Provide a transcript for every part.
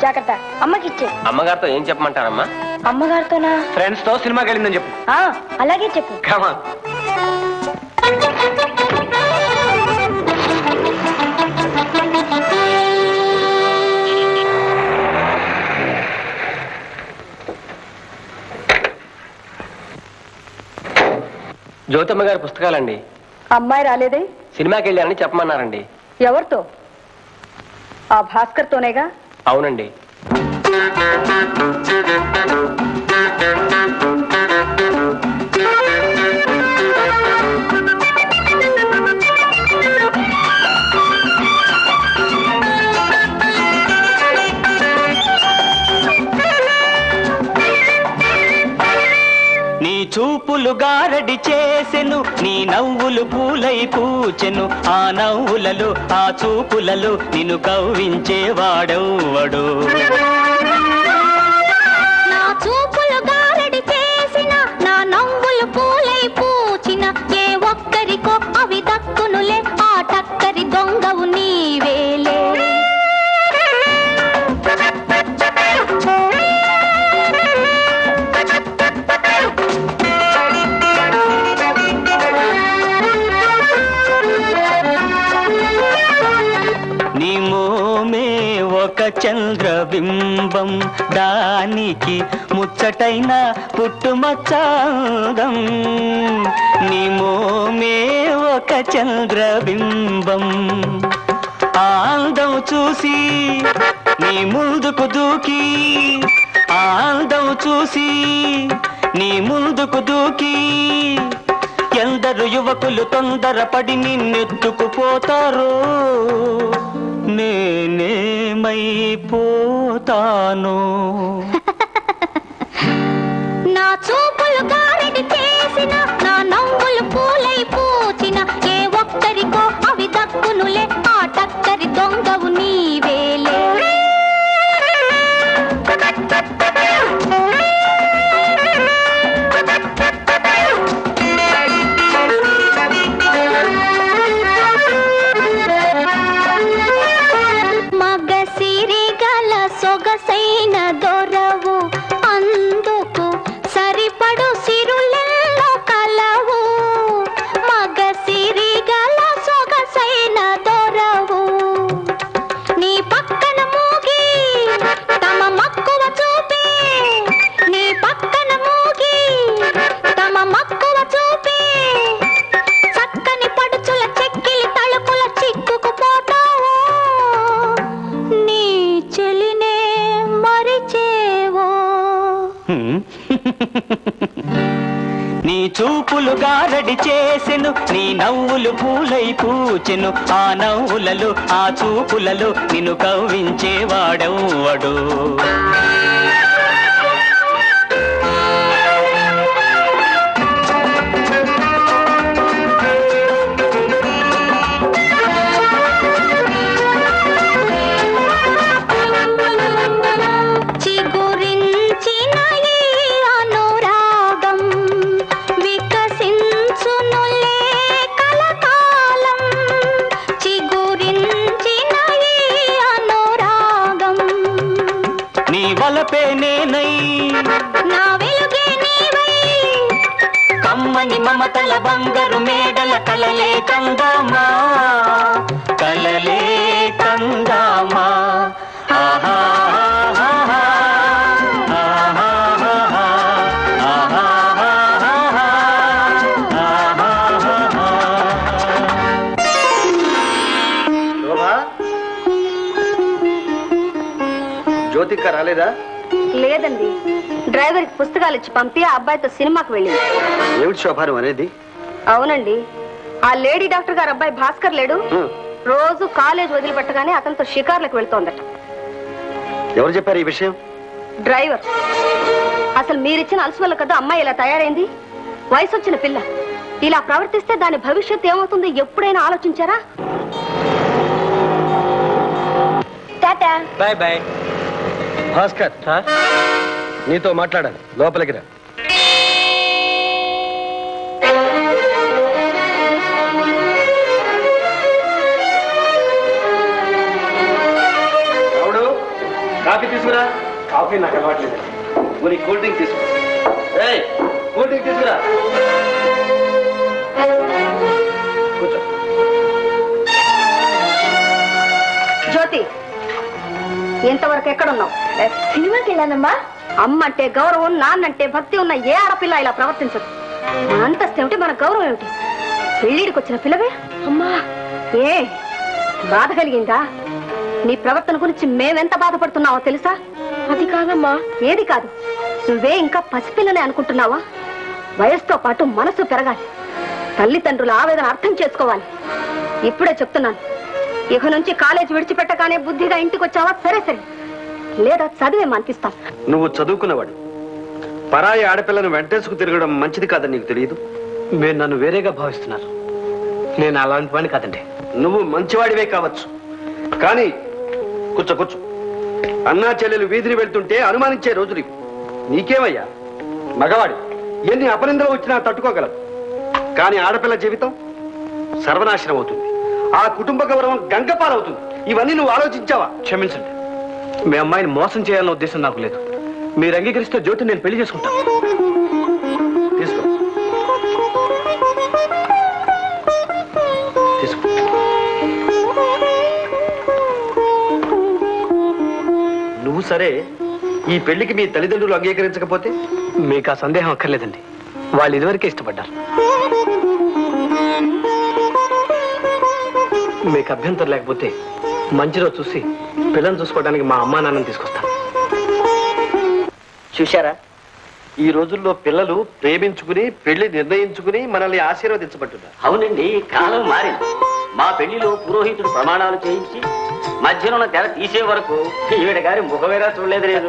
జాగ్రత్త అమ్మకి ఇచ్చే అమ్మగారితో ఏం చెప్పమంటారమ్మా అమ్మగారితోనా ఫ్రెండ్స్ తో సినిమాకి వెళ్ళిందని చెప్పు ఆ, అలాగే చెప్పు కమా జ్యోతమ్మ గారి పుస్తకాలండి అమ్మాయి రాలేదే సినిమాకి వెళ్ళారని చెప్పమన్నారండి ఎవరితో ఆ భాస్కర్ తోనేగా అవునండి నీ చూపులు గారడి చేసెను నీ నవ్వులు పూలై పూచెను ఆ నవ్వులలో ఆ చూపులలో నిన్ను కవ్వించేవాడెవ్వడు నా చూపులు గారడి చేసిన నా నవ్వులు పూలై పూచిన ఏ ఒక్కరికో అవి దక్కునులే ఆ టక్కరి దొంగవు నీవేలే నీ మోమే ఒక చంద్రబింబం దానికి ముచ్చటైన పుట్టుమచ్చాదం నీ మోమే ఒక చంద్రబింబం ఆందం చూసి నీ ముందుకు దూకి ఆందం చూసి నీ ముందుకు దూకి ఎందరు యువకులు తొందరపడి నిన్నెత్తుకుపోతారో నేనేమైపోతాను నా చూపులు గారడి చేసిన నా నవ్వులు పూలై పూచిన ఏ ఒక్కరికో అవి దక్కునులే ఆ టక్కరి దొంగవు నీవేలే మగ సిరిగల సొగసైన దొరవు అందుకు సరిపడు సిరులెల్లో కలవు మగ సిరిగల సొగసైన దొరవు నీ పక్కన మూగి తమ మక్కువ చూపి నీ పక్కన మూగి తమ మక్కువ చూపి చక్కని పడుచుల చెక్కిలి తలుపుల చిక్కుకుపోతావు నీ చెలినే మరిచేవో హ్మ్. నీ చూపులు గారడి చేసెను నీ నవ్వులు పూలై పూచెను ఆ నవ్వులలో ఆ చూపులలో నిన్ను కవ్వించేవాడెవ్వడు చిగురించిన ఈ అనురాగం వికసించునులే కలకాలం చిగురించిన ఈ అనురాగం నీ వలపే నేనై నా వెలుగే నీవై కమ్మని మమతల బంగారు మేడల కలలే కందామా కలలే కందామా ఆహా ఆహా, ఆహా, ఆహా, ఆహా, ఆహా. శోభా జ్యోతిక రాలేదా లేదండి డ్రైవర్కి పుస్తకాలు ఇచ్చి పంపి ఆ అబ్బాయితో సినిమాకి వెళ్ళింది ఏమిటి శోభా నువ్వు అనేది అవునండి ఆ లేడీ డాక్టర్ గారు అబ్బాయి భాస్కర్ లేడు హ్మ్. రోజు కాలేజ్ వదిలిపెట్టగానే అతనితో షికార్లకు వెళ్తోందట ఎవరు చెప్పారు ఈ విషయం డ్రైవర్ అసలు మీరిచ్చిన అలసి వల్ల కదా అమ్మాయి ఇలా తయారైంది వయసు వచ్చిన పిల్ల ఇలా ప్రవర్తిస్తే దాని భవిష్యత్తు ఏమవుతుందో ఎప్పుడైనా ఆలోచించారా tata bye bye Bhaskar sir నీతో మాట్లాడాలి లోపలికి రా రావుడు కాఫీ తీసుకు కాఫీ నాకు అలవాట్లేదు మరి కూల్ డ్రింక్ తీసుకు కూల్ డ్రింక్ తీసుకురా కూర్చో జ్యోతి ఇంతవరకు ఎక్కడున్నావు సినిమాకి వెళ్ళానమ్మా అమ్మ అంటే గౌరవం నాన్నంటే భక్తి ఉన్న ఏ ఆడపిల్ల ఇలా ప్రవర్తించదు మన అంతస్తు ఏమిటి మన గౌరవం ఏమిటి పెళ్ళిడికి వచ్చిన పిల్లవే అమ్మా ఏ బాధ కలిగిందా నీ ప్రవర్తన గురించి మేమెంత బాధపడుతున్నావో తెలుసా అది కాదమ్మా ఏది కాదు నువ్వే ఇంకా పసిపిల్లనే అనుకుంటున్నావా వయసుతో పాటు మనసు పెరగాలి తల్లిదండ్రుల ఆవేదన అర్థం చేసుకోవాలి ఇప్పుడే చెప్తున్నాను ఇక నుంచి కాలేజ్ విడిచిపెట్టగానే బుద్ధిగా ఇంటికి వచ్చావా సరే సరే లేదా చదివే అనిపిస్తాను నువ్వు చదువుకున్నవాడు పరాయి ఆడపిల్లను వెంటేసుకు తిరగడం మంచిది కాదని నీకు తెలియదు మీరు నన్ను వేరేగా భావిస్తున్నారు నేను అలాంటి వాడిని కాదండి నువ్వు మంచివాడివే కావచ్చు కానీ కూర్చో కూర్చో అన్నా చెల్లెలు వీధిని వెళ్తుంటే అనుమానించే రోజులు ఇవి. నీకేమయ్యా మగవాడి ఎన్ని అపనిందలు వచ్చినా తట్టుకోగలవు కానీ ఆడపిల్ల జీవితం సర్వనాశనం అవుతుంది ఆ కుటుంబ గౌరవం గంగపాలవుతుంది ఇవన్నీ నువ్వు ఆలోచించావా క్షమించండి మీ అమ్మాయిని మోసం చేయాలన్న ఉద్దేశం నాకు లేదు మీరు అంగీకరిస్తే జ్యోతి నేను పెళ్లి చేసుకుంటాను తీసుకో తీసుకో నువ్వు సరే ఈ పెళ్లికి మీ తల్లిదండ్రులు అంగీకరించకపోతే మీకు ఆ సందేహం అక్కర్లేదండి వాళ్ళు ఇదివరకే ఇష్టపడ్డారు మీకు అభ్యంతరం లేకపోతే మంచి రోజు చూసి పిల్లల్ని చూసుకోవడానికి మా అమ్మా నాన్నని తీసుకొస్తాను చూశారా ఈ రోజుల్లో పిల్లలు ప్రేమించుకుని పెళ్లి నిర్ణయించుకుని మనల్ని ఆశీర్వదించబట్టున్నారు అవునండి కాలం మారింది మా పెళ్లిలో పురోహితుడు ప్రమాణాలు చేయించి మధ్యలో ఉన్న తెర తీసే వరకు ఈవిడ గారి ముఖమేరా చూడలేదు లేదు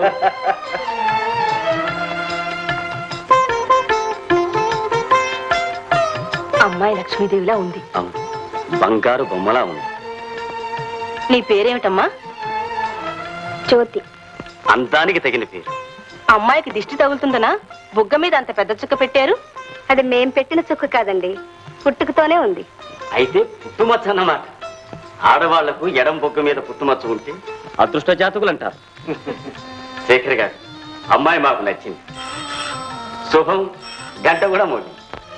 అమ్మాయి లక్ష్మీదేవిలా ఉంది అవును బంగారు బొమ్మలా ఉంది నీ పేరేమిటమ్మా జ్యోతి అందానికి తగిన పేరు అమ్మాయికి దిష్టి తగులుతుందనా బుగ్గ మీద అంత పెద్ద చుక్క పెట్టారు అది మేం పెట్టిన చుక్క కాదండి పుట్టుకతోనే ఉంది అయితే పుట్టుమచ్చ అన్నమాట ఆడవాళ్లకు ఎడం బొగ్గ మీద పుట్టుమచ్చ ఉంటే అదృష్ట జాతకులు అంటారు శేఖర్ గారు అమ్మాయి మాకు నచ్చింది శుభం గంట కూడా మోగింది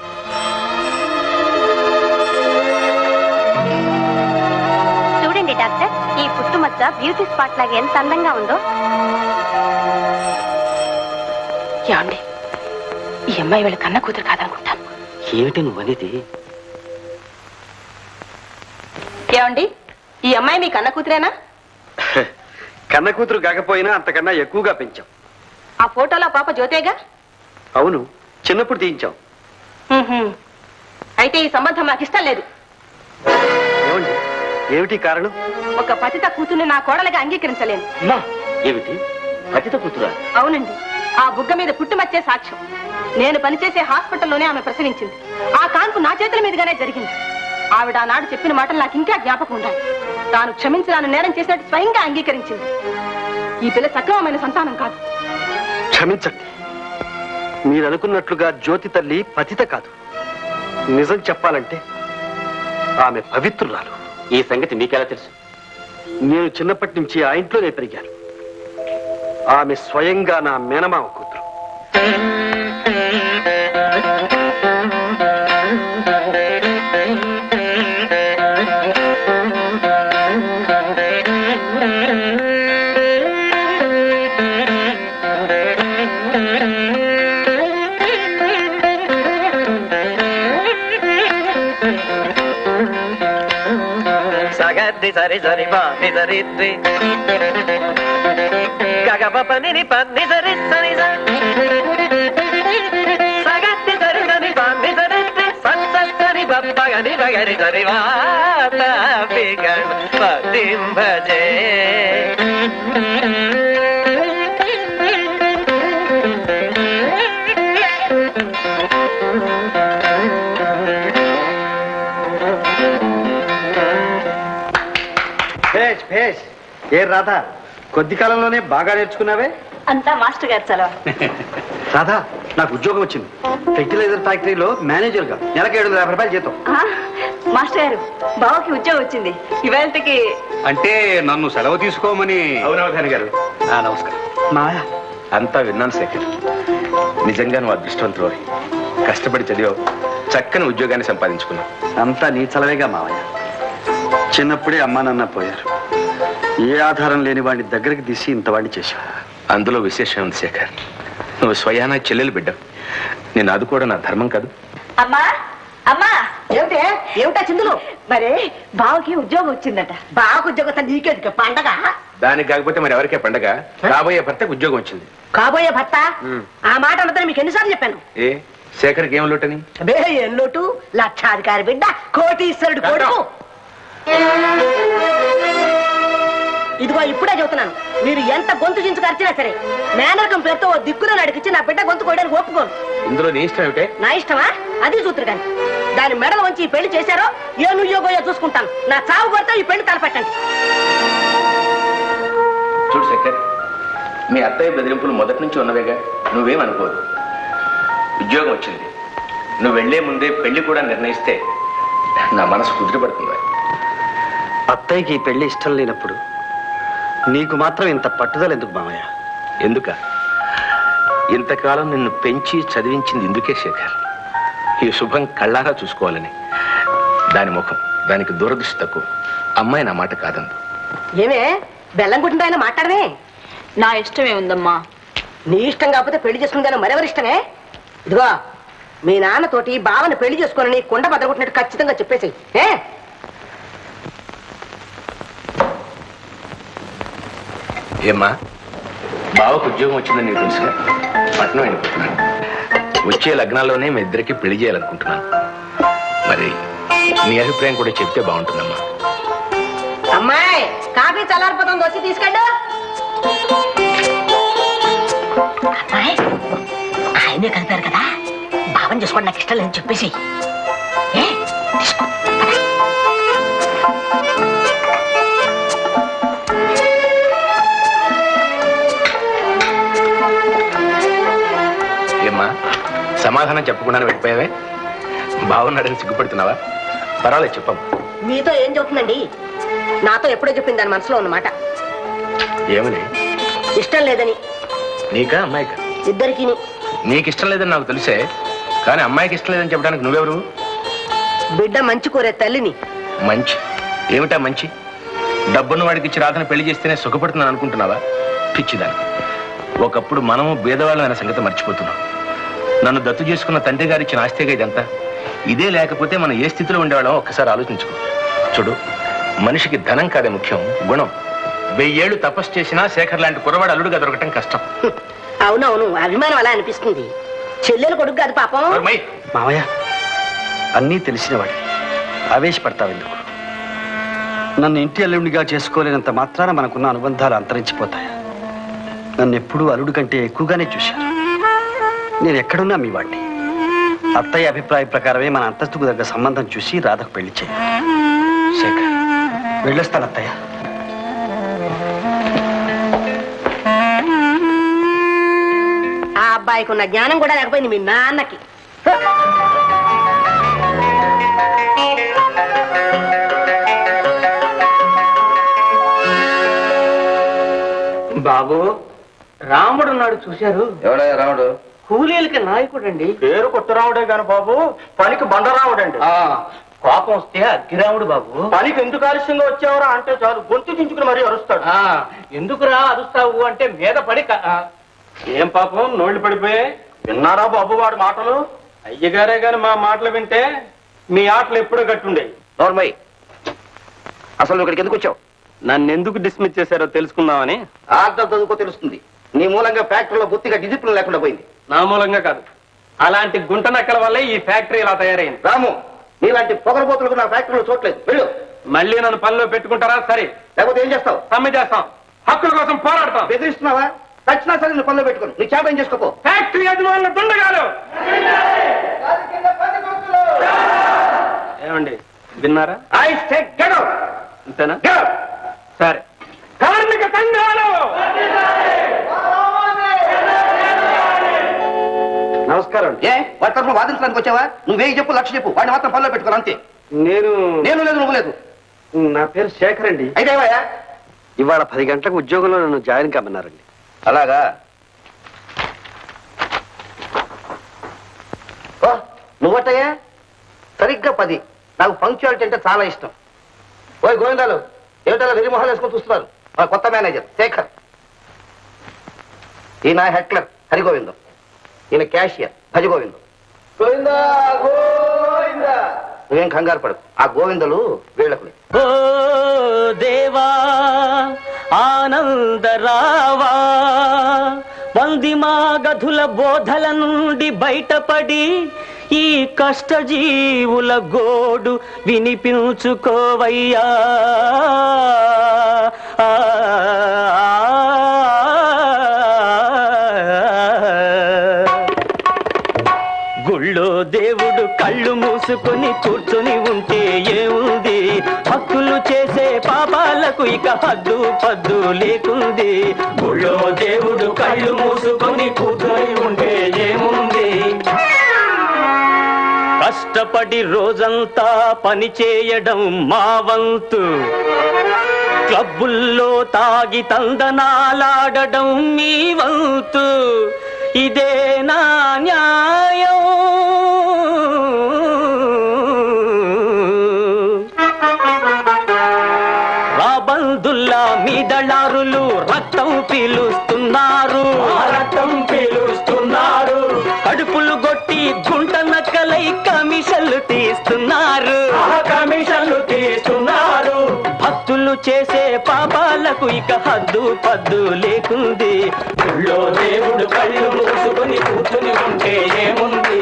చూడండి డాక్టర్ ఈ పుట్టుమచ్చ బ్యూటీ స్పాట్ లాగా ఎంత అందంగా ఉందో ఏమండి ఈ అమ్మాయి వీళ్ళ కన్న కూతురు కాదనుకుంటాను ఏమిటి నువ్వనేది ఏమండి ఈ అమ్మాయి మీ కన్న కూతురేనా కన్న కూతురు కాకపోయినా అంతకన్నా ఎక్కువగా పెంచాం ఆ ఫోటోలో పాప జ్యోతేగా అవును చిన్నప్పుడు తీయించాం హ్మ్. అయితే ఈ సంబంధం నాకు ఇష్టం లేదు ఏమండి ఏమిటి కారణం ఒక పతిత కూతుర్ని నా కోడలుగా అంగీకరించలేను అమ్మా ఏమిటి పతిత కూతురా అవునండి ఆ బుగ్గ మీద పుట్టుమచ్చే సాక్ష్యం నేను పనిచేసే హాస్పిటల్లోనే ఆమె ప్రసవించింది ఆ కాన్పు నా చేతుల మీదుగానే జరిగింది ఆవిడ ఆనాడు చెప్పిన మాటలు నాకు ఇంకా జ్ఞాపకం ఉండాలి తాను క్షమించడాను నేరం చేసినట్టు స్వయంగా అంగీకరించింది ఈ పిల్ల సక్రమమైన సంతానం కాదు క్షమించండి మీరు అనుకున్నట్లుగా జ్యోతి తల్లి పతిత కాదు నిజం చెప్పాలంటే ఆమె పవిత్రురాలు ఈ సంగతి మీకెలా తెలుసు నేను చిన్నప్పటి నుంచి ఆ ఇంట్లోనే పెరిగాను ఆమె స్వయంగా నా మేనమామ కూతురు సగద్ది సరి సరి బాని సరిద్ది గగప పని పన్ని సరి సరి సగద్ది సరి సరి బాని సరిద్ది సరి బప్పగని బగరి సరి పతిం భజే భేష్ భేష్ ఏ రాధా కొద్ది కాలంలోనే బాగా నేర్చుకున్నావే అంతా మాస్టర్ గారు చలవ రాధా నాకు ఉద్యోగం వచ్చింది ఫెర్టిలైజర్ ఫ్యాక్టరీలో మేనేజర్ గా నెలకు ఏడు వందల యాభై రూపాయలు జీతం మాస్టర్ గారు బావకి ఉద్యోగం వచ్చింది ఇవాళకి అంటే నన్ను సెలవు తీసుకోమని అవునవధాని గారు నమస్కారం మాయా అంతా విన్నాను శేఖర్ నిజంగా నువ్వు అదృష్టవంతుడు కష్టపడి చదివావు చక్కని ఉద్యోగాన్ని సంపాదించుకున్నావు అంతా నీ చలవేగా మావయ్య చిన్నప్పుడే అమ్మా నాన్న పోయారు ఏ ఆధారం లేని వాడిని దగ్గరికి తీసి ఇంతవాడిని చేశావు అందులో విశేషం ఉంది శేఖర్ నువ్వు స్వయానా చెల్లెలు బిడ్డ నేను ఆదుకోవడం నా ధర్మం కాదు అమ్మా అమ్మా ఏమిటే ఏమిటా చిందులు మరి బావకి ఉద్యోగం వచ్చిందట బావకు ఉద్యోగం వస్తే నీకేది పండగ దానికి కాకపోతే మరి ఎవరికే పండగ రాబోయే భర్తకు ఉద్యోగం వచ్చింది కాబోయే భర్త ఉమ్. ఆ మాట అన్నదని మీకు ఎన్నిసార్లు చెప్పాను ఏ శేఖర్కి ఏం లోటని అబే ఏం లోటు లక్షాధికారి బిడ్డ కోటీశ్వరుడు కొడుకు ఇదిగో ఇప్పుడే చెబుతున్నాను మీరు ఎంత గొంతు చించు ఖర్చినా సరే మేనరకం పేరుతో ఓ దిక్కున నడిపించి నా బిడ్డ గొంతు కోయడానికి ఒప్పుకోను ఇందులో నీ ఇష్టం ఏమిటే నా ఇష్టమా అది చూతురు కానీ దాని మెడలు వంచి ఈ పెళ్లి చేశారో ఏ నుయ్యోగోయో చూసుకుంటాను నా చావు కొడితే ఈ పెళ్లి తలపెట్టండి చూడు శేఖర్ మీ అత్తయ్య బెదిరింపులు మొదటి నుంచి ఉన్నవేగా నువ్వేం అనుకోదు ఉద్యోగం వచ్చింది నువ్వు వెళ్లే ముందే పెళ్లి కూడా నిర్ణయిస్తే నా మనసు కుదిరిపడుతుంది అత్తయ్యకి ఈ పెళ్లి ఇష్టం లేనప్పుడు నీకు మాత్రం ఇంత పట్టుదల ఎందుకు మామయ్య ఎందుక ఇంతకాలం నిన్ను పెంచి చదివించింది ఇందుకే శేఖర్ ఈ శుభం కళ్ళారా చూసుకోవాలని దాని ముఖం దానికి దూరదృష్టి తక్కువ అమ్మాయి నా మాట కాదందు ఏమే బెల్లం కుట్టిన ఆయన మాట్లాడమే నా ఇష్టమే ఉందమ్మా నీ ఇష్టం కాకపోతే పెళ్లి చేసుకుందాను మరెవరి ఇష్టమే ఇదిగో మీ నాన్నతోటి బావని పెళ్లి చేసుకోనని కుండ బద్దగొట్టినట్టు ఖచ్చితంగా చెప్పేసి ఏ ఏమ్మా బావకు ఉద్యోగం వచ్చిందని నీకు తెలుసుగా పట్నం వెళ్ళిపోతున్నాను వచ్చే లగ్నాల్లోనే మీ ఇద్దరికి పెళ్లి చేయాలనుకుంటున్నాను మరి నీ అభిప్రాయం కూడా చెప్తే బాగుంటుందమ్మా అమ్మాయి కాఫీ చల్లారిపోతుంది వచ్చి తీసుకెళ్ళు అమ్మాయి ఆయనే కలిపారు కదా బావని చేసుకోండి నాకు ఇష్టం లేదని చెప్పేసి ఏ తీసుకో ఏమ్మా సమాధానం చెప్పకుండానే వెళ్ళిపోయావే బాగున్నాడని సిగ్గుపడుతున్నావా పర్వాలేదు చెప్పమ్మా మీతో ఏం చెబుతుందండి నాతో ఎప్పుడో చెప్పింది దాని మనసులో ఉన్నమాట ఏమని ఇష్టం లేదని నీకా అమ్మాయికా ఇద్దరికి నీకు ఇష్టం లేదని నాకు తెలిసే కానీ అమ్మాయికి ఇష్టం లేదని చెప్పడానికి నువ్వెవరు బిడ్డ మంచి కోరే తల్లిని మంచి ఏమిటా మంచి డబ్బున్న వాడికి ఇచ్చి రాధన పెళ్లి చేస్తేనే సుఖపడుతున్నాను అనుకుంటున్నావా పిచ్చిదాన్ని ఒకప్పుడు మనము భేదవాళ్ళం అనే సంగతి మర్చిపోతున్నాం నన్ను దత్తు చేసుకున్న తండ్రి గారు ఇచ్చిన ఆస్తిగా ఇదంతా ఇదే లేకపోతే మనం ఏ స్థితిలో ఉండేవాళ్ళం ఒక్కసారి ఆలోచించుకో చూడు మనిషికి ధనం కాదే ముఖ్యం గుణం వెయ్యేళ్ళు తపస్సు చేసినా శేఖర్ లాంటి కురవాడు అల్లుడుగా దొరకటం కష్టం హ్మ్. అవునవును అభిమానం అలా అనిపిస్తుంది చెల్లెలు కొడుకు కాదు పాపం నోర్మై, మామయ్య అన్నీ తెలిసినవాడి ఆవేశపడతావెందుకు నన్ను ఇంటి అల్లుడిగా చేసుకోలేనంత మాత్రాన మనకున్న అనుబంధాలు అంతరించిపోతాయా నన్ను ఎప్పుడూ అల్లుడి కంటే ఎక్కువగానే చూశారు నేను ఎక్కడున్నా మీ వాడిని అత్తయ్య అభిప్రాయం ప్రకారమే మన అంతస్తుకు దగ్గర సంబంధం చూసి రాధకు పెళ్లి చేయాలి శేఖర్ వెళ్ళొస్తాను అత్తయ్య ఆ అబ్బాయికి ఉన్న జ్ఞానం కూడా లేకపోయింది మీ నాన్నకి బాబు రాముడు ఉన్నాడు చూశారు ఎవడయ్యా రాముడు కూలీలకి నాయకుడండి పేరు కొత్తరాముడే గాని బాబు పనికి బండరాముడండి కోపం వస్తే అగ్గిరాముడు బాబు పనికి ఎందుకు ఆలస్యంగా వచ్చావరా అంటే చాలు గొంతు చించుకుని మరీ అరుస్తాడు ఎందుకురా అరుస్తావు అంటే మీద పడి క- ఆ, ఏం పాపం నోళ్ళు పడిపోయాయి విన్నారా బాబు వాడి మాటలు అయ్యగారే గాని మా మాటలు వింటే మీ ఆటలు ఎప్పుడో కట్టుండే నోర్మయ్ అసలు నువ్వు ఇక్కడికి ఎందుకు వచ్చావు నన్ను ఎందుకు డిస్మిస్ చేశారో తెలుసుకుందామని ఆర్థం చదువుకో తెలుస్తుంది నీ మూలంగా ఫ్యాక్టరీలో బొత్తిగా డిసిప్లిన్ లేకుండా పోయింది నా మూలంగా కాదు అలాంటి గుంట నక్కల వల్లే ఈ ఫ్యాక్టరీ ఇలా తయారైంది రాము నీలాంటి పొగరబోతులకు నా ఫ్యాక్టరీలో చోట్లేదు వెళ్ళు మళ్ళీ నన్ను పనిలో పెట్టుకుంటారా సరే లేకపోతే ఏం చేస్తావు సమ్మె చేస్తాం హక్కుల కోసం పోరాడతాం బెదిరిస్తున్నావా చచ్చినా సరే నువ్వు పనిలో పెట్టుకుని నీ చేప ఏం చేసుకోపో ఫ్యాక్టరీ యజమానుల దుండగాలు ఏమండి విన్నారా ఐ స్టే గెట్ అవుట్ అంతేనా గెట్ అవుట్ సరే కార్మిక సంఘాలు నమస్కారం ఏ వాటి తరఫున వాదించడానికి వచ్చావా నువ్వే చెప్పు లక్ష చెప్పు వాడిని మాత్రం పనిలో పెట్టుకోను అంతే నేను నేను లేదు నువ్వు లేదు నా పేరు శేఖర్ అండి అయితే ఏమయ్యా ఇవాళ పది గంటలకు ఉద్యోగంలో నన్ను జాయిన్ కమ్మన్నారండి అలాగా ఓ, నువ్వటయ్యా సరిగ్గా పది నాకు పంక్చువాలిటీ అంటే చాలా ఇష్టం ఓయ్ గోవిందాలు ఏమిటలా వెరిమొహాలు వేసుకొని చూస్తున్నారు మా కొత్త మేనేజర్ శేఖర్ ఈయన హెక్లర్ హరిగోవిందం ఈయన క్యాషియర్ భజగోవిందం నువ్వేం కంగారు పడకు ఆ గోవిందలు వీళ్ళకులే ఓ దేవా ఆనందరావా వందిమా గధుల బోధల నుండి బయటపడి ఈ కష్టజీవుల గోడు వినిపించుకోవయ్యా ఆ, గుళ్ళో దేవుడు కళ్ళు మూసుకొని కూర్చొని ఉంటే ఏముంది భక్తులు చేసే పాపాలకు ఇక హద్దు పద్దు లేకుంది గుళ్ళో దేవుడు కళ్ళు మూసుకొని కూర్చొని ఉంటే ఏముంది కష్టపడి రోజంతా పని చేయడం మా వంతు క్లబ్బుల్లో తాగి తందనాలాడడం మీ వంతు ఇదే నా న్యాయం రాబందుల్లా మీ దళారులు రక్తం పీలుస్తున్నారు రక్తం పీలుస్తున్నారు కడుపులు కొట్టి గుంట నక్కలై కమిషన్లు తీస్తున్నారు కమిషన్లు తీస్తున్నారు భక్తులు చేసే పాపాలకు ఇక హద్దు పద్దు లేకుంది గుళ్ళో దేవుడు కళ్ళు మూసుకొని కూర్చుని ఉంటే ఏముంది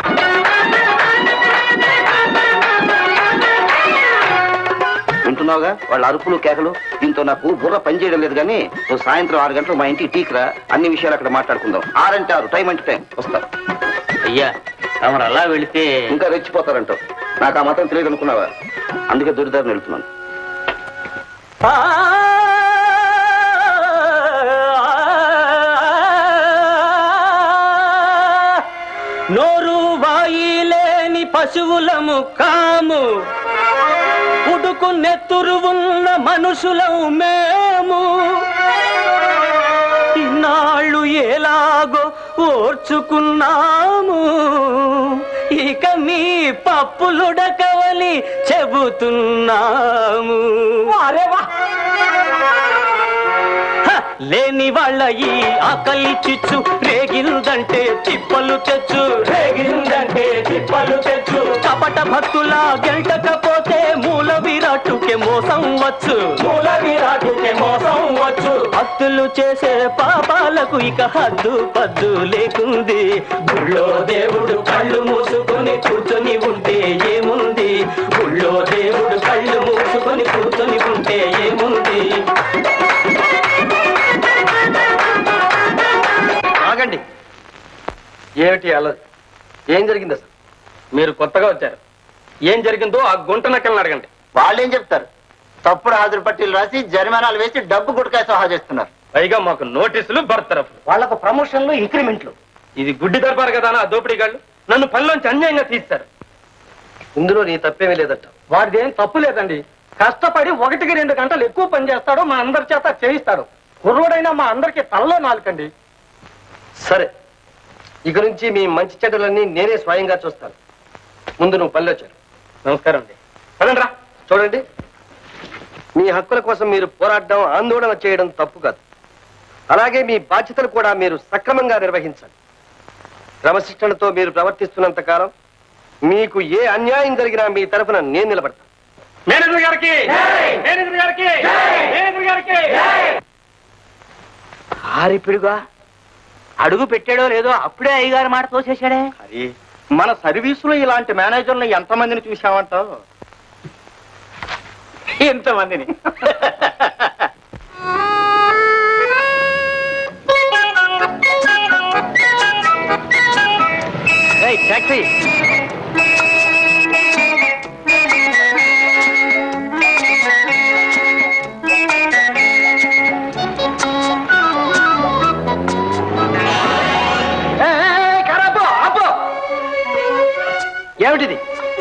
వింటున్నావుగా వాళ్ళ అరుపులు కేకలు దీంతో నాకు బుర్ర పనిచేయడం లేదు కానీ నువ్వు సాయంత్రం ఆరు గంటలకు మా ఇంటికి టీకరా అన్ని విషయాలు అక్కడ మాట్లాడుకుందాం ఆరంటే ఆరు టైం అంటే టైం వస్తా అయ్యా తమరు అలా వెళితే ఇంకా రెచ్చిపోతారంటావు నాకు ఆ మతం తెలియదు అనుకున్నావా అందుకే దొరిదారిని వెళ్తున్నాను ఆ నోరు వాయి లేని పశువులము కాము ఉడుకు నెత్తురు ఉన్న మనుషులము మేము ఇన్నాళ్ళు ఎలాగో ఓర్చుకున్నాము ఇక మీ పప్పులుడకవలి చెబుతున్నాము అరే వా హ! లేని వాళ్ళ ఈ ఆకలి చిచ్చు రేగిందంటే తిప్పలు తెచ్చు రేగిందంటే తిప్పలు తెచ్చు కపట భక్తుల గెంటకపోతే మూల విరాటుకే మోసం వచ్చు మూల విరాటుకే మోసం వచ్చు భక్తులు చేసే పాపాలకు ఇక హద్దు పద్దు లేకుంది గుళ్ళో దేవుడు కళ్ళు మూసుకొని కూర్చొని ఉంటే ఏముంది గుళ్ళో దేవుడు కళ్ళు మూసుకొని కూర్చొని ఉంటే ఏముంది ఆగండి ఏమిటి అలా ఏం జరిగింది అసలు మీరు కొత్తగా వచ్చారు ఏం జరిగిందో ఆ గుంట నక్కలను అడగండి వాళ్ళేం చెప్తారు తప్పుడు హాజరు పట్టీలు రాసి జరిమానాలు వేసి డబ్బు గుడికాయ సహా చేస్తున్నారు పైగా మాకు నోటీసులు బర్తరఫ్లు వాళ్ళకు ప్రమోషన్లు ఇంక్రిమెంట్లు ఇది గుడ్డి దర్బార్ కదా ఆ దోపిడీగాళ్ళు నన్ను పనిలోంచి అన్యాయంగా తీస్తారు ఇందులో నీ తప్పేమీ లేదట వాడిదేం తప్పు లేదండి కష్టపడి ఒకటికి రెండు గంటలు ఎక్కువ పని చేస్తాడు మా అందరి చేత చేయిస్తాడు కుర్రోడైనా మా అందరికి తలలో నాలుకండి సరే ఇక నుంచి మీ మంచి చెడ్డలన్నీ నేనే స్వయంగా చూస్తాను ముందు నువ్వు పల్లె వచ్చారు నమస్కారం అండి పదండ్రా చూడండి మీ హక్కుల కోసం మీరు పోరాడడం ఆందోళన చేయడం తప్పు కాదు అలాగే మీ బాధ్యతలు కూడా మీరు సక్రమంగా నిర్వహించాలి క్రమశిక్షణతో మీరు ప్రవర్తిస్తున్నంత కాలం మీకు ఏ అన్యాయం జరిగినా మీ తరఫున నేను నిలబడతాను మేనేజర్ గారికి మేనేజర్ గారికి మేనేజర్ గారికి ఆరిపిడుగా అడుగు పెట్టాడో లేదో అప్పుడే అయ్యగారు మాట తోసేశాడే అది మన సర్వీసులో ఇలాంటి మేనేజర్లు ఎంతమందిని చూసామంటావు ఎంతమందిని టాక్సీ ఏమిటిది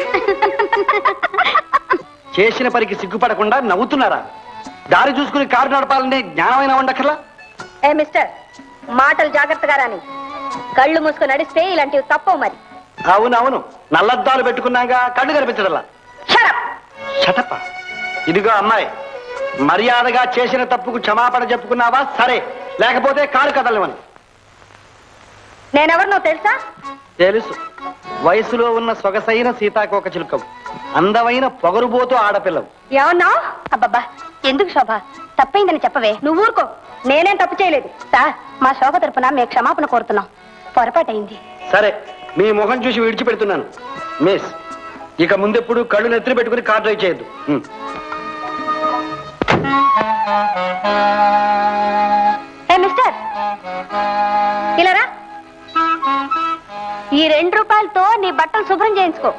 చేసిన పనికి సిగ్గుపడకుండా నవ్వుతున్నారా దారి చూసుకుని కారు నడపాలనే జ్ఞానమైన ఉండక్కర్లా ఏ మిస్టర్ మాటలు జాగ్రత్తగా రాని కళ్ళు మూసుకొని నడిస్తే ఇలాంటివి తప్పవు మరి అవునవును నల్లద్దాలు పెట్టుకున్నాగా కళ్ళు కనిపించడల్లా షరప్ షటప్ప ఇదిగో అమ్మాయి మర్యాదగా చేసిన తప్పుకు క్షమాపణ చెప్పుకున్నావా సరే లేకపోతే కారు కదలవని నేనెవరినో తెలుసా తెలుసు వయసులో ఉన్న సొగసైన సీతాకోక చిలుకవు అందమైన పొగరుబోతు ఆడపిల్లవు ఏమన్నావు అబ్బబ్బా ఎందుకు శోభ తప్పైందని చెప్పవే నువ్వు ఊరుకో నేనేం తప్పు చేయలేదు సార్ మా శోభ తరపున మేము క్షమాపణ కోరుతున్నాం పొరపాటైంది సరే మీ ముఖం చూసి విడిచిపెడుతున్నాను మిస్ ఇక ముందెప్పుడు కళ్ళు నెత్తిన పెట్టుకుని కార్ డ్రైవ్ చేయొద్దు ఉమ్. ఏ మిస్టర్ ఇలా రా ఈ రెండు రూపాయలతో నీ బట్టలు శుభ్రం చేయించుకో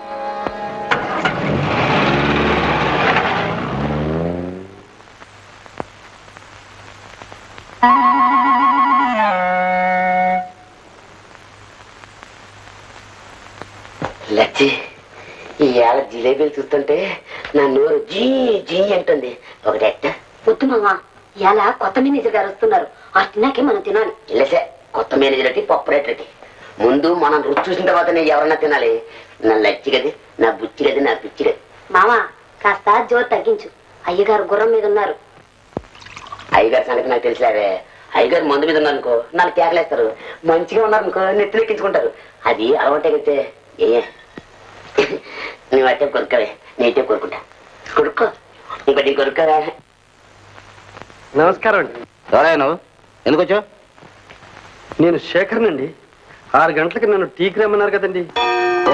లచ్చి ఇవాళ జిలేబీలు చూస్తుంటే నా నోరు జీ జీ అంటుంది ఒకటెట్ట వద్దు మావా ఇలా కొత్త మేనేజర్ గారు వస్తున్నారు ఆ తిన్నాకే మనం తినాలి ఇల్లసే కొత్త మేనేజర్ అట్టి పప్పు రేట్ అట్టి ముందు మనం రుచి చూసిన తర్వాత నేను ఎవరన్నా తినాలి నా లచ్చి గది నా బుచ్చి గది నా పిచ్చి గది మావా కాస్త జోరు తగ్గించు అయ్యగారు గుర్రం మీద ఉన్నారు అయ్యగారి సంగతి నాకు తెలిసిలావే అయ్యగారు మందు మీద ఉన్నారు అనుకో నాకు కేకలేస్తారు మంచిగా ఉన్నారు అనుకో నెత్తులు ఎక్కించుకుంటారు అది అలవాటే అయితే ఏ నువ్వు అట్టే కొరుక్కవే నేటే కొరుకుంటా కొరుక్కో ఇంకోటి కొరుక్కవే నమస్కారం అండి ఎవరా నువ్వు ఎందుకు వచ్చావు నేను శేఖర్ అండి ఆరు గంటలకి నన్ను టీకి రమ్మన్నారు కదండి ఓ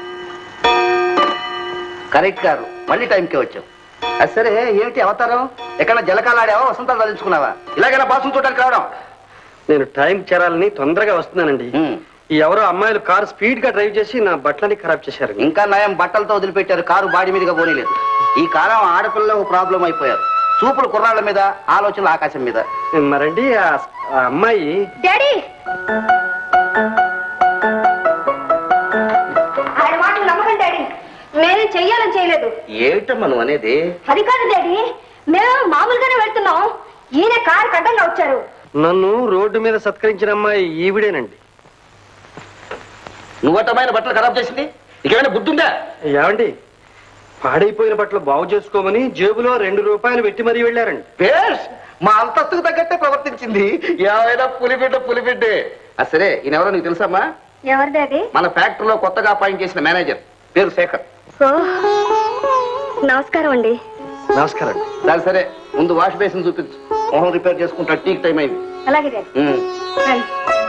కరెక్ట్ గారు మళ్ళీ టైంకే వచ్చావు అది సరే ఏమిటి అవతారం ఎక్కడ జలకాలాడావా వసంతాలు తలుచుకున్నావా ఇలాగైనా బాసులు చూడడానికి రావడం నేను టైం చేరాలని తొందరగా వస్తున్నానండి ఉమ్. ఈ ఎవరో అమ్మాయిలు కారు స్పీడ్ గా డ్రైవ్ చేసి నా బట్టలని ఖరాబ్ చేశారండి ఇంకా నయం బట్టలతో వదిలిపెట్టారు కారు బాడీ మీదుగా పోనీలేదు ఈ కాలం ఆడపిల్లలు ప్రాబ్లం అయిపోయారు చూపులు కుర్రాళ్ళ మీద ఆలోచనలు ఆకాశం మీద మరండి ఆ ఆ అమ్మాయి డాడీ ఆయన మాటలు నమ్మకండి డాడీ నేనేం చెయ్యాలని చేయలేదు ఏమిటమ్మా నువ్వు అనేది అది కాదు డాడీ మేము మామూలుగానే వెళ్తున్నాం ఈయన కారు కడ్డంగా వచ్చారు నన్ను రోడ్డు మీద సత్కరించిన అమ్మాయి ఈవిడేనండి నువ్వటమైన బట్టలు ఖరాబ్ చేసింది ఇకేమైనా బుద్ధుందా ఏమండి పాడైపోయిన బట్టలు బాగు చేసుకోమని జేబులో రెండు రూపాయలు పెట్టి మరీ వెళ్ళారండి బేష్ మా అంతస్తుకు తగ్గట్టే ప్రవర్తించింది ఏమైనా పులిబిడ్డ పులిబిడ్డే ఆ సరే ఈయన ఎవరో నీకు తెలుసమ్మా ఎవరు డాడీ మన ఫ్యాక్టరీలో కొత్తగా అపాయింట్ చేసిన మేనేజర్ పేరు శేఖర్ ఓ నమస్కారం అండి నమస్కారం అండి సరే సరే ముందు వాష్ బేసిన్ చూపించు మొహం రిపేర్ చేసుకుంటా టీక్ టైం అయింది అలాగే డాడీ ఉమ్. రండి.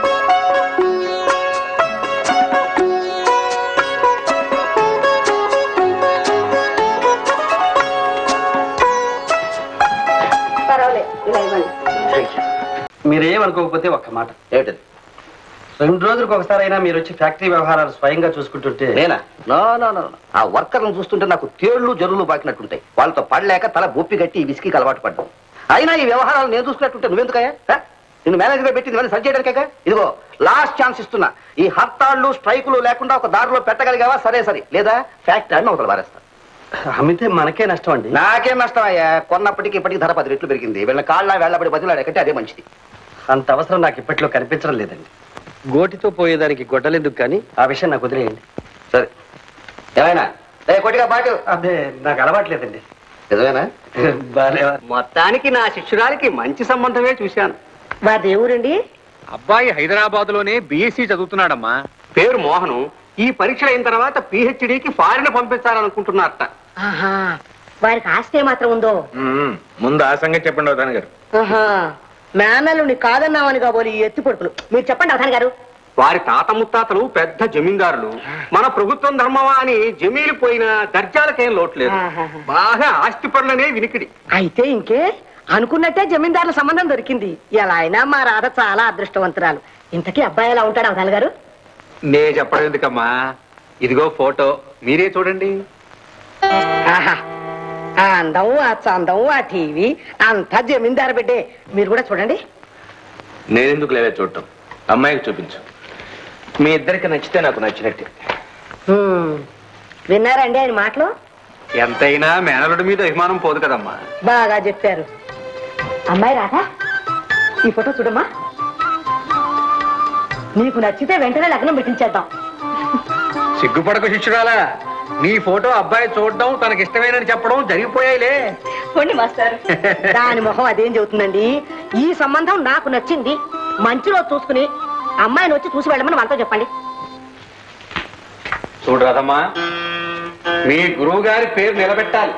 పర్వాలేదు ఇలా ఇవ్వండి మీరేం అనుకోకపోతే ఒక్క మాట ఏమిటది రెండు రోజులకు ఒకసారి అయినా మీరు వచ్చి ఫ్యాక్టరీ వ్యవహారాలు స్వయంగా చూసుకుంటుంటే నేనా నో నో నో నో. ఆ వర్కర్లను చూస్తుంటే నాకు తేళ్లు జరులు బాకినట్టుంటాయి వాళ్ళతో పడలేక తల బొప్పి కట్టి ఈ విసికి అలవాటు పడ్డాం అయినా ఈ వ్యవహారాలు నేను చూసుకున్నట్టుంటే నువ్వెందుకయ్యా హ? నిన్ను మేనేజర్ గా పెట్టింది ఇవన్నీ సరి చేయడానికే ఇదిగో లాస్ట్ ఛాన్స్ ఇస్తున్నా ఈ హర్తాళ్ళు స్ట్రైకులు లేకుండా ఒక దారిలో పెట్టగలిగావా సరే సరే లేదా ఫ్యాక్టరీ అని ఒకటి వారేస్తా అమ్మితే మనకే నష్టం అండి నాకేం నష్టం అయ్యా కొన్నప్పటికీ ఇప్పటికి ధర పది రెట్లు పెరిగింది వీళ్ళ కాళ్ళ వేళ్లబడి బదులాడకంటే అదే మంచిది అంత అవసరం నాకు ఇప్పట్లో కనిపించడం లేదండి గోటితో పోయేదానికి గొడ్డలెందుకు కానీ ఆ విషయం నాకు వదిలేయండి సరే ఏమైనా ఏ కొట్టిగా పాటు అదే నాకు అలవాట్లేదండి నిజమేనా బాలే మొత్తానికి నా శిష్యురాలికి మంచి సంబంధమే చూశాను మా దేవుడండి అబ్బాయి హైదరాబాద్ లోనే బీఎస్సీ చదువుతున్నాడమ్మా పేరు మోహను ఈ పరీక్షలు అయిన తర్వాత పిహెచ్డికి ఫారిన్ పంపించాలనుకుంటున్నారట వారికి ఆస్తి మాత్రం ఉందో ముందు ఆ సంగతి చెప్పండి అవతాన్ గారు మేనల్లుని కాదన్నామని కాబోలు ఈ ఎత్తి పొడుపులు మీరు చెప్పండి అవధాన్ గారు వారి తాత ముత్తాతలు పెద్ద జమీందారులు మన ప్రభుత్వం ధర్మమా అని జమీలు పోయిన దర్జాలకేం లోట్లేదు బాగా ఆస్తి పనులనే వినికిడి అయితే ఇంకే అనుకున్నట్టే జమీందారుల సంబంధం దొరికింది ఎలా అయినా మా రాధ చాలా అదృష్టవంతురాలు ఇంతకీ అబ్బాయి ఎలా ఉంటాడు అవధాన్ గారు నే చెప్పడం ఎందుకమ్మా ఇదిగో ఫోటో మీరే చూడండి ఆహా ఆ అందం ఆ చందం ఆ టీవీ అంతా జమీందారు బిడ్డే మీరు కూడా చూడండి నేనెందుకు లేదా చూడటం అమ్మాయికి చూపించు మీ ఇద్దరికి నచ్చితే నాకు నచ్చినట్టే హ్మ్. విన్నారండి ఆయన మాటలు ఎంతైనా మేనలుడి మీద అభిమానం పోదు కదమ్మా బాగా చెప్పారు అమ్మాయి రాధా ఈ ఫోటో చూడమ్మా నీకు నచ్చితే వెంటనే లగ్నం పెట్టించేద్దాం సిగ్గుపడక శిష్యురాలా నీ ఫోటో అబ్బాయి చూడడం తనకి ఇష్టమేనని చెప్పడం జరిగిపోయాయిలే పోండి మాస్టర్ దాని మొహం అదేం చెబుతుందండి ఈ సంబంధం నాకు నచ్చింది మంచి రోజు చూసుకుని అమ్మాయిని వచ్చి చూసి వెళ్ళమని మనతో చెప్పండి చూడు రాదమ్మా మీ గురువు గారి పేరు నిలబెట్టాలి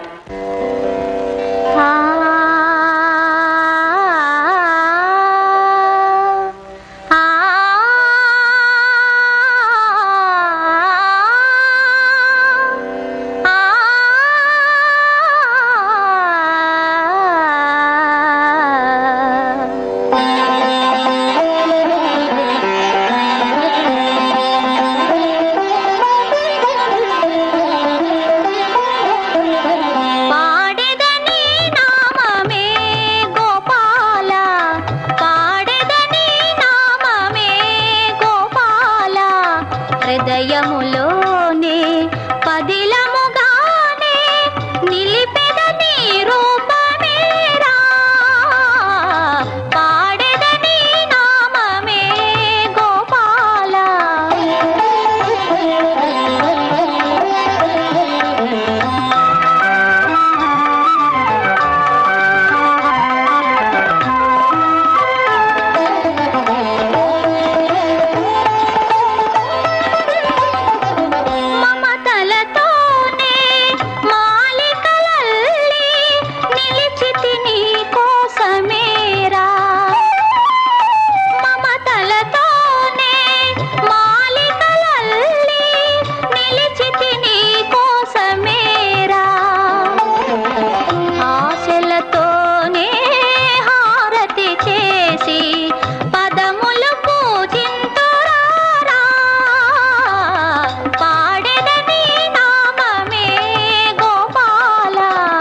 పాడెదని నామమే గోపాల పాడెదని నామమే గోపాల హృదయములోనే పదిలముగానే నిలిపెదని రూపమేరా పాడెదని నామమే గోపాల మమతలతోనే మాలికలల్లి నిలిచితి నీ కోసమేరా మమతలతోనే మాలికలల్లి నిలిచితి నీ కోసమేరా ఆశలతోనే హారతి చేసి పదములు పూజింతురారా పాడెదని నామమే గోపాల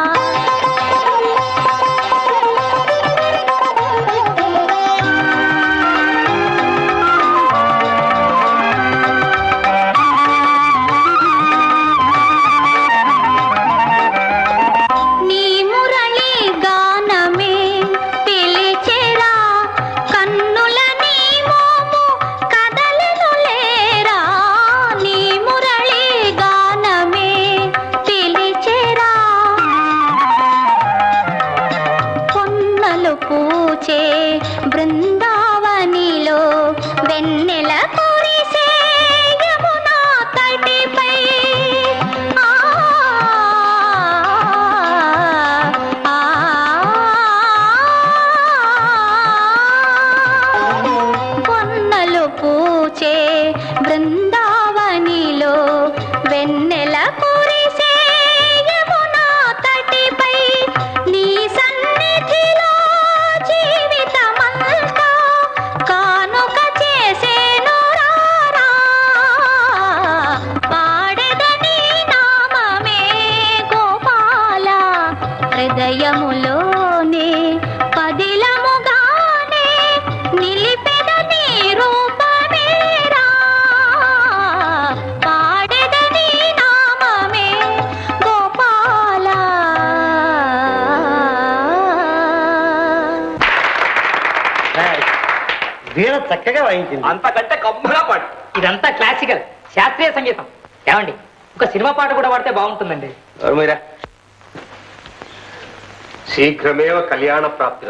నీ మురళి గానమే పిలిచెరా కన్నుల నీ మోము కదలెను లేరా నీ మురళి గానమే పిలిచెరా పొన్నలు పూచే బృందావనిలో వెన్నెల కురిసే యమునా తటిపై ఆ ఆ పొన్నలు పూచే బృందావనిలో వెన్నెల కురిసే యమునా తటిపై నీ సన్నిధిలో జీవితమంతా కానుక చేసేను రారా పాడెదని నామమే గోపాల హృదయములోనే పదిలముగానే నిలిపెదని రూపమేరా పాడెదని నామమే గోపాల వీణ చక్కగా వాయించింది అంతకంటే కమ్మగా పాడు ఇదంతా క్లాసికల్ శాస్త్రీయ సంగీతం ఏమండి ఒక సినిమా పాట కూడా పాడితే బాగుంటుందండి మీరా శీఘ్రమేవ కళ్యాణ ప్రాప్తి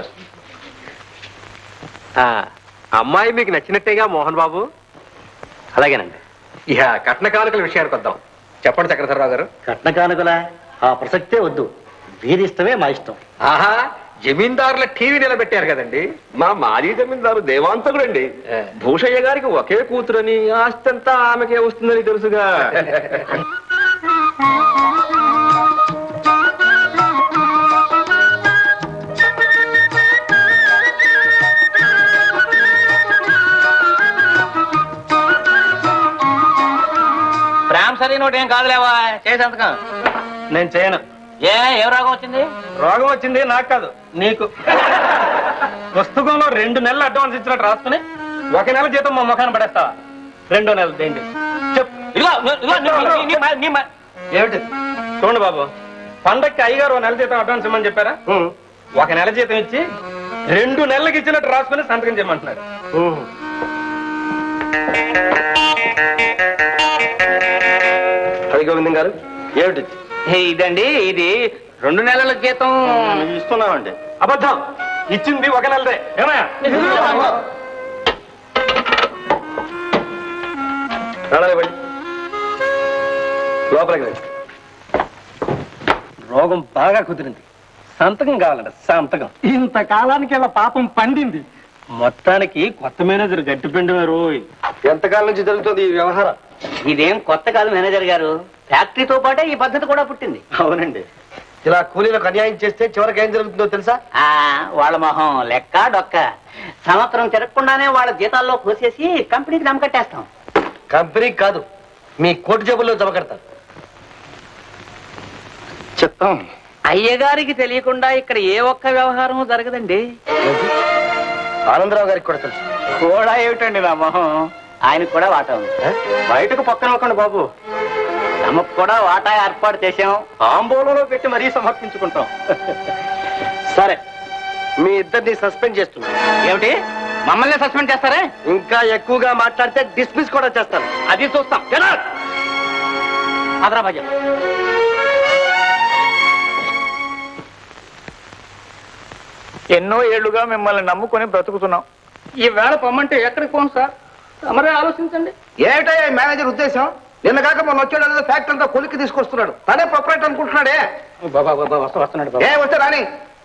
అమ్మాయి మీకు నచ్చినట్టేగా మోహన్ బాబు అలాగేనండి ఇక కట్న కానుకల విషయానికి వద్దాం చెప్పండి చక్రధరరావు గారు కట్న కానుకలా ఆ ప్రసక్తే వద్దు వీరి ఇష్టమే మా ఇష్టం ఆహా జమీందారుల టీవీ నిలబెట్టారు కదండి మా మాజీ జమీందారు దేవాంతకుడండి భూషయ్య గారికి ఒకే కూతురని ఆస్తి అంతా ఆమెకే వస్తుందని తెలుసుగా ప్రేమ సరైన ఏం కాదులేవా చేసేంతకం నేను చేయను ఏ ఏ రోగం వచ్చింది రోగం వచ్చింది నాకు కాదు నీకు పుస్తకంలో రెండు నెలలు అడ్వాన్స్ ఇచ్చినట్టు రాసుకుని ఒక నెల జీతం మా ముఖాన్ని పడేస్తావా రెండో నెల దేంటి చెప్పు ఇదిగో, ఇదిగో, నీ- నీ- నీ మ- నీ మ- ఏమిటి చూడండి బాబు పండక్కి అయ్యగారు ఒక నెల జీతం అడ్వాన్స్ ఇమ్మని చెప్పారా ఒక నెల జీతం ఇచ్చి రెండు నెలలకి ఇచ్చినట్టు రాసుకుని సంతకం చేయమంటున్నారు హరిగోవిందం గారు ఏమిటి ఇదండి ఇది రెండు నెలల జీతం ఇస్తున్నామండి అబద్ధం ఇచ్చింది ఒక నెలదే ఏమయ్యా రాడాలి లోపలికి రండి రోగం బాగా కుదిరింది సంతకం కావాలంట సంతకం ఇంతకాలానికి ఇలా పాపం పండింది మొత్తానికి కొత్త మేనేజర్ గట్టి పిండివారు ఎంతకాలం నుంచి జరుగుతుంది ఈ వ్యవహారం ఇదేం కొత్త కాదు మేనేజర్ గారు ఫ్యాక్టరీతో పాటే ఈ పద్ధతి కూడా పుట్టింది అవునండి ఇలా కూలీలకు అన్యాయం చేస్తే చివరికి ఏం జరుగుతుందో తెలుసా ఆ వాళ్ళ మొహం లెక్క డొక్క సంవత్సరం తిరగకుండానే వాళ్ళ జీతాల్లో కోసేసి కంపెనీకి దమ్ కట్టేస్తాం కంపెనీ కాదు మీ కోటి జబ్బుల్లో జమ కడతారు చిత్తం అయ్యగారికి తెలియకుండా ఇక్కడ ఏ ఒక్క వ్యవహారం జరగదండి ఏంటి? ఆనందరావు గారికి కూడా తెలుసు కూడా ఏమిటండి నా మొహం ఆయనకు కూడా వాటా ఉంది ఏ? బయటకు పక్కన ఒకండి బాబు తమకు కూడా వాటా ఏర్పాటు చేశాం ఆంబోళలో పెట్టి మరీ సమర్పించుకుంటాం సరే మీ ఇద్దరిని సస్పెండ్ చేస్తున్నారు ఏమిటి మమ్మల్ని సస్పెండ్ చేస్తారా ఇంకా ఎక్కువగా మాట్లాడితే డిస్మిస్ కూడా చేస్తాను అది చూస్తాం హైదరాబాద్ ఎన్నో ఏళ్లుగా మిమ్మల్ని నమ్ముకొని బ్రతుకుతున్నాం ఈ వేళ పొమ్మంటే ఎక్కడికి పోం సార్ తమరే ఆలోచించండి ఏమిటయ్యా ఈ మేనేజర్ ఉద్దేశం నిన్న కాక మొన్న వచ్చాడు ఏదో ఫ్యాక్టరీ అంతా కొలికి తీసుకొస్తున్నాడు తనే ప్రొపరేటర్ అనుకుంటున్నాడే బాబా బాబా వస్తా వస్తున్నాడు ఏ వస్తే రాని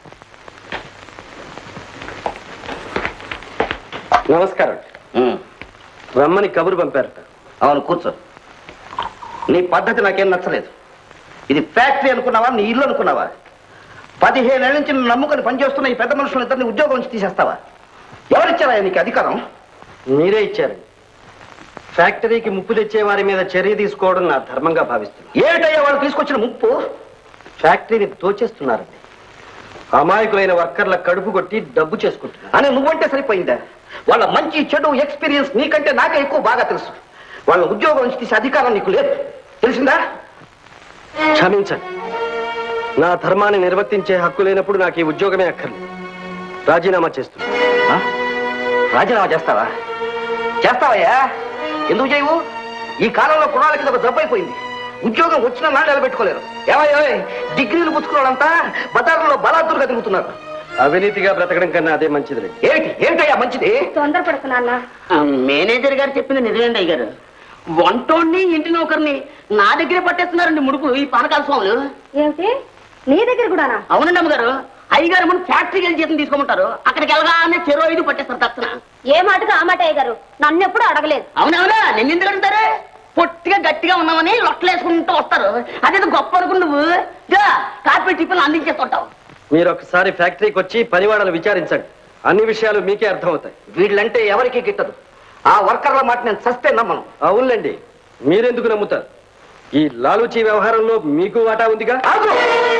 నమస్కారం రమ్మని కబురు పంపారట అవును కూర్చో నీ పద్ధతి నాకేం నచ్చలేదు ఇది ఫ్యాక్టరీ అనుకున్నావా నీ ఇల్లు అనుకున్నావా పదిహేనేళ్ళ నుంచి నిన్ను నమ్ముకొని పనిచేస్తున్న ఈ పెద్ద మనుషులు ఇద్దరిని ఉద్యోగం నుంచి తీసేస్తావా ఎవరిచ్చారా నీకు అధికారం మీరే ఇచ్చారండి ఫ్యాక్టరీకి ముప్పు తెచ్చే వారి మీద చర్య తీసుకోవడం నా ధర్మంగా భావిస్తున్నాను ఏమిటయ్యా వాళ్ళు తీసుకొచ్చిన ముప్పు ఫ్యాక్టరీని దోచేస్తున్నారండి అమాయకులైన వర్కర్ల కడుపు కొట్టి డబ్బు చేసుకుంటున్నారు అని నువ్వంటే సరిపోయిందా వాళ్ళ మంచి చెడు ఎక్స్పీరియన్స్ నీకంటే నాకే ఎక్కువ బాగా తెలుసు వాళ్ళ ఉద్యోగం నుంచి తీసే అధికారం నీకు లేదు తెలిసిందా క్షమించండి నా ధర్మాన్ని నిర్వర్తించే హక్కు లేనప్పుడు నాకు ఈ ఉద్యోగమే అక్కర్లేదు రాజీనామా చేస్తున్నాను ఆ? రాజీనామా చేస్తావా చేస్తావయ్యా ఎందుకు చేయవు ఈ కాలంలో కుణాలకి ఇది ఒక జబ్బు అయిపోయింది ఉద్యోగం వచ్చిన నాడు నిలబెట్టుకోలేరు ఏమయ్యో డిగ్రీలు పుచ్చుకున్నాడంతా బజార్లో బలాదురుగా తిరుగుతున్నారు అవినీతిగా బ్రతకడం కన్నా అదే మంచిది ఏమిటి ఏమిటయ్యా మంచిది తొందరపడుతున్నా మేనేజర్ గారు చెప్పింది నిజమేండి అయ్యారు వంటోడిని ఇంటి నౌకర్ని నా దగ్గరే పట్టేస్తున్నారండి ముడుపు ఈ పానకాల స్వాములు ఏమిటి నీ దగ్గర కూడానా అవునండి అమ్మగారు అయ్యగారు మనం ఫ్యాక్టరీకి వెళ్ళి జీతం తీసుకోమంటారు అక్కడికి వెళ్ళగానే చెరో ఐదు పట్టేస్తారు తక్షణ ఏ మాటగా ఆ మాట అయ్యగారు నన్ను ఎప్పుడు అడగలేదు అవునవునా నిన్ను ఎందుకు అడుగుతారు పొట్టిగా గట్టిగా ఉన్నామని లొట్టలేసుకుంటూ వస్తారు అదేదో గొప్ప అనుకుని నువ్వు గా కాఫీ టిఫిన్ అందించేస్తుంటావు మీరు ఒకసారి ఫ్యాక్టరీకి వచ్చి పనివాడలు విచారించండి అన్ని విషయాలు మీకే అర్థమవుతాయి వీళ్ళంటే ఎవరికి గిట్టదు ఆ వర్కర్ల మాట నేను చస్తే నమ్మను అవునులేండి మీరెందుకు నమ్ముతారు ఈ లాలూచీ వ్యవహారంలో మీకు వాటా ఉందిగా ఆగు!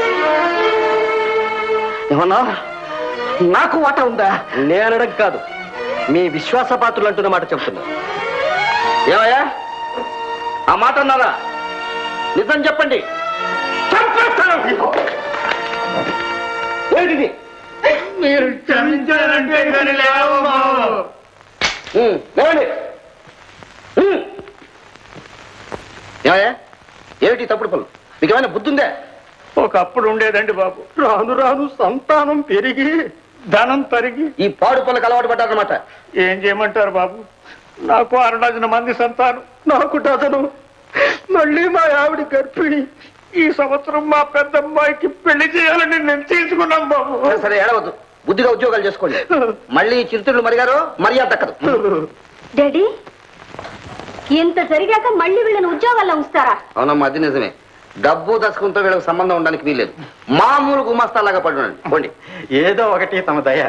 ఏమన్నా నాకు వాట ఉందా నేనడం కాదు మీ విశ్వాసపాత్రులు అంటున్న మాట చెప్తున్నా ఏమయ్యా ఆ మాట అన్నారా నిజం చెప్పండి చంపేస్తాను ఏంటిది మీరు క్షమించారంటే కానీ లేవమ్మా ఉమ్, లేవండి ఉమ్. ఏమయ్యా ఏమిటి తప్పుడు పనులు మీకు ఏమైనా బుద్ధి ఉందా ఒకప్పుడు ఉండేదండి బాబు రాను రాను సంతానం పెరిగి ధనం తరిగి ఈ పాడు పనులకు అలవాటు పడ్డారనమాట ఏం చేయమంటారు బాబు నాకు అర డజన మంది సంతానం నాకు డజను మళ్ళీ మా ఆవిడ గర్భిణి ఈ సంవత్సరం మా పెద్దమ్మాయికి పెళ్లి చేయాలని నేను తీసుకున్నాం బాబు సరే సరే ఏడవద్దు బుద్ధిగా ఉద్యోగాలు చేసుకోండి మళ్ళీ చిరుతిళ్ళు మరిగారు మర్యాద దక్కదు డాడీ ఇంత జరిగాక మళ్ళీ వీళ్ళని ఉద్యోగాల్లో ఉంచుతారా అవునమ్మా అది నిజమే డబ్బు దశకంతో వీళ్ళకి సంబంధం ఉండడానికి వీల్లేదు మామూలు గుమస్తాలాగా పడి ఉండండి పోండి ఏదో ఒకటి తమ దయ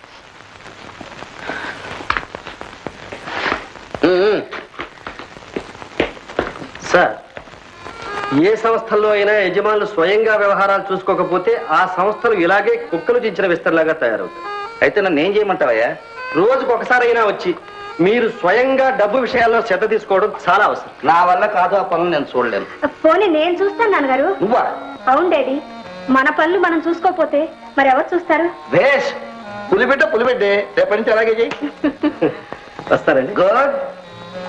ఉమ్, ఉమ్. సార్ ఏ సంస్థల్లో అయినా యజమానులు స్వయంగా వ్యవహారాలు చూసుకోకపోతే ఆ సంస్థలు ఇలాగే కుక్కలు చించిన విస్తరలాగా తయారవుతాయి అయితే నన్ను ఏం చేయమంటావయ్యా రోజుకు ఒకసారైనా వచ్చి మీరు స్వయంగా డబ్బు విషయాల్లో శ్రద్ధ తీసుకోవడం చాలా అవసరం నా వల్ల కాదు ఆ పనులు నేను చూడలేను పోనీ నేను చూస్తాను నాన్నగారు నువ్వా అవును డాడీ మన పనులు మనం చూసుకోపోతే మరి ఎవరు చూస్తారు వేష్ పులిబిడ్డ పులిబిడ్డే రేపటి నుంచి అలాగే చెయ్యి వస్తారండి గుడ్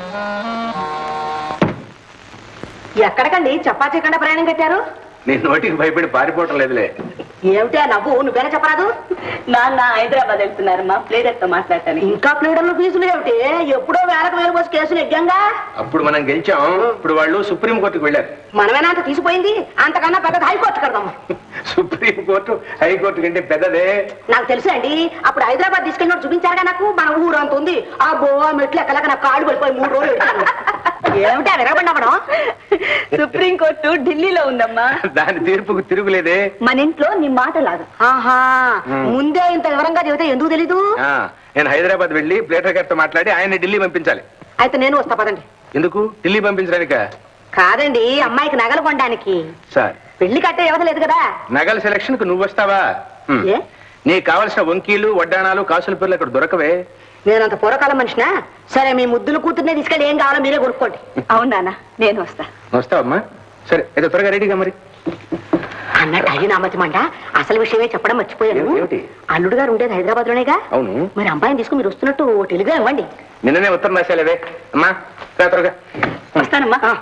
ఎక్కడికండి చపాచీకుండా ప్రయాణం కట్టారు నీ నోటికి భయపడి పారిపోవటం లేదులే ఏమిటి ఆ నవ్వు నువ్వేనా చెప్పరాదు నాన్న హైదరాబాద్ వెళ్తున్నారమ్మా ప్లేడర్ తో మాట్లాడటాను ఇంకా ప్లీడర్లు ఫీజులు ఏమిటి ఎప్పుడో వేలకు వేలు పోసి కేసులు ఎగ్గాంగా అప్పుడు మనం గెలిచాం ఇప్పుడు వాళ్ళు సుప్రీం కోర్టుకు వెళ్ళారు మనమేనా అంత తీసిపోయింది అంతకన్నా పెద్దది హైకోర్టు కడదాం సుప్రీం కోర్టు హైకోర్టు కంటే పెద్దదే నాకు తెలుసు అండి అప్పుడు హైదరాబాద్ తీసుకెళ్ళినప్పుడు చూపించారుగా నాకు మన ఊరు అంత ఉంది ఆ గోవా మెట్లు ఎక్కలేక నాకు కాళ్ళు పడిపోయి మూడు రోజులు ఏడ్చాను. ఏమిటి విరగబండి అవ్వడం సుప్రీం కోర్టు ఢిల్లీలో ఉందమ్మా దాని తీర్పుకు తిరుగులేదే మన ఇంట్లో నీ మాట లాగా ఆహా ముందే ఇంత వివరంగా చెబితే ఎందుకు తెలీదు ఆ, నేను హైదరాబాద్ వెళ్ళి ప్లేటర్ గారితో మాట్లాడి ఆయన ఢిల్లీ పంపించాలి అయితే నేను వస్తా పదండి ఎందుకు ఢిల్లీ పంపించడానిక కాదండి అమ్మాయికి నగలు కొనడానికి సార్ పెళ్లి కట్టే యువత లేదు కదా నగల సెలక్షన్ కు నువ్వు వస్తావా హ్మ్. ఏ నీకు కావలసిన వంకీలు వడ్డాణాలు కాసుల పేర్లు అక్కడ దొరకవే నేనంత పూర్వకాలం మనిషినా సరే మీ ముద్దులు కూతుర్నే తీసుకెళ్ళి ఏం కావాలో మీరే కొనుక్కోండి అవును నాన్న నేను వస్తా నువ్వు వస్తావమ్మా సరే ఏదో త్వరగా రెడీగా మరి అన్నట్టు అయ్యి నామతి మంట అసలు విషయమే చెప్పడం మర్చిపోయాను ఏమిటి, ఏమిటి? అల్లుడు గారు ఉండేది హైదరాబాద్ లోనేగా అవును మరి అమ్మాయిని తీసుకుని మీరు వస్తున్నట్టు టెలిగ్రామ్ ఇవ్వండి నిన్ననే ఉత్తరం రాశాలేవే అమ్మా రా త్వరగా వస్తానమ్మా ఆ,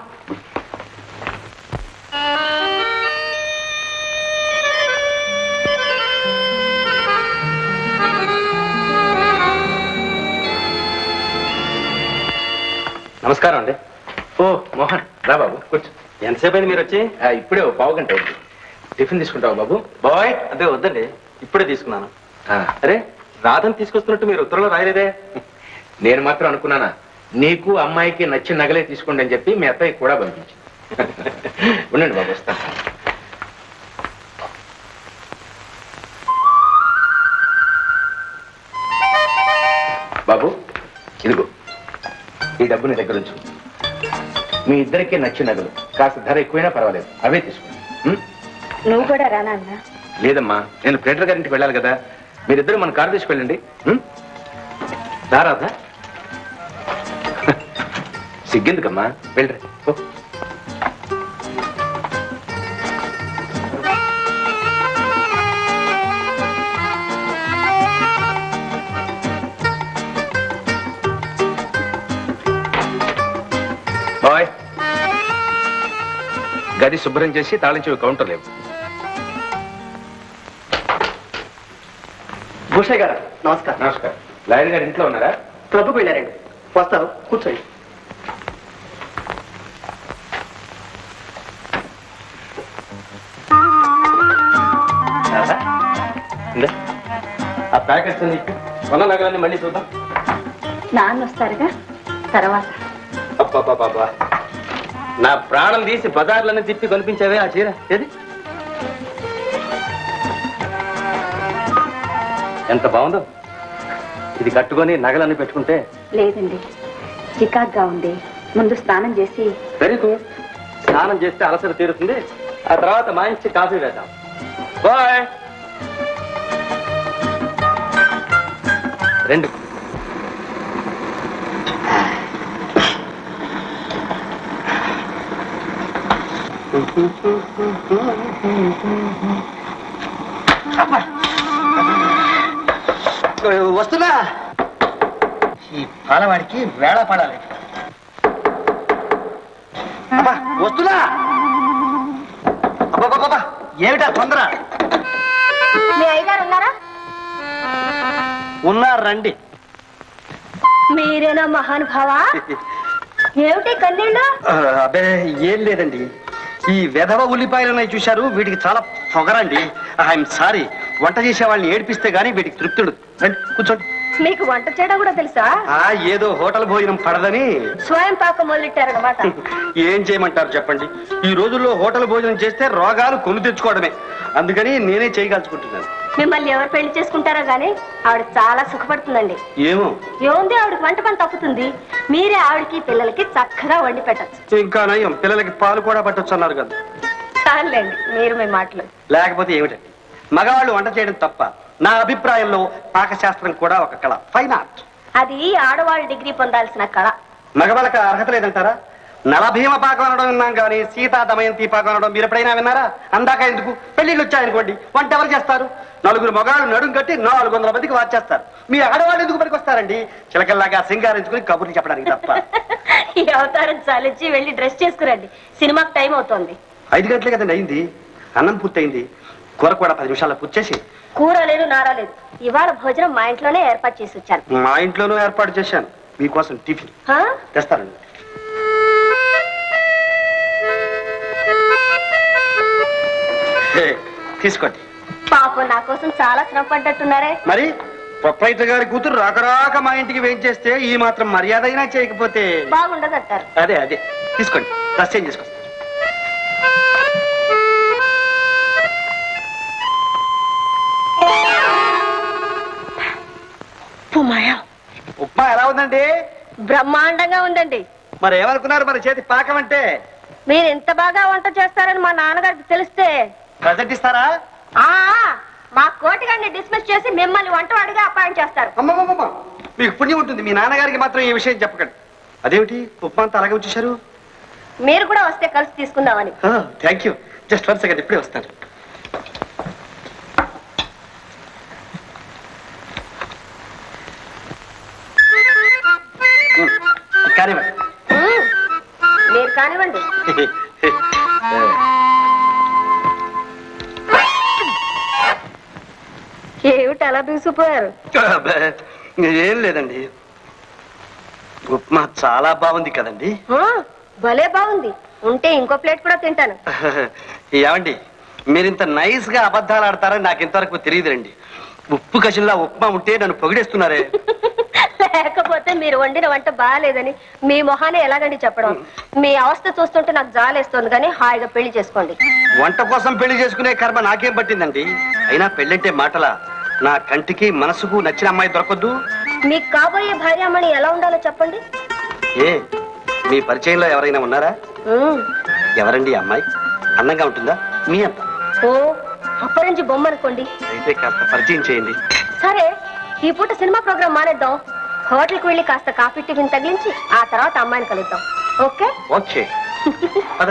నమస్కారం అండి ఓ మోహన్ రా బాబు కూర్చో ఎంతసేపు అయింది మీరు వచ్చి ఆ, ఇప్పుడే ఓ పావు గంట అయింది టిఫిన్ తీసుకుంటావా బాబు బాయ్ అదే వద్దండి ఇప్పుడే తీసుకున్నాను ఆ, అరే రాధని తీసుకొస్తున్నట్టు మీరు ఉత్తరంలో రాయలేదే నేను మాత్రం అనుకున్నానా నీకు అమ్మాయికి నచ్చిన నగలే తీసుకోండి అని చెప్పి మీ అత్తయ్య కూడా పంపించింది ఉండండి బాబు వస్తా బాబు ఇదిగో ఈ డబ్బు నీ దగ్గర ఉంచు మీ ఇద్దరికి నచ్చిన నగలు కాస్త ధర ఎక్కువైనా పర్వాలేదు అవే తీసుకోండి ఉం? నువ్వు కూడా రానా అన్నా లేదమ్మా నేను ప్లేటర్ గారింటికి వెళ్ళాలి కదా మీరిద్దరు మన కారు తీసుకెళ్ళండి ఉం? రా రాధా సిగ్గెందుకమ్మా వెళ్ళరా పో. బాయ్ గది శుభ్రం చేసి తాళం చెవి కౌంటర్ లేవు భూషయ్య గారు నమస్కారం నమస్కారం లాయర్ గారు ఇంట్లో ఉన్నారా క్లబ్కు వెళ్ళారండి వస్తాను కూర్చోండి రాధా, ఇందా. ఆ ప్యాకెట్స్ అన్ని ఇప్పు. కొన్న నగలన్నీ మళ్ళీ చూద్దాం నాన్న వస్తారుగా తర్వాత అబ్బా నా ప్రాణం తీసి బజార్లన్నీ తిప్పి కనిపించావే ఆ చీర ఏది ఎంత బాగుందో ఇది కట్టుకొని నగలన్నీ పెట్టుకుంటే లేదండి చికాగ్గా ఉంది ముందు స్నానం చేసి వెరీ గుడ్ స్నానం చేస్తే అలసట తీరుతుంది ఆ తర్వాత మంచి కాఫీ వేద్దాం బాయ్ రెండు వస్తున్నా ఈ పాలవాడికి వేళ పడాలి అబ్బా, వస్తున్నా అబ్బా ఏమిటా తొందర మీ అయ్యగారు ఉన్నారా ఉన్నారు రండి మీరేనా మహానుభావా ఏమిటి కన్నీళ్ళు ఆ, అబ్బే ఏం లేదండి ఈ వెధవ ఉల్లిపాయలున్నాయి చూశారు వీటికి చాలా పొగరండి ఐఎమ్ సారీ వంట చేసే వాళ్ళని ఏడిపిస్తే గానీ వీటికి తృప్తుడు రండి కూర్చోండి మీకు వంట చేయడం కూడా తెలుసా ఆ ఏదో హోటల్ భోజనం పడదని స్వయం పాకం మొదలెట్టారనమాట ఏం చేయమంటారు చెప్పండి ఈ రోజుల్లో హోటల్ భోజనం చేస్తే రోగాలు కొని తెచ్చుకోవడమే అందుకని నేనే చేయగలుచుకుంటున్నాను మిమ్మల్ని ఎవరు పెళ్లి చేసుకుంటారో గానీ ఆవిడ చాలా సుఖపడుతుందండి ఏమో ఏముంది ఆవిడకి వంట పని తప్పుతుంది మీరే ఆవిడకి పిల్లలకి చక్కగా వండి పెట్టచ్చు ఇంకా నయం పిల్లలకి పాలు కూడా పట్టొచ్చు అన్నారు కదా చాలండి మీరు మీ మాటలు లేకపోతే ఏమిటండి మగవాళ్ళు వంట చేయడం తప్ప నా అభిప్రాయంలో పాకశాస్త్రం కూడా ఒక కళ ఫైన్ ఆర్ట్ అది ఆడవాళ్ళు డిగ్రీ పొందాల్సిన కళ మగవాళ్ళకి అర్హత లేదంటారా నలభీమ పాకం అనడం విన్నాం కానీ సీతా దమయంతి పాకం అనడం మీరు ఎప్పుడైనా విన్నారా అందాక ఎందుకు పెళ్లిళ్ళు వచ్చాయనుకోండి వంట ఎవరు చేస్తారు నలుగురు మొగాళ్ళు నడుం కట్టి నాలుగు వందల మందికి వాచేస్తారు మీ ఆడవాళ్ళు ఎందుకు పనికి వస్తారండి చిలకల్లాగా సింగారించుకుని కబుర్లు చెప్పడానికి తప్ప ఈ అవతారం చాలించి వెళ్ళి డ్రెస్ చేసుకురండి సినిమాకి టైం అవుతోంది ఐదు గంటలే కదండి అయింది అన్నం పూర్తయింది కూర కూడా పది నిమిషాల్లో పూర్తి చేసి కూర లేదు నారా లేదు ఇవాళ భోజనం మా ఇంట్లోనే ఏర్పాటు చేసి వచ్చాను మా ఇంట్లోనూ ఏర్పాటు చేశాను మీకోసం టిఫిన్ హా? తెస్తారండి హే, తీసుకోండి పాపం నా కోసం చాలా శ్రమ పడ్డట్టున్నారే మరి ప్రొప్రైటర్ గారి కూతురు రాకరాక మా ఇంటికి వేయించేస్తే ఈ మాత్రం మర్యాద అయినా చేయకపోతే బాగుండదంటారు అదే అదే తీసుకోండి డ్రెస్ చేంజ్ చేసుకోండి పుమాయా ఉప్మా ఎలా ఉందండి బ్రహ్మాండంగా ఉందండి మరి ఏమనుకున్నారు మరి చేతి పాకం అంటే మీరు ఎంత బాగా వంట చేస్తారని మా నాన్నగారికి తెలిస్తే ప్రజెంట్ ఇస్తారా ఆ మా కోటిగారిని డిస్మిస్ చేసి మిమ్మల్ని వంటవాడిగా అపాయింట్ చేస్తారు అమ్మమ్మమ్మ మీకు పుణ్యం ఉంటుంది మీ నాన్నగారికి మాత్రం ఈ విషయం చెప్పకండి అదేమిటి ఉప్మా అంతా అలాగే వచ్చేసారు మీరు కూడా వస్తే కలిసి తీసుకుందామని thank you just one second ఇప్పుడే వస్తాను కానివ్వండి మ్మ్. మీరు కానివ్వండి ఏమిటి అలా దూసిపోయారు అబ్బే, ఏం లేదండి ఉప్మా చాలా బాగుంది కదండి ఆ, భలే బాగుంది ఉంటే ఇంకో ప్లేట్ కూడా తింటాను ఏమండి మీరు ఇంత నైస్ గా అబద్ధాలు ఆడతారని నాకు ఇంతవరకు తెలియదురండి ఉప్పు కషిల్లా ఉప్మా ఉంటే నన్ను పొగిడేస్తున్నారే లేకపోతే మీరు వండిన వంట బాగాలేదని మీ మొహానే ఎలాగండి చెప్పడం మీ అవస్థ చూస్తుంటే నాకు జాలేస్తుంది కానీ హాయిగా పెళ్లి చేసుకోండి వంట కోసం పెళ్లి చేసుకునే కర్మ నాకేం పట్టిందండి అయినా పెళ్ళంటే మాటలా నా కంటికి మనసుకు నచ్చిన అమ్మాయి దొరకొద్దు మీకు కాబోయే భార్యామణి ఎలా ఉండాలో చెప్పండి ఏ మీ పరిచయంలో ఎవరైనా ఉన్నారా మ్మ్. ఎవరండి ఈ అమ్మాయి అందంగా ఉంటుందా మీ అంత ఓ అప్పరించి బొమ్మ అనుకోండి అయితే కాస్త పరిచయం చేయండి సరే ఈ పూట సినిమా ప్రోగ్రామ్ మానేద్దాం హోటల్కి వెళ్ళి కాస్త కాఫీ టిఫిన్ తగిలించి ఆ తర్వాత అమ్మాయిని కలుద్దాం ఓకే ఓకే పద.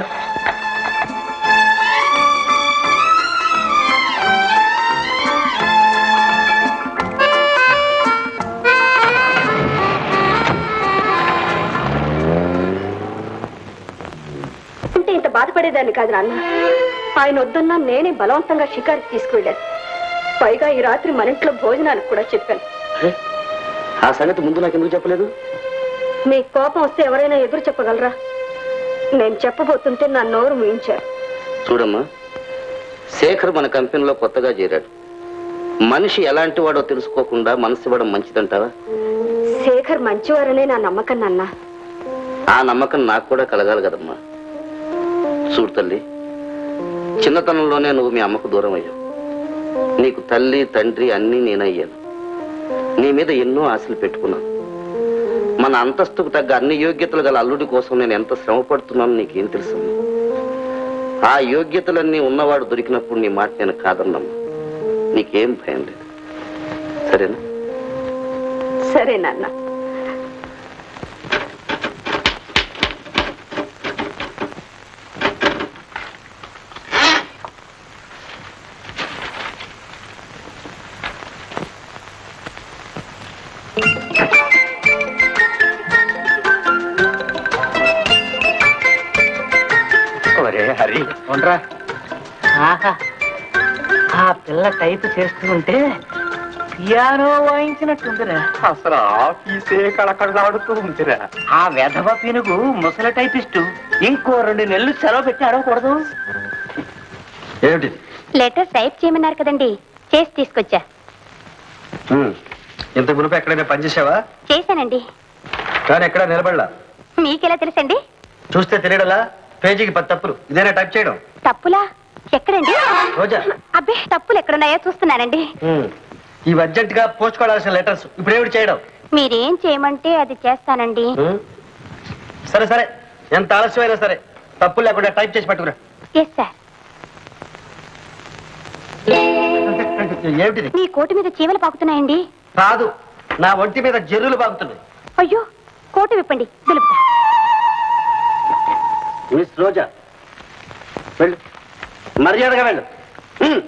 అంటే ఇంత బాధపడేదాన్ని కాదు నాన్న ఆయన వద్దన్నా నేనే బలవంతంగా షికారుకి తీసుకువెళ్ళాను పైగా ఈ రాత్రి మన ఇంట్లో భోజనానికి కూడా చెప్పాను అరే, ఆ సంగతి ముందు నాకు ఎందుకు చెప్పలేదు మీ కోపం వస్తే ఎవరైనా ఎదురు చెప్పగలరా నేను చెప్పబోతుంటే నా నోరు ముయించారు చూడమ్మా శేఖర్ మన కంపెనీలో కొత్తగా చేరాడు మనిషి ఎలాంటి వాడో తెలుసుకోకుండా మనసు ఇవ్వడం మంచిదంటావా శేఖర్ మంచివారనే నా నమ్మకం నాన్న ఆ నమ్మకం నాకు కూడా కలగాలి కదమ్మా చూడు తల్లి చిన్నతనంలోనే నువ్వు మీ అమ్మకు దూరం అయ్యావు నీకు తల్లి తండ్రి అన్నీ నేనయ్యాను నీ మీద ఎన్నో ఆశలు పెట్టుకున్నాను మన అంతస్తుకు తగ్గ అన్ని యోగ్యతలు గల అల్లుడి కోసం నేను ఎంత శ్రమ పడుతున్నానో నీకేం తెలుసమ్మా ఆ యోగ్యతలన్నీ ఉన్నవాడు దొరికినప్పుడు నీ మాట నేను కాదన్నమ్మా నీకేం భయం లేదు సరేనా సరే నాన్న ఒరే హరి ఉండరా ఆహా ఆ పిల్ల టైప్ చేస్తూ ఉంటే పియానో వాయించినట్టుందిరా అసలు ఆఫీసే కళకళలాడుతూ ఉందిరా ఆ వెధవ పినుగు ముసలి టైపిస్టు ఇంకో రెండు నెలలు సెలవు పెట్టి అడగకూడదు ఏమిటి లెటర్ టైప్ చేయమన్నారు కదండి చేసి తీసుకొచ్చా ఉమ్, ఇంత మునుపు ఎక్కడైనా పనిచేసావా చేశానండి కానీ ఎక్కడ నిలబడలా మీకెలా తెలుసండి చూస్తే తెలియడలా పేజీకి పది తప్పులు ఇదేనా టైప్ చేయడం తప్పులా ఎక్కడండి రోజా అబ్బే తప్పులు ఎక్కడున్నాయో చూస్తున్నానండి ఉమ్, ఇవి అర్జెంట్ గా పోస్ట్ కావాల్సిన లెటర్స్ ఇప్పుడు ఏమిటి చేయడం మీరేం చేయమంటే అది చేస్తానండి ఉమ్, సరే సరే ఎంత ఆలస్యమైనా సరే తప్పులు లేకుండా టైప్ చేసి పట్టుకురా ఎస్ సార్ ఏమిటిది మీ కోటు మీద చీమలు పాకుతున్నాయండి కాదు నా ఒంటి మీద జర్రులు బాగుతున్నాయి అయ్యో కోటు విప్పండి దులుపుతా మిస్ రోజా వెళ్ళు మర్యాదగా వెళ్ళు హ్మ్.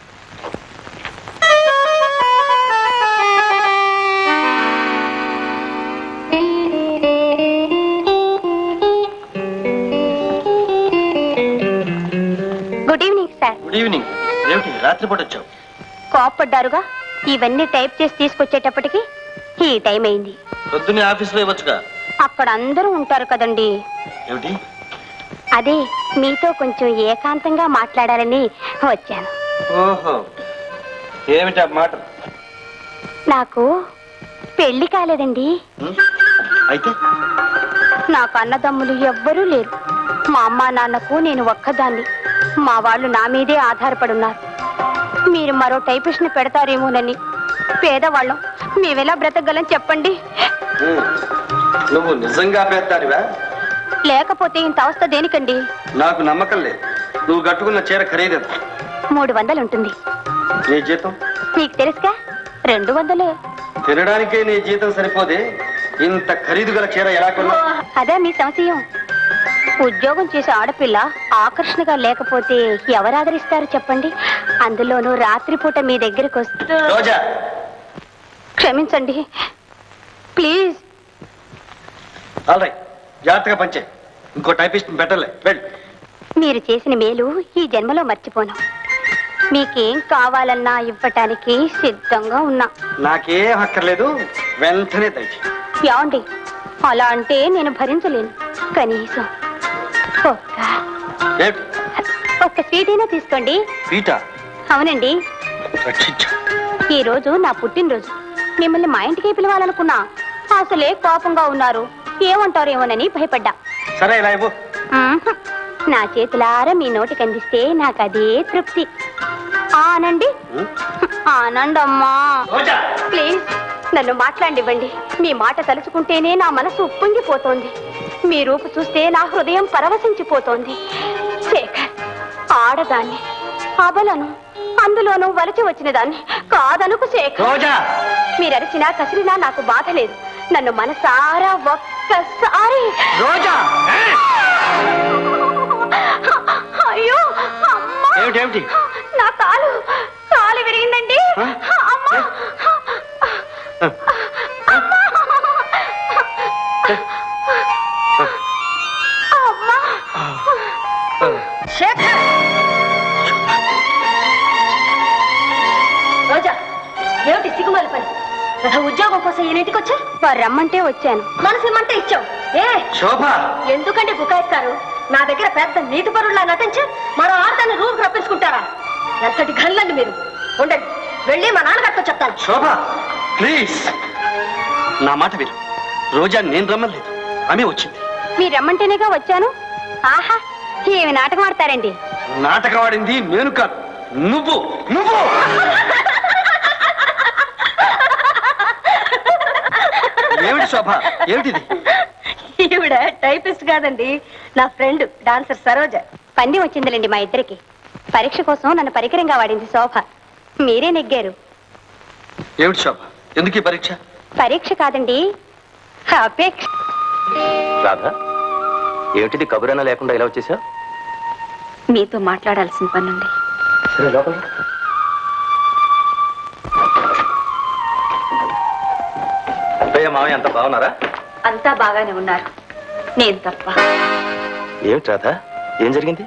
Good evening sir good evening ఏమిటి రాత్రిపూట వచ్చావు కోప్పడ్డారుగా ఇవన్నీ టైప్ చేసి తీసుకొచ్చేటప్పటికి ఈ టైం అయింది పొద్దున్నే ఆఫీస్లో ఇవ్వచ్చుగా అక్కడ అందరూ ఉంటారు కదండి ఏమిటి అదే మీతో కొంచెం ఏకాంతంగా మాట్లాడాలని వచ్చాను ఓహో ఏమిటి ఆ మాట నాకు పెళ్లి కాలేదండి అయితే నాకు అన్నదమ్ములు ఎవ్వరూ లేరు మా అమ్మా నాన్నకు నేను ఒక్కదాన్ని మా వాళ్ళు నా మీదే ఆధారపడున్నారు మీరు మరో టైపిస్ట్ని పెడతారేమోనని పేదవాళ్ళం మేమెలా బ్రతకగలం చెప్పండి హ్మ్. నువ్వు నిజంగా పెద్దానివా లేకపోతే ఇంత అవస్థ దేనికండి నాకు నమ్మకం లేదు నువ్వు కట్టుకున్న చీర ఖరీదెంత మూడు వందలు ఉంటుంది నీ జీతం మీకు తెలుసుగా రెండు వందలే తినడానికే నీ జీతం సరిపోదే ఇంత ఖరీదు గల చీర ఎలా కొన్నా అదే మీ సంశయం ఉద్యోగం చేసే ఆడపిల్ల ఆకర్షణగా లేకపోతే ఎవరు ఆదరిస్తారు చెప్పండి అందులోనూ రాత్రిపూట మీ దగ్గరికి వస్తూ రోజా క్షమించండి ప్లీజ్ ఆల్ రైట్ జాగ్రత్తగా పంచే ఇంకో టైపిస్ట్ పెట్టలే వెళ్ళు మీరు చేసిన మేలు ఈ జన్మలో మర్చిపోను మీకేం కావాలన్నా ఇవ్వటానికి సిద్ధంగా ఉన్నా నాకేం అక్కర్లేదు వెంటనే దయచి ఏమండి అలా అంటే నేను భరించలేను కనీసం ఒక్క ఒక్క స్వీట్ అయినా తీసుకోండి పీట అవునండి రక్షించు ఈ రోజు నా పుట్టినరోజు మిమ్మల్ని మా ఇంటికి పిలవాలనుకున్నా అసలే కోపంగా ఉన్నారు ఏమంటారేమోనని భయపడ్డా సరే ఇలా ఇవ్వు మ్మ్హ్. నా చేతులారా మీ నోటికి అందిస్తే నాకు అదే తృప్తి ఆనండి ఆనందమ్మా ప్లీజ్ నన్ను మాట్లాడివ్వండి మీ మాట తలుచుకుంటేనే నా మనసు ఉప్పొంగిపోతోంది మీ రూపు చూస్తే నా హృదయం పరవశించిపోతోంది శేఖర్ ఆడదాన్ని అబలను అందులోనూ వలచి వచ్చిన దాన్ని కాదనుకు శేఖర్ రోజా మీరు అరిచినా కసిరినా నాకు బాధ లేదు నన్ను మనసారా ఒక్కసారి రోజా అయ్యో అమ్మా ఏమిటి ఏమిటి నా కాలు కాలు విరిగిందండి అమ్మా అమ్మా శేఖర్ రోజా ఏమిటి సిగ్గుమాలి పని గత ఉద్యోగం కోసం ఈయనింటికి వచ్చా వారు రమ్మంటే వచ్చాను మనసు ఇమ్మంటే ఇచ్చావు ఏ శోభ ఎందుకంటే బుకాయిస్తారు నా దగ్గర పెద్ద నీటి పరుల్లా నటించి మరో ఆడదాన్ని రూమ్ రప్పించుకుంటారా ఎంతటి గల్లండి మీరు ఉండండి వెళ్ళి మా నాన్నగారితో చెప్తాను శోభ ప్లీజ్ నా మాట విను రోజా నేను రమ్మలేదు ఆమె వచ్చింది మీరు రమ్మంటేనేగా వచ్చాను ఆహా ఏమి నాటకం ఆడతారండి నాటకం ఆడింది నేను కాదు నువ్వు నువ్వు ఏమిటి శోభ ఏమిటిది ఈవిడ టైపిస్ట్ కాదండి నా ఫ్రెండ్ డాన్సర్ సరోజ పంది వచ్చిందిలేండి మా ఇద్దరికి పరీక్ష కోసం నన్ను పరికరంగా వాడింది శోభ మీరే నెగ్గారు ఏమిటి శోభ ఎందుకు ఈ పరీక్ష పరీక్ష కాదండి అపేక్ష రాధా ఏమిటిది కబురైనా లేకుండా ఇలా వచ్చేసా మీతో మాట్లాడాల్సిన పనుంది సరే లోపల అత్తయ్య మామయ్య అంత బాగున్నారా అంతా బాగానే ఉన్నారు నేను తప్ప ఏమిటి రాధా ఏం జరిగింది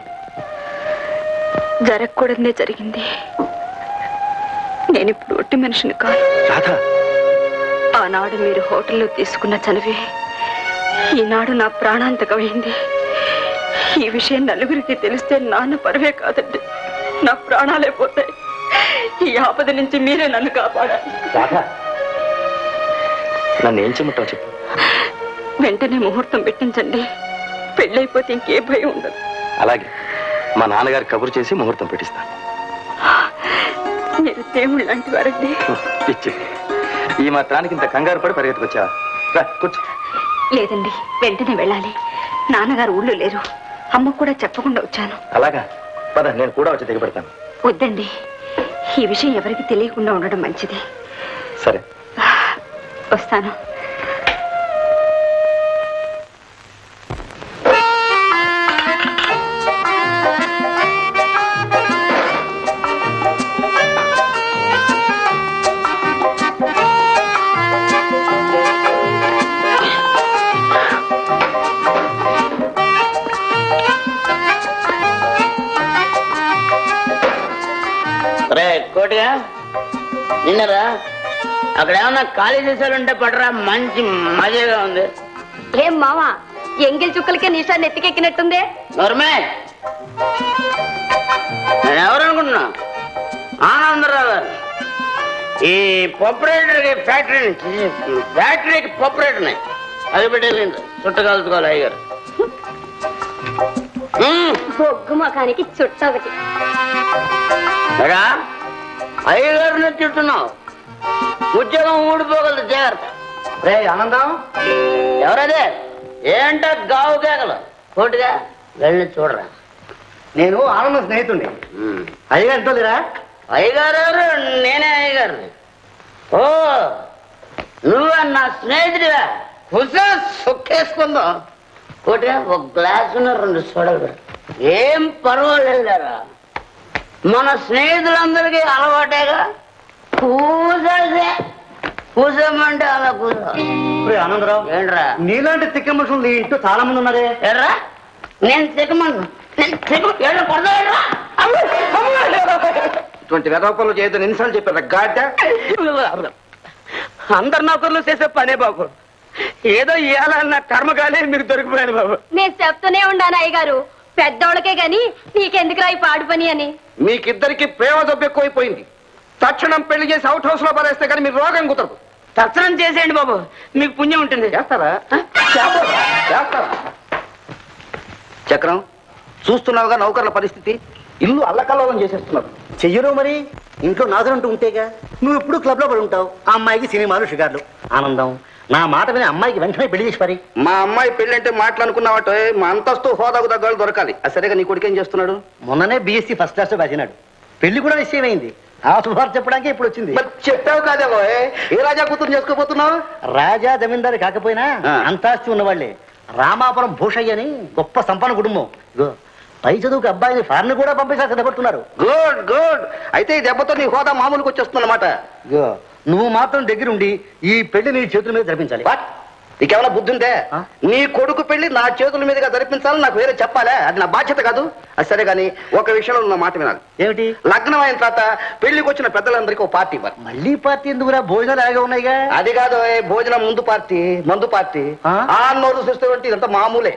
జరగకూడదే జరిగింది నేను ఇప్పుడు ఒట్టి మనిషిని కాదు రాధా ఆనాడు మీరు హోటల్లో తీసుకున్న చనివే ఈనాడు నా ప్రాణాంతకమైంది ఈ విషయం నలుగురికి తెలిస్తే నాన్న పరువే కాదండి నా ప్రాణాలే పోతాయి ఈ ఆపద నుంచి మీరే నన్ను కాపాడాలి రాధా నన్ను ఏం చెమ్మటావు చెప్పు వెంటనే ముహూర్తం పెట్టించండి పెళ్ళైపోతే ఇంకే భయం ఉండదు అలాగే మా నాన్నగారు కబురు చేసి ముహూర్తం పెట్టిస్తాను మీరు దేవుళ్ళు లాంటి వారండి పిచ్చి ఈ మాత్రానికి ఇంత కంగారు పడి పరిగెత్తుకొచ్చా రా కూర్చో లేదండి వెంటనే వెళ్ళాలి నాన్నగారు ఊళ్ళో లేరు అమ్మ కూడా చెప్పకుండా వచ్చాను అలాగా పద నేను కూడా వచ్చి దిగబెడతాను వద్దండి ఈ విషయం ఎవరికి తెలియకుండా ఉండడం మంచిది సరే ఏమిటయ్యా నిన్నరా అక్కడ ఏమన్నా ఖాళీ చేశారంటే పడరా మంచి మజాగా ఉంది ఏం మావా ఎంగిల్ చుక్కలకే నిషా నెత్తికెక్కినట్టుందే నోర్మే నేను ఎవరు అనుకుంటున్నా ఆనందరావు గారు ఈ పొపరేటర్కి ఫ్యాక్టరీ ఫ్యాక్టరీకి పొపరేటర్ని అది పెట్టేసింది చుట్టకాల్చుకోవాలి అయ్యారు బొగ్గు ముఖానికి చుట్ట ఒకటి ఎరా అయ్యగారిని తిట్టున్నావు ఉద్యోగం ఊడిపోగలదు జాగ్రత్త రే ఆనందం ఎవరదే ఏంట గావు కేకలు పోటుగా వెళ్ళి చూడరా నేను ఆనందం స్నేహితుడిని అయ్యగా ఎంతోలేరా అయ్యగారు ఎవరు? నేనే అయ్యగారిని ఓ నువ్వు నా స్నేహితుడివా కూర్చో సొక్కేసుకుందాం పోటుగా ఒక గ్లాసున రెండు సోడలు పెట్టు. ఏం పర్వాలేదురా మన స్నేహితులందరికీ అలవాటేగా కూసే కూసమంటే అలా కూసో రే ఆనందరావు ఏంట్రా నీలాంటి తిక్క మనుషులు నీ ఇంట్లో చాలా మంది ఉన్నారే ఎర్రా నేను తికమను నేను తిక ఎర్ర కొడతా ఎర్రా ఇటువంటి వెదవపనులు చేయొద్దని ఎన్నిసార్లు చెప్పారు గాడ్డ అందరు నౌకర్లు చేసే పనే బాబు ఏదో ఇవ్వాలన్న కర్మకాలే మీకు దొరికిపోయాను బాబు నేను చెప్తూనే ఉన్నాను అయ్యగారు పెద్దోళ్ళకే గాని నీకెందుకు రాయి పాడు పని అని మీకిద్దరికి ప్రేమ దొబ్బు ఎక్కువైపోయింది తక్షణం పెళ్లి చేసి అవుట్ హౌస్ లో పడేస్తే కానీ మీరు రోగం కుదరదు తక్షణం చేసేయండి బాబు మీకు పుణ్యం ఉంటుంది చేస్తారా చేస్తారా చక్రం చూస్తున్నావుగా నౌకర్ల పరిస్థితి ఇల్లు అల్లకల్లోలం చేసేస్తున్నారు చెయ్యరు మరి ఇంట్లో నాదులంటూ ఉంటేగా నువ్వు ఎప్పుడు క్లబ్ లో పడి ఉంటావు ఆ అమ్మాయికి సినిమాలు షిగార్లు ఆనందం నా మాట విని అమ్మాయికి వెంటనే పెళ్లి చేసి పరి మా అమ్మాయి పెళ్లి అంటే మాట్లాడుకున్నావట మా అంతస్తు హోదాకు తగ్గాలు దొరకాలి ఆ సరేగా నీ కొడుకేం చేస్తున్నాడు మొన్ననే బీఎస్సీ ఫస్ట్ క్లాస్ లో రాసినాడు పెళ్లి కూడా నిశ్చయమైంది ఆ శుభార్త చెప్పడానికి ఇప్పుడు వచ్చింది మరి చెప్పావు కాదేమో ఏ? ఏ రాజా కూతురు చేసుకోబోతున్నావు రాజా జమీందారు కాకపోయినా ఆ. అంతాస్తి ఉన్నవాళ్లే రామాపురం భూషయ్య అని గొప్ప సంపన్న కుటుంబం ఇగో పై చదువుకు అబ్బాయిని ఫారెన్ కూడా పంపేసారు సిద్ధపడుతున్నారు గుడ్ గుడ్ అయితే ఈ దెబ్బతో నీ హోదా మామూలుకి వచ్చేస్తుందన్నమాట ఇగో నువ్వు మాత్రం దగ్గరుండి ఈ పెళ్లి నీ చేతుల మీద జరిపించాలి వాట్ నీకేమైనా బుద్ధి ఉందే ఆ? నీ కొడుకు పెళ్లి నా చేతుల మీదుగా జరిపించాలని నాకు వేరే చెప్పాలే అది నా బాధ్యత కాదు అది సరే కానీ ఒక విషయంలో నా మాట వినాలి ఏమిటి లగ్నం అయిన తర్వాత పెళ్లికి వచ్చిన పెద్దలందరికీ ఒక పార్టీ ఇవ్వాలి మళ్ళీ పార్టీ ఎందుకురా భోజనాలు అలాగే ఉన్నాయిగా అది కాదు ఏ భోజనం ముందు పార్టీ మందు పార్టీ ఆ? ఆ నోరు చూస్తే ఇదంతా మామూలే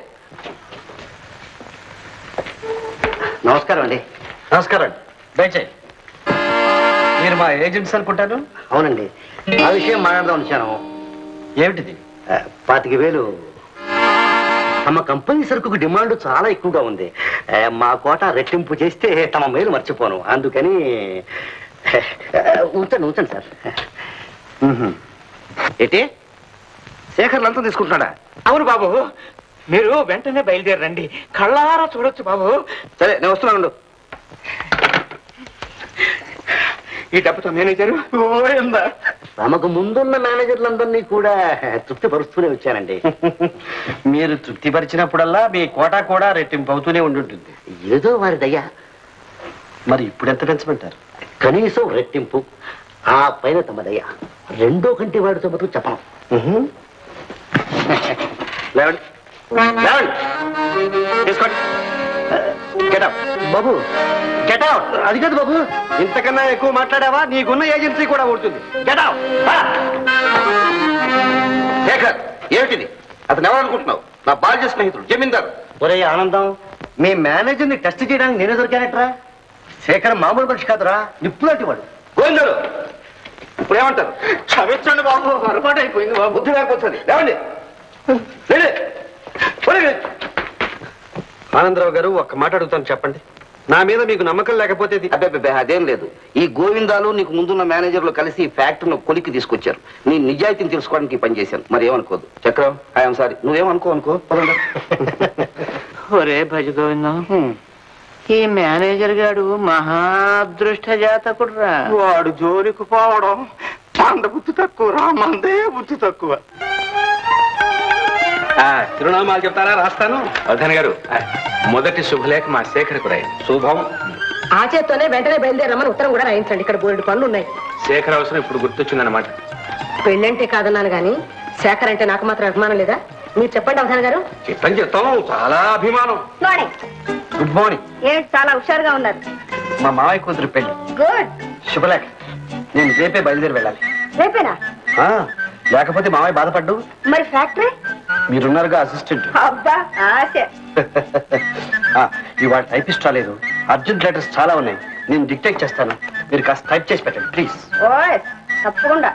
నమస్కారం అండి నమస్కారం దయచేయి మీరు మా ఏజెంట్స్ అనుకుంటాను అవునండి ఆ విషయం మాట్లాడదాం వచ్చాను ఏమిటిది ఆ, పాతిక వేలు తమ కంపెనీ సరుకుకు డిమాండ్ చాలా ఎక్కువగా ఉంది ఆ, మా కోట రెట్టింపు చేస్తే తమ మేలు మర్చిపోను అందుకని ఆ, ఉంచండి ఉంచండి సార్ మ్మ్హ్మ్. ఏంటి శేఖర్ లంచం తీసుకుంటున్నాడా అవును బాబు మీరు వెంటనే బయలుదేరండి కళ్ళారా చూడొచ్చు బాబు సరే నేను వస్తున్నాను ఈ డబ్బుతో మేనేజరు ఓయిందా తమకు ముందున్న మేనేజర్లందరినీ కూడా తృప్తిపరుస్తూనే వచ్చానండి మీరు తృప్తిపరిచినప్పుడల్లా మీ కోట కూడా రెట్టింపు అవుతూనే ఉండుంటుంది ఏదో వారి దయ్యా మరి ఇప్పుడు ఎంత పెంచమంటారు కనీసం రెట్టింపు ఆ పైన తమ దయ రెండో కంటి వాడితో మటుకు చెప్పను లేవండి లేవండి తీసుకోండి గెట్ అవుట్ బాబు గెట్ అవుట్ అది కాదు బాబు ఇంతకన్నా ఎక్కువ మాట్లాడావా నీకున్న ఏజెన్సీ కూడా ఊడుతుంది గెట్ అవుట్ శేఖర్ ఏమిటిది అతను ఎవరు అనుకుంటున్నావు నా బాల్య స్నేహితుడు జమీందార్ ఒరే ఆనందం మీ మేనేజర్ని టెస్ట్ చేయడానికి నేనే దొరికానట్రా శేఖర్ మామూలు మనిషి కాదురా నిప్పులాంటి వాడు గోవిందరు ఇప్పుడు ఏమంటారు క్షమించండి బాబు పొరపాటు అయిపోయింది బాబు బుద్ధి లేకపోతుంది లేవండి లేండి. పోనీ. ఆనందరావు గారు ఒక్క మాట అడుగుతాను చెప్పండి నా మీద మీకు నమ్మకం లేకపోతే ఇది- అబ్బే అదేం లేదు ఈ గోవిందాలు నీకు ముందున్న మేనేజర్లు కలిసి ఈ ఫ్యాక్టరీని కొలికి తీసుకొచ్చారు నీ నిజాయితీని తెలుసుకోవడానికి ఈ పని చేశాను మరి ఏమనుకోదు చక్రం ఐఎమ్ సారీ నువ్వేమనుకో అనుకో పదండి. ఒరే భజ గోవిందం ఈ మేనేజర్ గాడు మహాదృష్ట జాతకుడు రా వాడు జోలికి పోవడం మంద బుద్ధి తక్కువ రా మందే బుద్ధి తక్కువ ఆ, చిరునామాలు చెప్తారా రాస్తాను వర్ధన్ గారు మొదటి శుభలేఖ మా శేఖర్కు రాయండి శుభం ఆ చేత్తోనే వెంటనే బయలుదేరమని ఉత్తరం కూడా రాయించండి ఇక్కడ బోర్డు పనులు ఉన్నాయి శేఖర్ అవసరం ఇప్పుడు గుర్తొచ్చిందన్నమాట పెళ్ళంటే కాదన్నాను గాని శేఖర్ అంటే నాకు మాత్రం అభిమానం లేదా మీరు చెప్పండి అవధాన్ గారు చిత్తం చెప్తాం చాలా అభిమానం మార్నింగ్ గుడ్ మార్నింగ్ ఏంటి చాలా హుషారుగా ఉన్నారు మా మావయ్య కూతురు పెళ్లి గుడ్ శుభలేఖ నేను రేపే బయలుదేరి వెళ్ళాలి రేపేనా ఆ, లేకపోతే మామయ్య బాధపడ్డు మరి ఫ్యాక్టరీ మీరున్నారుగా అసిస్టెంట్ అబ్బా ఆశ ఆ, ఇవాళ టైపిస్ట్ రాలేదు అర్జెంట్ లెటర్స్ చాలా ఉన్నాయి నేను డిక్టేట్ చేస్తాను మీరు కాస్త టైప్ చేసి పెట్టండి ప్లీజ్ ఓయ్ తప్పకుండా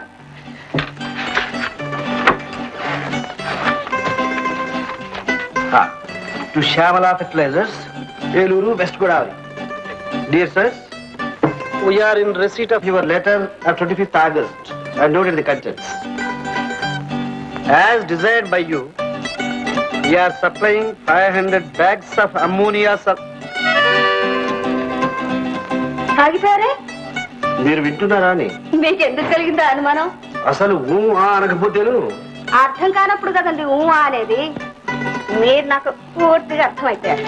to Shyamala fertilisers Eluru West Godavari dear sirs we are in receipt of your letter of 25th August and noted the contents. As desired by you, we are supplying 500 bags of ammonia sul- ఆగిపోయారే మీరు వింటున్నారా అని మీకు ఎందుకు కలిగిందా అనుమానం అసలు ఊ ఆ అనకపోతేను అర్థం కానప్పుడు కదండి ఊ ఆ అనేది మీరు నాకు పూర్తిగా అర్థమైపోయారు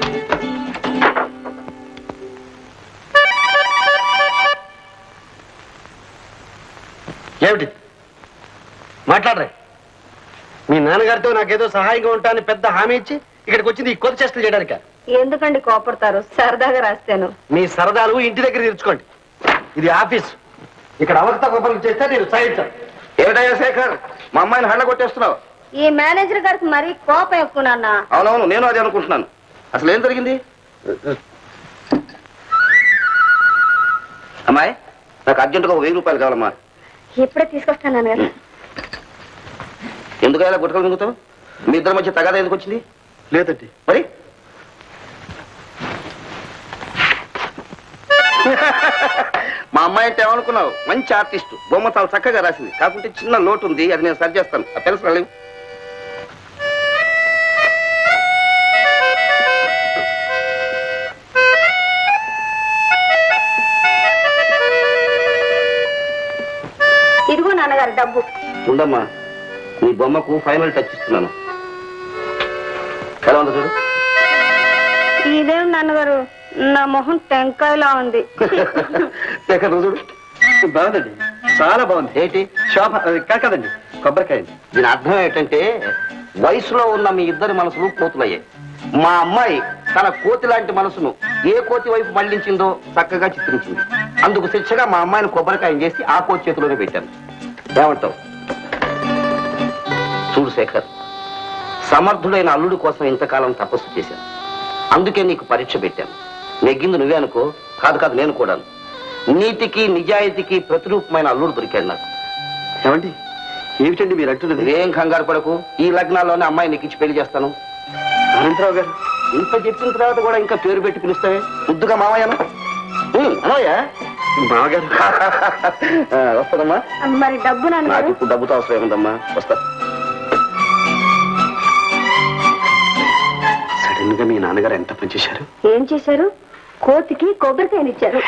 ఏమిటి మాట్లాడరే మీ నాన్నగారితో నాకేదో సహాయంగా ఉంటానని పెద్ద హామీ ఇచ్చి ఇక్కడికి వచ్చింది ఈ కొత్త చేష్టలు చేయడానిక ఎందుకండి కోపడతారు సరదాగా రాస్తాను మీ సరదాలు ఇంటి దగ్గర తీర్చుకోండి ఇది ఆఫీస్ ఇక్కడ అవకతవకలు చేస్తే నేను సహించాను ఏమిటయ్యా శేఖర్ మా అమ్మాయిని హళ్ళ కొట్టేస్తున్నావు ఈ మేనేజర్ గారికి మరీ కోపం ఎక్కువ నాన్న అవునవును నేను అదే అనుకుంటున్నాను అసలు ఏం జరిగింది అమ్మాయి నాకు అర్జెంటుగా ఒక వెయ్యి రూపాయలు కావాలమ్మా ఇప్పుడే తీసుకొస్తాను నాన్నగారు ఎందుకు ఇలా గుట్టకలు మింగుతావు మీ ఇద్దరి మధ్య తగాదా ఎందుకు వచ్చింది లేదండి మరి మా అమ్మాయి అంటే ఏమనుకున్నావు మంచి ఆర్టిస్ట్ బొమ్మ చాలా చక్కగా రాసింది కాకుంటే చిన్న లోటు ఉంది అది నేను సరి చేస్తాను ఆ పెన్సిల్ రాలేవు ఇదిగో నాన్నగారు డబ్బు ఉండమ్మా నీ బొమ్మకు ఫైనల్ టచ్ ఇస్తున్నాను ఎలా ఉందో చూడు ఇదేం నాన్నగారు నా మొహం టెంకాయలా ఉంది శేఖర్ నువ్వు చూడు బాగుందండి చాలా బాగుంది ఏంటి శోభ అది కాదు కదండి కొబ్బరికాయ అండి. దీని అర్థం ఏంటంటే వయసులో ఉన్న మీ ఇద్దరి మనసులు కోతులయ్యాయి మా అమ్మాయి తన కోతి లాంటి మనసును ఏ కోతి వైపు మళ్లించిందో చక్కగా చిత్రించింది అందుకు శిక్షగా మా అమ్మాయిని కొబ్బరికాయం చేసి ఆ కోతి చేతిలోనే పెట్టాను ఏమంటావు చూడు శేఖర్ సమర్థుడైన అల్లుడి కోసం ఇంతకాలం తపస్సు చేశాను అందుకే నీకు పరీక్ష పెట్టాను నెగ్గింది నువ్వే అనుకో కాదు కాదు నేను కూడాను నీతికి నిజాయితీకి ప్రతిరూపమైన అల్లుడు దొరికాడు నాకు ఏమండి ఏమిటండి మీరు అంటున్నది ఏం కంగారు పడకు ఈ లగ్నాల్లోనే అమ్మాయి నీకు ఇచ్చి పెళ్లి చేస్తాను అనంతరావు గారు ఇంత చెప్పిన తర్వాత కూడా ఇంకా పేరు పెట్టి పిలుస్తావే ముద్దుగా మామయ్యను అనవయ్యా మామగారు వస్తుందమ్మా మరి డబ్బు నాకు నాన్నగారు ఇప్పుడు డబ్బుతో అవసరం ఏముందమ్మా వస్తా సడన్ గా మీ నాన్నగారు ఎంత పనిచేశారు ఏం చేశారు కోతికి కొబ్బరికాయనిచ్చారు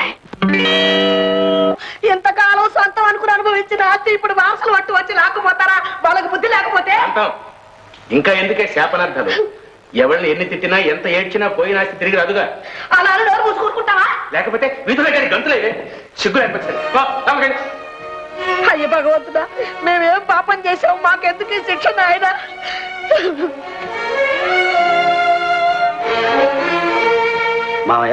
ఎంతకాలం సొంతం అనుకుని అనుభవించిన ఆస్తి ఇప్పుడు వారసులు పట్టు వచ్చి లాక్కుపోతారా వాళ్ళకి బుద్ధి లేకపోతే అంటాం ఇంకా ఎందుకే శాపనార్థాలు ఎవరిని ఎన్ని తిట్టినా ఎంత ఏడ్చినా పోయినా తిరిగి రాదుగా అలా అని నోరు మూసుకుంటావా లేకపోతే వీధులే కానీ గంతులే సిగ్గు లేకపోతే అయ్య భగవంతుడా మేమేం పాపం చేసాం మాకెందుకు ఈ శిక్ష నాయన మామయ్య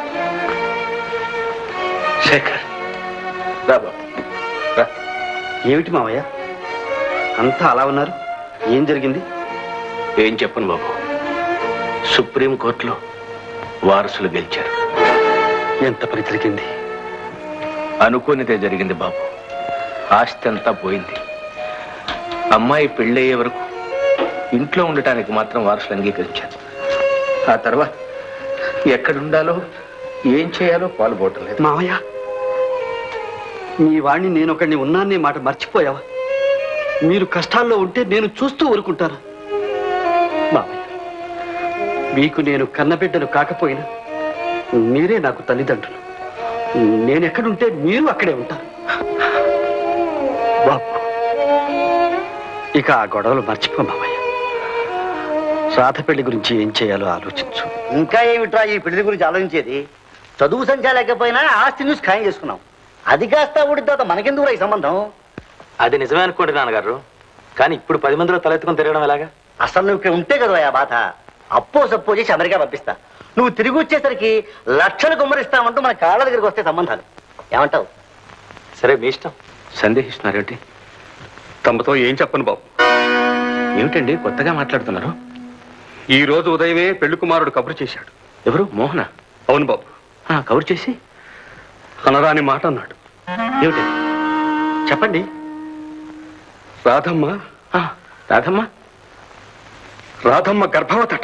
శేఖర్ రా బాబు రా ఏమిటి మామయ్య అంతా అలా ఉన్నారు ఏం జరిగింది ఏం చెప్పను బాబు సుప్రీం కోర్టులో వారసులు గెలిచారు ఎంత పని జరిగింది అనుకోనిదే జరిగింది బాబు ఆస్తి అంతా పోయింది అమ్మాయి పెళ్ళయ్యే వరకు ఇంట్లో ఉండటానికి మాత్రం వారసులు అంగీకరించారు ఆ తర్వాత ఎక్కడుండాలో ఏం చేయాలో పాల్పోవటం లేదు మామయ్య మీ వాణ్ణి నేను ఒకడిని ఉన్నానే మాట మర్చిపోయావా మీరు కష్టాల్లో ఉంటే నేను చూస్తూ ఊరుకుంటాను మామయ్య మీకు నేను కన్నబిడ్డను కాకపోయినా మీరే నాకు తల్లిదండ్రులు నేను ఎక్కడుంటే మీరు అక్కడే ఉంటారు బాబు ఇక ఆ గొడవలు మర్చిపో మామయ్య రాధ పెళ్లి గురించి ఏం చేయాలో ఆలోచించు ఇంకా ఏమిట్రా ఈ పెళ్లి గురించి ఆలోచించేది చదువు సంఖ్య లేకపోయినా ఆస్తి న్యూస్ ఖాయం చేసుకున్నాం అది కాస్త ఊడిన తర్వాత మనకెందుకు ఈ సంబంధం అది నిజమే అనుకోండి నాన్నగారు కానీ ఇప్పుడు పది మందిలో తలెత్తుకొని తిరగడం ఎలాగా అసలు నువ్వు ఇక్కడ ఉంటే కదా ఆ బాధ అప్పో సప్పో చేసి అమెరికా పంపిస్తా నువ్వు తిరిగి వచ్చేసరికి లక్షలు గుమ్మరిస్తామంటూ మన కాళ్ళ దగ్గరికి వస్తే సంబంధాలు ఏమంటావు సరే మీ ఇష్టం సందేహిస్తున్నారేంటి తమతో ఏం చెప్పను బాబు ఏమిటండి కొత్తగా మాట్లాడుతున్నారు ఈ రోజు ఉదయమే పెళ్లి కుమారుడు కబురు చేశాడు ఎవరు మోహన అవును బాబు ఆ, కవర్ చేసి అనరాని మాట అన్నాడు ఏమిటి చెప్పండి రాధమ్మ ఆ, రాధమ్మ రాధమ్మ గర్భవతట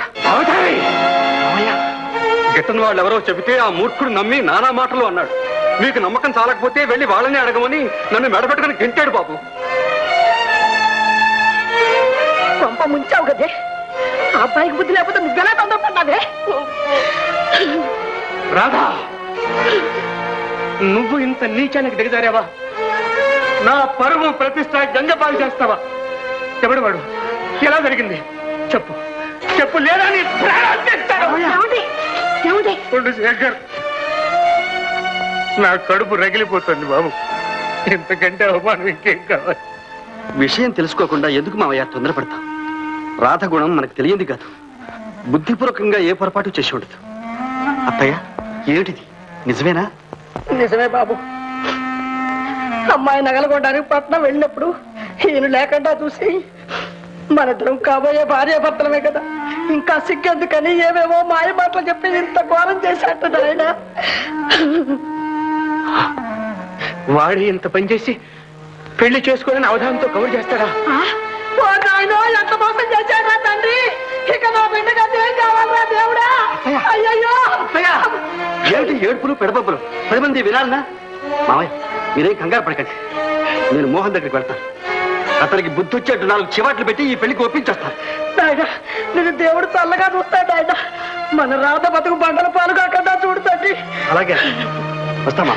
గిట్టని వాళ్ళు ఎవరో చెబితే ఆ మూర్ఖుడు నమ్మి నానా మాటలు అన్నాడు మీకు నమ్మకం చాలకపోతే వెళ్ళి వాళ్ళని అడగమని నన్ను మెడబెట్టుకుని గెంటాడు బాబు కొంప ముంచావు కదే ఆ అబ్బాయికి బుద్ధి లేకపోతే నువ్వెలా తొందరపడ్డావే రాధా నువ్వు ఇంత నీచానికి దిగజారావా నా పరువు ప్రతిష్ట గంగపాలు చేస్తావా ఎవడు వాడు ఎలా జరిగింది చెప్పు చెప్పు లేదా నీ ప్రాణాలు తీస్తాను. ఏమండి ఏమండి ఉండు శేఖర్ నా కడుపు రగిలిపోతుంది బాబు ఇంతకంటే అవమానం ఇంకేం కావాలి విషయం తెలుసుకోకుండా ఎందుకు మావయ్య తొందరపడతాం రాధ గుణం మనకు తెలియంది కాదు బుద్ధిపూర్వకంగా ఏ పొరపాటు చేసి ఉండదు అత్తయ్య ఏమిటిది నిజమేనా నిజమే బాబు అమ్మాయి నగలగొండానికి పట్నం వెళ్ళినప్పుడు ఈయన లేకుండా చూసి మనిద్దరం కాబోయే భార్య భర్తలమే కదా ఇంకా సిగ్గెందుకని ఏవేవో మాయ మాటలు చెప్పి ఇంత ఘోరం చేశాట ఆయన వాడు ఇంత పని చేసి పెళ్లి చేసుకోవాలని అవధానంతో కవర్ చేస్తాడా ఓ నాయనో ఎంత మోసం చేశాడా తండ్రి ఇక నా బిడ్డగా ఏం కావాలరా దేవుడా అయ్యయ్యో ఏమిటి ఏడుపులు పెడబబ్బులు పది మంది వినాలనా మావయ్య మీరేం కంగారు పడకండి నేను మోహన్ దగ్గరికి వెళ్తాను అతనికి బుద్ధి వచ్చేట్టు నాలుగు చివాట్లు పెట్టి ఈ పెళ్లికి ఒప్పించేస్తాను నాయన నేను దేవుడు చల్లగా చూస్తాడు ఆయన మన రాధ బతుకు బండల పాలు కాకుండా చూడు తండ్రి అలాగే వస్తామా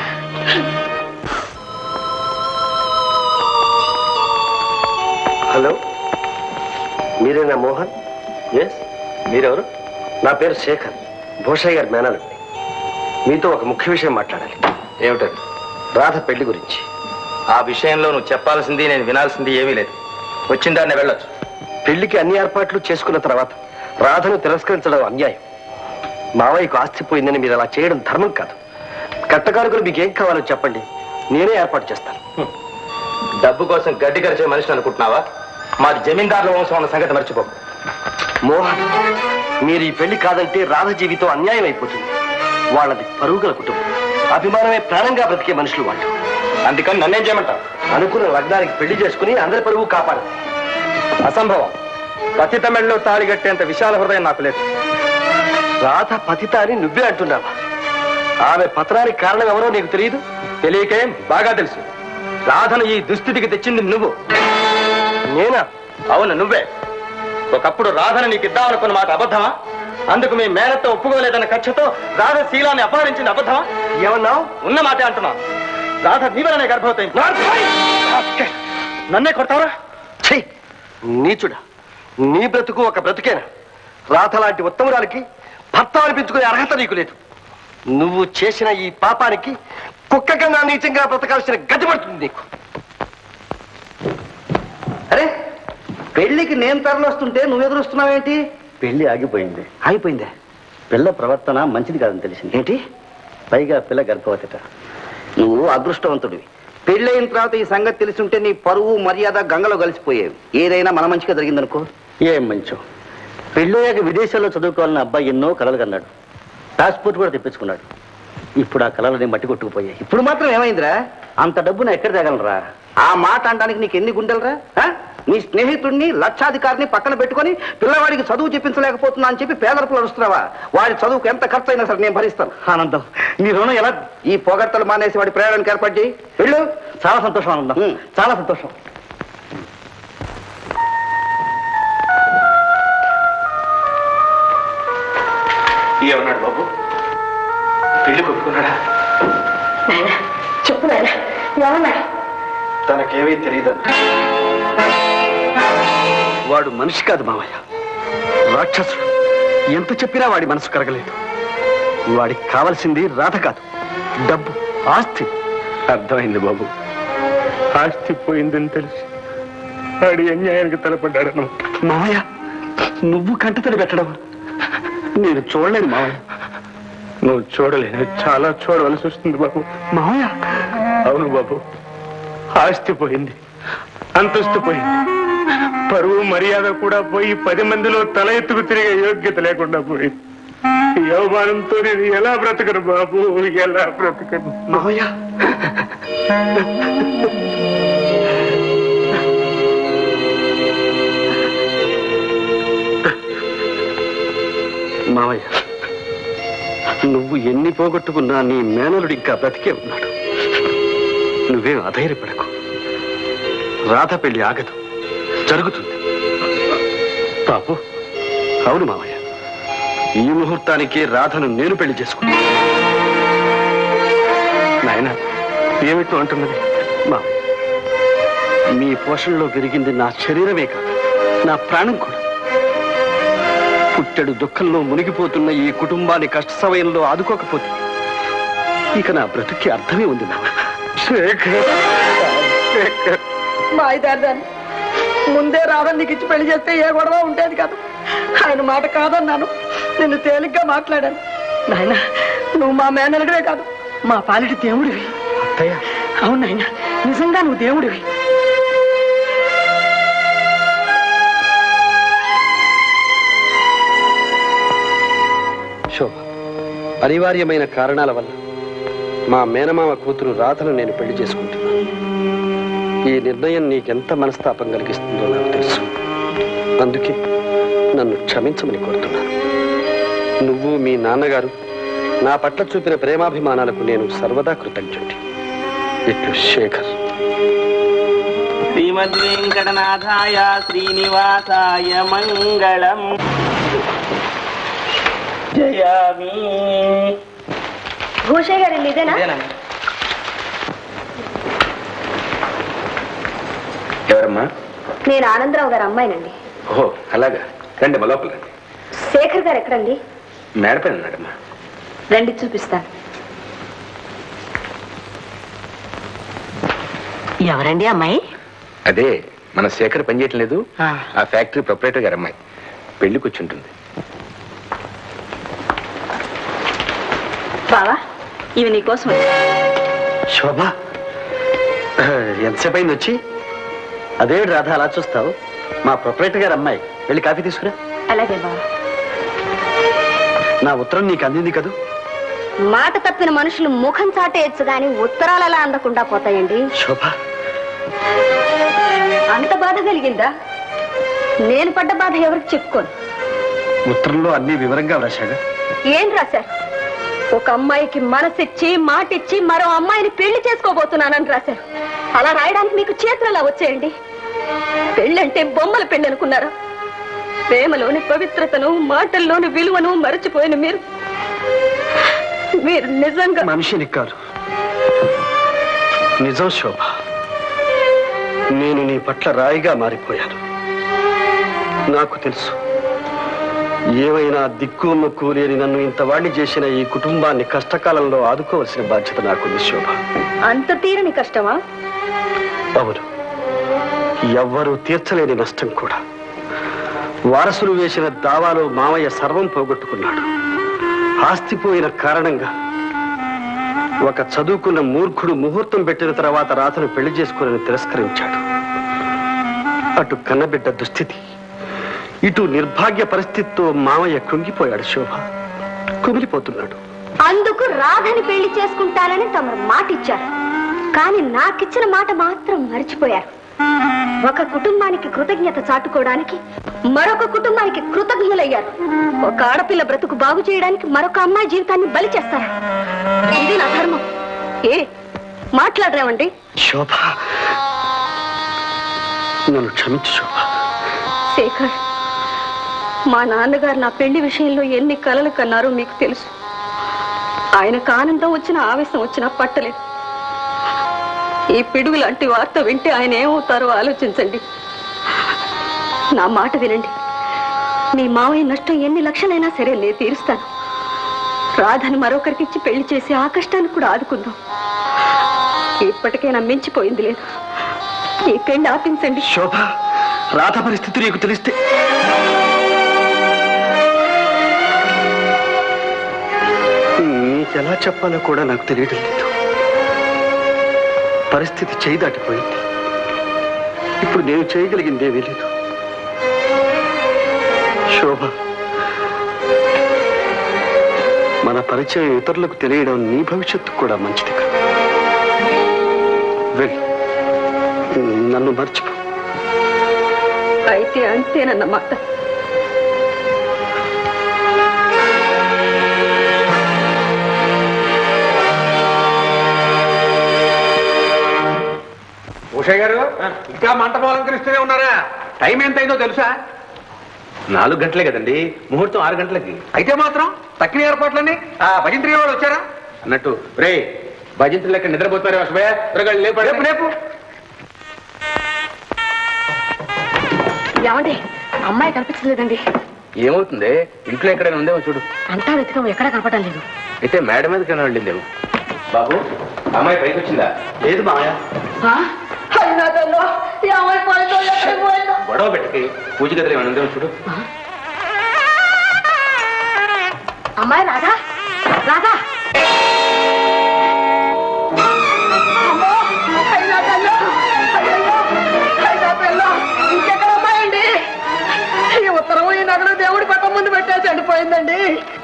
హలో మీరేనా మోహన్ ఎస్ మీరెవరు నా పేరు శేఖర్ భూషయ్య గారి మేనలుండి మీతో ఒక ముఖ్య విషయం మాట్లాడాలి ఏమిటది రాధ పెళ్లి గురించి ఆ విషయంలో నువ్వు చెప్పాల్సింది నేను వినాల్సింది ఏమీ లేదు వచ్చిందాన్ని వెళ్ళొచ్చు పెళ్లికి అన్ని ఏర్పాట్లు చేసుకున్న తర్వాత రాధను తిరస్కరించడం అన్యాయం మావయ్యకు ఆస్తి పోయిందని మీరు అలా చేయడం ధర్మం కాదు కట్టకారుకులు మీకు ఏం కావాలో చెప్పండి నేనే ఏర్పాటు చేస్తాను డబ్బు కోసం గడ్డి కరిచే మనిషిని అనుకుంటున్నావా మాది జమీందారుల వంశం అన్న సంగతి మర్చిపో మోహన్ మీరు ఈ పెళ్లి కాదంటే రాధ జీవితం అన్యాయం అయిపోతుంది వాళ్ళది పరుగుల కుటుంబం అభిమానమే ప్రాణంగా బ్రతికే మనుషులు వాళ్ళు అందుకని నన్నేం చేయమంటావు అనుకున్న లగ్నానికి పెళ్లి చేసుకుని అందరి పరువు కాపాడు అసంభవం పతితమిళలో తాళి కట్టేంత విశాల హృదయం నాకు లేదు రాధ పతిత అని నువ్వే అంటున్నావా ఆమె పతనానికి కారణం ఎవరో నీకు తెలియదు తెలియకేం బాగా తెలుసు రాధను ఈ దుస్థితికి తెచ్చింది నువ్వు నేనా అవును నువ్వే ఒకప్పుడు రాధను నీకు ఇద్దామనుకున్న మాట అబద్ధమా అందుకు మీ మేనత్తో ఒప్పుకోలేదన్న కక్షతో రాధ శీలాన్ని అపహరించింది అబద్ధమా ఏమన్నావు ఉన్న మాటే అంటున్నా రాధ నీ వలనే గర్భవతైంది నన్నే కొడతావా ఛీ నీచుడా నీ బ్రతుకు ఒక బ్రతుకేనా రాధ లాంటి ఉత్తమురాలకి భర్త అనిపించుకునే అర్హత నీకు లేదు నువ్వు చేసిన ఈ పాపానికి కుక్క కన్నా నీచంగా బ్రతకాల్సిన గతి పడుతుంది నీకు అరే పెళ్లికి నేను తరలొస్తుంటే నువ్వు ఎదురొస్తున్నావేంటి పెళ్లి ఆగిపోయింది ఆగిపోయిందే పిల్ల ప్రవర్తన మంచిది కాదని తెలిసింది ఏంటి పైగా పిల్ల గర్భవతిట నువ్వు అదృష్టవంతుడివి పెళ్ళైన తర్వాత ఈ సంగతి తెలిసి నీ పరువు మర్యాద గంగలో కలిసిపోయేవి ఏదైనా మన మంచిగా జరిగిందనుకో ఏం మంచో పెళ్ళయ్యాక విదేశాల్లో చదువుకోవాలని అబ్బాయి ఎన్నో కలలు కన్నాడు పాస్పోర్ట్ కూడా తెప్పించుకున్నాడు ఇప్పుడు ఆ కళలని మట్టి కొట్టుకుపోయాయి ఇప్పుడు మాత్రం ఏమైందిరా అంత డబ్బును ఎక్కడ తేగలరా ఆ మాట అనడానికి నీకు ఎన్ని గుండెలరా ఆ? నీ స్నేహితుడిని లక్షాధికారిని పక్కన పెట్టుకొని పిల్లవాడికి చదువు చెప్పించలేకపోతున్నా అని చెప్పి పేదరపులు అరుస్తున్నావా వాడి చదువుకు ఎంత ఖర్చు అయినా సరే నేను భరిస్తాను ఆనందం నీ రుణం ఎలా ఈ పొగట్టలు మానేసి వాడి ప్రయాణానికి ఏర్పాటు చేయి వెళ్ళు చాలా సంతోషం ఆనందం చాలా సంతోషం ఏమన్నాడు బాబు పెళ్లి కొట్టుకున్నాడా నాయన చెప్పు నాయన ఏమన్నా తనకేమీ తెలియదు వాడు మనిషి కాదు మావయ్య రాక్షసుడు ఎంత చెప్పినా వాడి మనసు కరగలేదు వాడికి కావలసింది రాధ కాదు డబ్బు ఆస్తి అర్థమైంది బాబు ఆస్తి పోయిందని తెలిసి వాడి అన్యాయానికి తలపడ్డాడను మావయ్య నువ్వు కంటతడి పెట్టడం నేను చూడలేను మావయ్య నువ్వు చూడలేదు చాలా చూడవలసి వస్తుంది బాబు మావయ్య అవును బాబు ఆస్తి పోయింది అంతస్తు పోయింది పరువు మర్యాద కూడా పోయి పది మందిలో తల ఎత్తుకు తిరిగే యోగ్యత లేకుండా పోయింది ఈ అవమానంతో నేను ఎలా బ్రతకను బాబు ఎలా బ్రతకను మావయ్య మావయ్య నువ్వు ఎన్ని పోగొట్టుకున్నా నీ మేనలుడు ఇంకా బ్రతికే ఉన్నాడు నువ్వేం అధైర్యపడకు రాధ పెళ్లి ఆగదు జరుగుతుంది బాబు అవును మావయ్య ఈ ముహూర్తానికి రాధను నేను పెళ్లి చేసుకున్నాను నాయన ఏమిటో అంటున్నది మావయ్య మీ పోషణలో పెరిగింది నా శరీరమే కాదు నా ప్రాణం కూడా పుట్టెడు దుఃఖంలో మునిగిపోతున్న ఈ కుటుంబాన్ని కష్ట సమయంలో ఆదుకోకపోతే ఇక నా బ్రతుక్కి అర్థమే ఉంది నాన్న మా ఇదాన్ని ముందే రాధని నీకు ఇచ్చి పెళ్లి చేస్తే ఏ గొడవ ఉండేది కాదు ఆయన మాట కాదన్నాను నిన్ను తేలిగ్గా మాట్లాడాను నాయన నువ్వు మా మేనలుడివే కాదు మా పాలిటి దేవుడివి అవును నాయన నిజంగా నువ్వు దేవుడివి శోభ అనివార్యమైన కారణాల వల్ల మా మేనమామ కూతురు రాధను నేను పెళ్లి చేసుకుంటున్నాను ఈ నిర్ణయం నీకెంత మనస్తాపం కలిగిస్తుందో నాకు తెలుసు అందుకే నన్ను క్షమించమని కోరుతున్నాను నువ్వు మీ నాన్నగారు నా పట్ల చూపిన ప్రేమాభిమానాలకు నేను సర్వదా కృతజ్ఞుడి ఇట్లు శేఖర్ శ్రీమద్వేంకటనాథాయ శ్రీనివాసాయ మంగళం జయామి భూషయ్య గారు ఇల్లు ఇదేనా ఎవరమ్మా నేను ఆనందరావు గారు అమ్మాయినండి ఓహో అలాగా రండి మా లోపల రండి శేఖర్ గారు ఎక్కడండి మేడపైన ఉన్నాడమ్మా రండి చూపిస్తాను ఎవరండి అమ్మాయి అదే మన శేఖర్ పనిచేయటం లేదు ఆ ఫ్యాక్టరీ ప్రొపరేటర్ గారు అమ్మాయి పెళ్లికి వచ్చి ఉంటుంది బావా ఇవి నీకోసం శోభ ఆ, ఎంతసేపు అయింది వచ్చి అదేమిటి రాధ అలా చూస్తావు మా ప్రొపరేటర్ గారు అమ్మాయి వెళ్ళి కాఫీ తీసుకురా అలాగే బావా నా ఉత్తరం నీకు అందింది కదూ మాట తప్పిన మనుషులు ముఖం చాటేయచ్చు గాని ఉత్తరాలు ఎలా అందకుండా పోతాయండి శోభ అంత బాధ కలిగిందా నేను పడ్డ బాధ ఎవరికి చెప్పుకోను ఉత్తరంలో అన్ని వివరంగా వ్రాశాగా ఏం రాశారు ఒక అమ్మాయికి మనసిచ్చి మాటిచ్చి మరో అమ్మాయిని పెళ్లి చేసుకోబోతున్నానని రాశారు అలా రాయడానికి మీకు చేతులు ఎలా వచ్చేయండి పెళ్ళంటే బొమ్మల పెళ్లి అనుకున్నారా ప్రేమలోని పవిత్రతను మాటల్లోని విలువను మరచిపోయిన మీరు మీరు నిజంగా మనిషిని కాదు నిజం శోభ నేను నీ పట్ల రాయిగా మారిపోయాను నాకు తెలుసు ఏమైనా దిక్కు మొక్కు లేని నన్ను ఇంత వాణ్ణి చేసిన ఈ కుటుంబాన్ని కష్టకాలంలో ఆదుకోవలసిన బాధ్యత నాకుంది శోభ అంత తీరని కష్టమా అవును ఎవ్వరూ తీర్చలేని నష్టం కూడా వారసులు వేసిన దావాలో మామయ్య సర్వం పోగొట్టుకున్నాడు ఆస్తి పోయిన కారణంగా ఒక చదువుకున్న మూర్ఖుడు ముహూర్తం పెట్టిన తర్వాత రాతను పెళ్లి చేసుకోవాలని తిరస్కరించాడు అటు కన్నబిడ్డ దుస్థితి ఇటు నిర్భాగ్య పరిస్థితితో మామయ్య కృంగిపోయాడు శోభ కుమిలిపోతున్నాడు అందుకు రాధని పెళ్లి చేసుకుంటానని తమరు మాట ఇచ్చారు కానీ నాకిచ్చిన మాట మాత్రం మర్చిపోయారు ఒక కుటుంబానికి కృతజ్ఞత చాటుకోవడానికి మరొక కుటుంబానికి కృతజ్ఞులయ్యారు ఒక ఆడపిల్ల బ్రతుకు బాగు చేయడానికి మరొక అమ్మాయి జీవితాన్ని బలి చేస్తారా ఇది నా ధర్మం ఏ మాట్లాడరేమండి శోభ నన్ను క్షమించు శోభ శేఖర్ మా నాన్నగారు నా పెళ్లి విషయంలో ఎన్ని కలలు కన్నారో మీకు తెలుసు ఆయనకు ఆనందం వచ్చినా ఆవేశం వచ్చినా పట్టలేదు ఈ పిడుగు లాంటి వార్త వింటే ఆయన ఏమవుతారో ఆలోచించండి నా మాట వినండి మీ మావయ్య నష్టం ఎన్ని లక్షలైనా సరే నేను తీరుస్తాను రాధని మరొకరికి ఇచ్చి పెళ్లి చేసి ఆ కష్టాన్ని కూడా ఆదుకుందాం ఇప్పటికైనా మించిపోయింది లేదు ఈ పెళ్లి ఆపించండి శోభ రాత పరిస్థితి నీకు తెలిస్తే నీకెలా చెప్పాలో కూడా నాకు తెలియడం లేదు పరిస్థితి చేయి దాటిపోయింది ఇప్పుడు నేను చేయగలిగిందేమీ లేదు శోభ మన పరిచయం ఇతరులకు తెలియడం నీ భవిష్యత్తు కూడా మంచిది కాదు వెళ్ళి నన్ను మర్చిపో అయితే అంతేనన్నమాట ఉషయ్య గారు ఇంకా మంటపం అలంకరిస్తూనే ఉన్నారా టైం ఎంత అయిందో తెలుసా నాలుగు గంటలే కదండి ముహూర్తం ఆరు గంటలకి అయితే మాత్రం తక్కిన ఏర్పాట్లన్నీ ఆ భజంత్రి వాళ్ళు వచ్చారా అన్నట్టు రే భజంత్రి లెక్క నిద్రపోతారే వసభయ్య త్వరగా లేపు రేపు రేపు ఏమండి అమ్మాయి కనిపించలేదండి ఏమవుతుంది ఇంట్లో ఎక్కడైనా ఉందేమో చూడు అంతా వెతకం ఎక్కడా కనపడడం లేదు అయితే మేడం మీదకైనా వెళ్ళిందేమో బాబు అమ్మాయి పైకి వచ్చిందా లేదు మామయ్య గొడవ పెట్టకి పూజ గదిలో ఏమైనా ఉందేమో చూడు అమ్మాయి రాధా రాధా ఇంకెక్కడ అమ్మాయండి ఈ ఉత్తరం ఈ నగలు దేవుడి పక్క ముందు పెట్టేసి వెళ్ళిపోయిందండి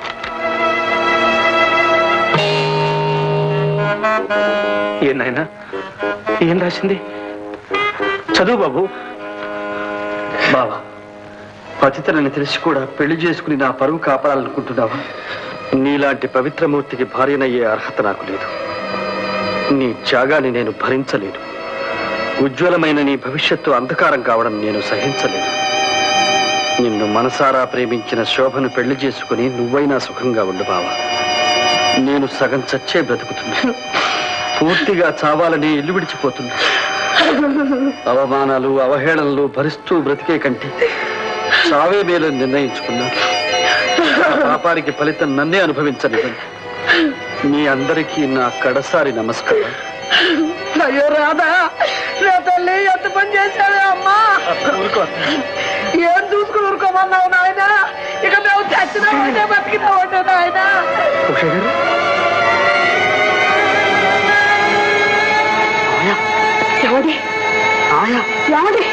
ఏం నాయనా ఏం రాసింది చదువు బాబు బావా పతితనని తెలిసి కూడా పెళ్లి చేసుకుని నా పరువు కాపాడాలనుకుంటున్నావా నీలాంటి పవిత్రమూర్తికి భార్యనయ్యే అర్హత నాకు లేదు నీ త్యాగాన్ని నేను భరించలేను ఉజ్వలమైన నీ భవిష్యత్తు అంధకారం కావడం నేను సహించలేను నిన్ను మనసారా ప్రేమించిన శోభను పెళ్లి చేసుకుని నువ్వైనా సుఖంగా ఉండు బావా నేను సగం చచ్చే బ్రతుకుతున్నా పూర్తిగా చావాలని ఇల్లు విడిచిపోతున్నా అవమానాలు అవహేళనలు భరిస్తూ బ్రతికే కంటే చావే మేలని నిర్ణయించుకున్నా ఆ పాపానికి ఫలితం నన్నే అనుభవించనివ్వండి మీ అందరికీ నా కడసారి నమస్కారం అయ్యో రాధా నా తల్లి ఎంత పని చేశావే అమ్మా ఏం చూసుకుని ఊరుకోమన్నావు నాయన ఇక మేము చచ్చినామంటే బతికినామంటే నాయన ఏమండి ఏమండి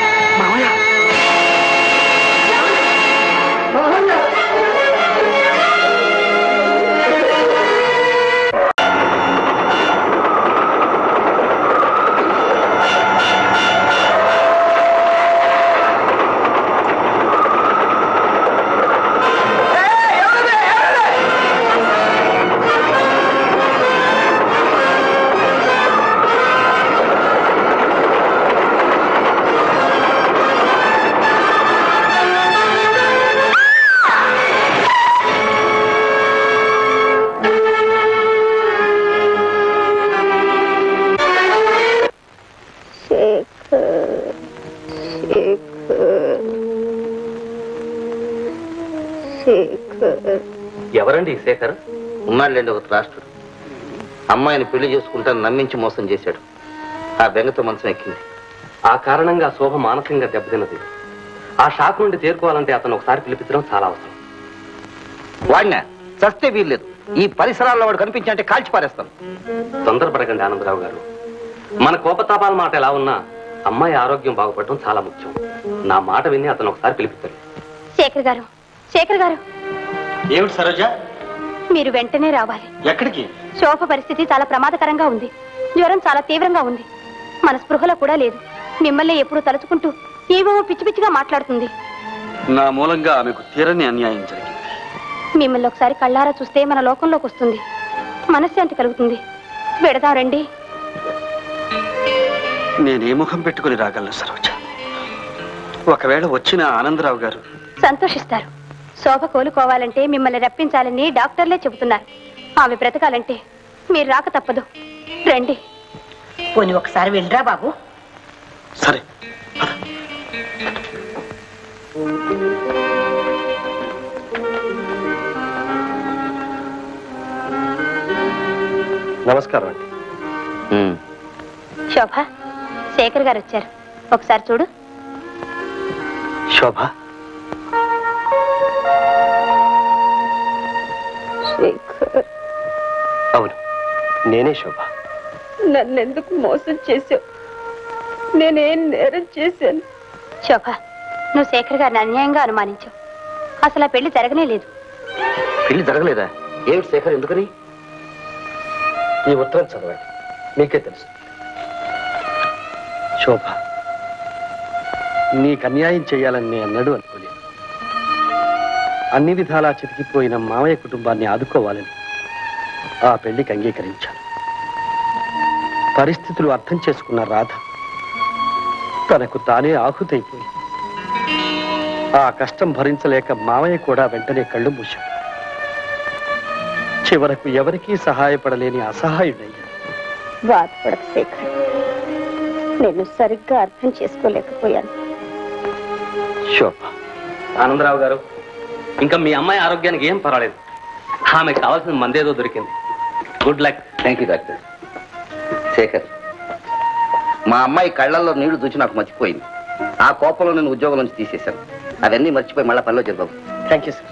ఎవరండి శేఖర్ ఉన్నాడులేండి ఒక రాష్ట్రుడు అమ్మాయిని పెళ్లి చేసుకుంటాను నమ్మించి మోసం చేశాడు ఆ బెంగతో మనసు ఎక్కింది ఆ కారణంగా శోభ మానసికంగా దెబ్బతిన్నది ఆ షాక్ నుండి తేరుకోవాలంటే అతను ఒకసారి పిలిపించడం చాలా అవసరం వాడినా చస్తే వీల్లేదు ఈ పరిసరాల్లో వాడు కనిపించాలంటే కాల్చి పారేస్తాను తొందరపడకండి ఆనందరావు గారు మన కోపతాపాల మాట ఎలా ఉన్నా అమ్మాయి ఆరోగ్యం బాగుపడటం చాలా ముఖ్యం నా మాట విని అతను ఒకసారి పిలిపించండి శేఖర్ గారు శేఖర్ గారు ఏమిటి సరోజ మీరు వెంటనే రావాలి ఎక్కడికి శోభ పరిస్థితి చాలా ప్రమాదకరంగా ఉంది జ్వరం చాలా తీవ్రంగా ఉంది మన స్పృహలో కూడా లేదు మిమ్మల్ని ఎప్పుడు తలుచుకుంటూ ఏవో పిచ్చి పిచ్చిగా మాట్లాడుతుంది నా మూలంగా ఆమెకు తీరని అన్యాయం జరిగింది మిమ్మల్ని ఒకసారి కళ్ళారా చూస్తే మన లోకంలోకి వస్తుంది మనశ్శాంతి కలుగుతుంది వెడదాం రండి నేనే ముఖం పెట్టుకుని రాగలను సరోజ ఒకవేళ వచ్చిన ఆనందరావు గారు సంతోషిస్తారు శోభ కోలుకోవాలంటే మిమ్మల్ని రప్పించాలని డాక్టర్లే చెబుతున్నారు ఆమె బ్రతకాలంటే మీరు రాక తప్పదు రండి పోనీ ఒకసారి వెళ్ళరా బాబు సరే నమస్కారం అండి శోభ శేఖర్ గారు వచ్చారు ఒకసారి చూడు శోభ అవును నేనే శోభ నన్నెందుకు మోసం చేశావు నేనేం నేరం చేశాను శోభ నువ్వు శేఖర్ గారిని అన్యాయంగా అనుమానించావు అసలు ఆ పెళ్లి జరగనే లేదు పెళ్లి జరగలేదా ఏమిటి శేఖర్ ఎందుకని ఈ ఉత్తరం చదవండి మీకే తెలుసు శోభ నీకు అన్యాయం చేయాలని నేను అన్నాడు అనుకోలేదు అన్ని విధాలా చితికిపోయిన మామయ్య కుటుంబాన్ని ఆదుకోవాలని ఆ పెళ్లికి అంగీకరించాను పరిస్థితులు అర్థం చేసుకున్న రాధ తనకు తానే ఆహుతైపోయి ఆ కష్టం భరించలేక మామయ్య కూడా వెంటనే కళ్ళు మూశాడు చివరకు ఎవరికీ సహాయపడలేని అసహాయుడయ్యాడు బాధపడకు శేఖర్ నేను సరిగ్గా అర్థం చేసుకోలేకపోయాను శోభ ఆనందరావు గారు ఇంకా మీ అమ్మాయి ఆరోగ్యానికి ఏం పర్వాలేదు ఆమెకు కావాల్సిన మందేదో దొరికింది good luck thank you doctor Sekhar మా అమ్మాయి కళ్ళల్లో నీళ్లు చూసి నాకు మర్చిపోయింది ఆ కోపంలో నేను ఉద్యోగం నుంచి తీసేశాను అవన్నీ మర్చిపోయి మళ్ళీ పనిలో చేద్దాం థ్యాంక్ యూ సార్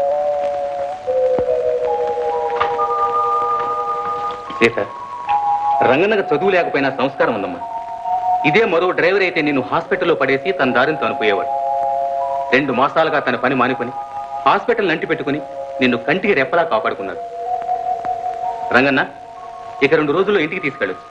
సీత రంగన్నకు చదువు లేకపోయినా సంస్కారం ఉందమ్మా ఇదే మరో డ్రైవర్ అయితే నిన్ను హాస్పిటల్లో పడేసి తన దారిని తనుపోయేవాడు రెండు మాసాలుగా తన పని మానుకొని హాస్పిటల్ నంటి పెట్టుకుని నిన్ను కంటికి రెప్పలా కాపాడుకున్నాడు రంగన్న ఇక రెండు రోజుల్లో ఇంటికి తీసుకెళ్ళొచ్చు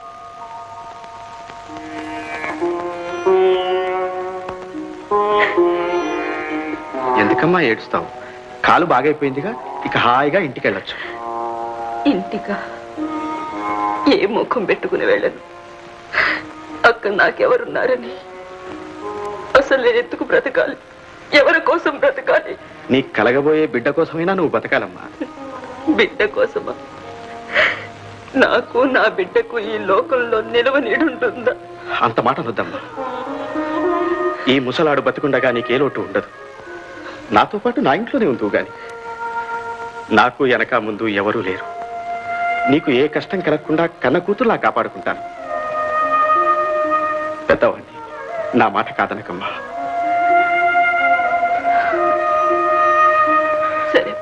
ఎందుకమ్మా ఏడుస్తావు కాలు బాగైపోయిందిగా ఇక హాయిగా ఇంటికి వెళ్ళొచ్చు ఇంటిగా ఏ ముఖం పెట్టుకుని వెళ్ళను అక్కడ నాకెవరున్నారని అసలు నేను ఎందుకు బ్రతకాలి ఎవరి కోసం బ్రతకాలి నీకు కలగబోయే బిడ్డ కోసమైనా నువ్వు బతకాలమ్మా బిడ్డ కోసమా నాకు నా బిడ్డకు ఈ లోకంలో నిలవ నీడుంటుందా అంత మాట వద్దమ్మా ఈ ముసలాడు బతికుండగా నీకే లోటు ఉండదు నాతో పాటు నా ఇంట్లోనే ఉందువు గాని నాకు వెనక ముందు ఎవరూ లేరు నీకు ఏ కష్టం కలగకుండా కన్న కూతురులా కాపాడుకుంటాను పెద్దవాణ్ణి నా మాట కాదనకమ్మా సరే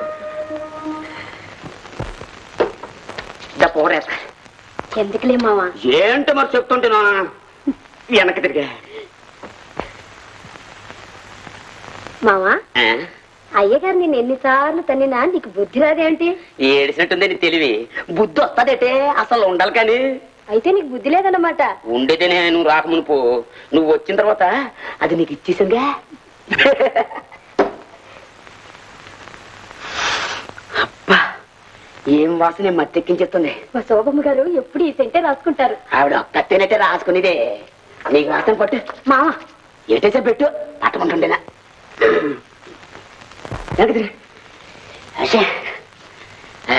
పోరేస్తా ఎందుకులే మావా ఏంటో మరి చెప్తుంటేనా వెనక్కి తిరిగా మావా అయ్యగారు నేను ఎన్నిసార్లు తన్నినా నీకు బుద్ధి రాదేంటి ఏడిసినట్టుంది నీ తెలివి బుద్ధి వస్తుందటే అసలు ఉండాలి కానీ అయితే నీకు బుద్ధి లేదన్నమాట ఉండేదేనే నువ్వు రాకమునుపు నువ్వు వచ్చిన తర్వాత అది నీకు ఇచ్చేసిందిగా అబ్బా ఏం వాసన మత్తెక్కించేస్తుంది మా శోభమ్మ గారు ఎప్పుడు ఈ సెంటే రాసుకుంటారు ఆవిడ ఒక్కతేనైతే రాసుకునేదే నీకు వాసన పట్టు మావా ఎటేసే పెట్టు పట్టమంటుండేనా వెనక్కి తిరిగి. అచ్చే. ఆ.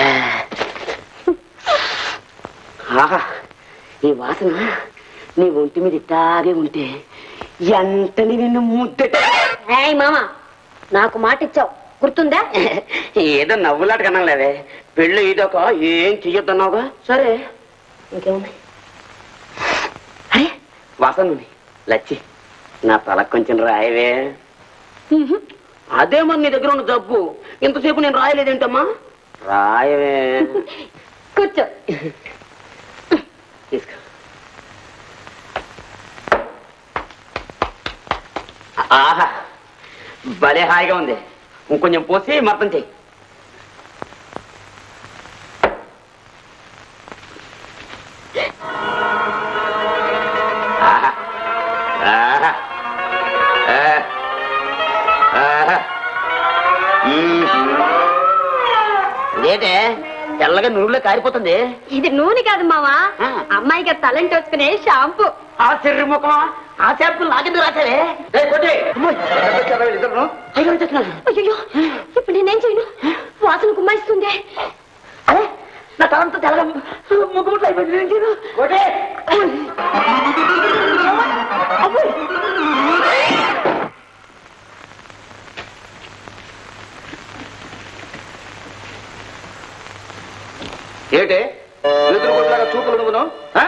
ఆహా ఈ వాసన నీ ఒంటి మీద ఇట్టాగే ఉంటే ఎంతని నిన్ను ముద్దట ఏయ్ మామా నాకు మాట ఇచ్చావు గుర్తుందా ఏదో నవ్వులాట కన్నా లేదే పెళ్ళి ఇదొక ఏం చెయ్యొద్దన్నావుగా సరే ఇంకేముంది అరే వాసన ఉంది లచ్చి నా తలకు కొంచెం రాయవే అదే మరి నీ దగ్గర ఉన్న జబ్బు ఇంతసేపు నేను రాయలేదేంటమ్మా రాయవే కూర్చో తీసుకో ఆహా భలే హాయిగా ఉంది ఇంకొంచెం పోసి మొత్తం చెయ్యి ఆహా. ఆహా. ఆ. ఆహా. మ్మ్. ఇదేంటే తెల్లగా నూనెలో కారిపోతుంది ఇది నూనె కాదు మావా అమ్మాయికి తలంటి వచ్చుకునే షాంపూ ఆ చెర్రి ముఖమా ఆ చేపలు నాకెందుకు రాసావే ఏయ్, కొట్టి. అయ్యో, వచ్చేస్తున్నాను. అయ్యో ఇప్పుడు నేనేం చేయను వాసన గుమ్మాయిస్తుంది అరే నా తలంతా తెల్లగా ముగ్గుముట్లు అయిపోయింది నేను చేయను. కొట్టి. అబ్బో. ఏమిటి ఎదురు కొట్లాగా చూపులు నువ్వును ఆ?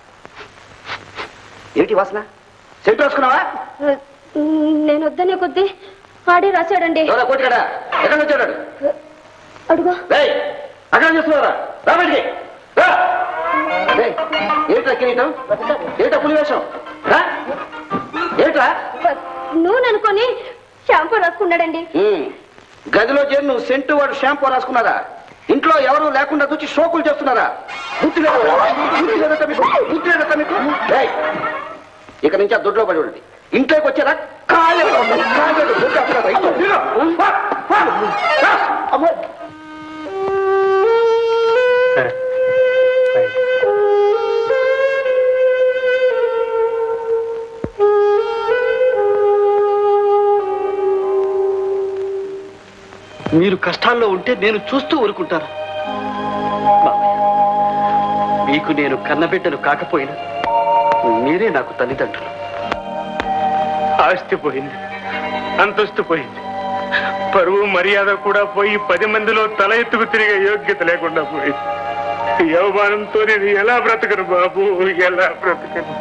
ఏమిటి వాసన సెంటు వేసుకున్నావా నేను వద్దనే కొద్దీ ఆడే రాశాడండి ఎవరా కోటికాడా ఎక్కడ వచ్చాడు అడుగు రేయ్, అక్కడ చూస్తున్నారా రా బయటికి రా. రేయ్, ఏయ్, ఏట్రా కిరీటం ఏటా పులి వేషం ఆ? ఏట్రా నూనె అనుకొని షాంపూ రాసుకున్నాడండి ఉమ్, గదిలో చేరి నువ్వు సెంటు వాడు షాంపూ రాసుకున్నారా ఇంట్లో ఎవరు లేకుండా చూసి షోకులు చేస్తున్నారా బుద్ధి లేదా? బుద్ధి లేదట మీకు? బుద్ధి లేదట మీకు? ఏయ్, ఇక నుంచి ఆ దొడ్లో పడి ఉండండి ఇంట్లోకి వచ్చారా కాళ్ళు కాళ్ళు దొడ్డు అక్కడ రా, ఇంట్లో. దిగు. వా, వా, రా. అమ్మో. మీరు కష్టాల్లో ఉంటే నేను చూస్తూ ఊరుకుంటాను మామయ్య, మీకు నేను కన్నబిడ్డను కాకపోయినా మీరే నాకు తల్లిదండ్రులు ఆస్తి పోయింది అంతస్తు పోయింది పరువు మర్యాద కూడా పోయి పది మందిలో తల ఎత్తుకు తిరిగే యోగ్యత లేకుండా పోయింది ఈ అవమానంతో నేను ఎలా బ్రతకను బాబు ఎలా బ్రతకను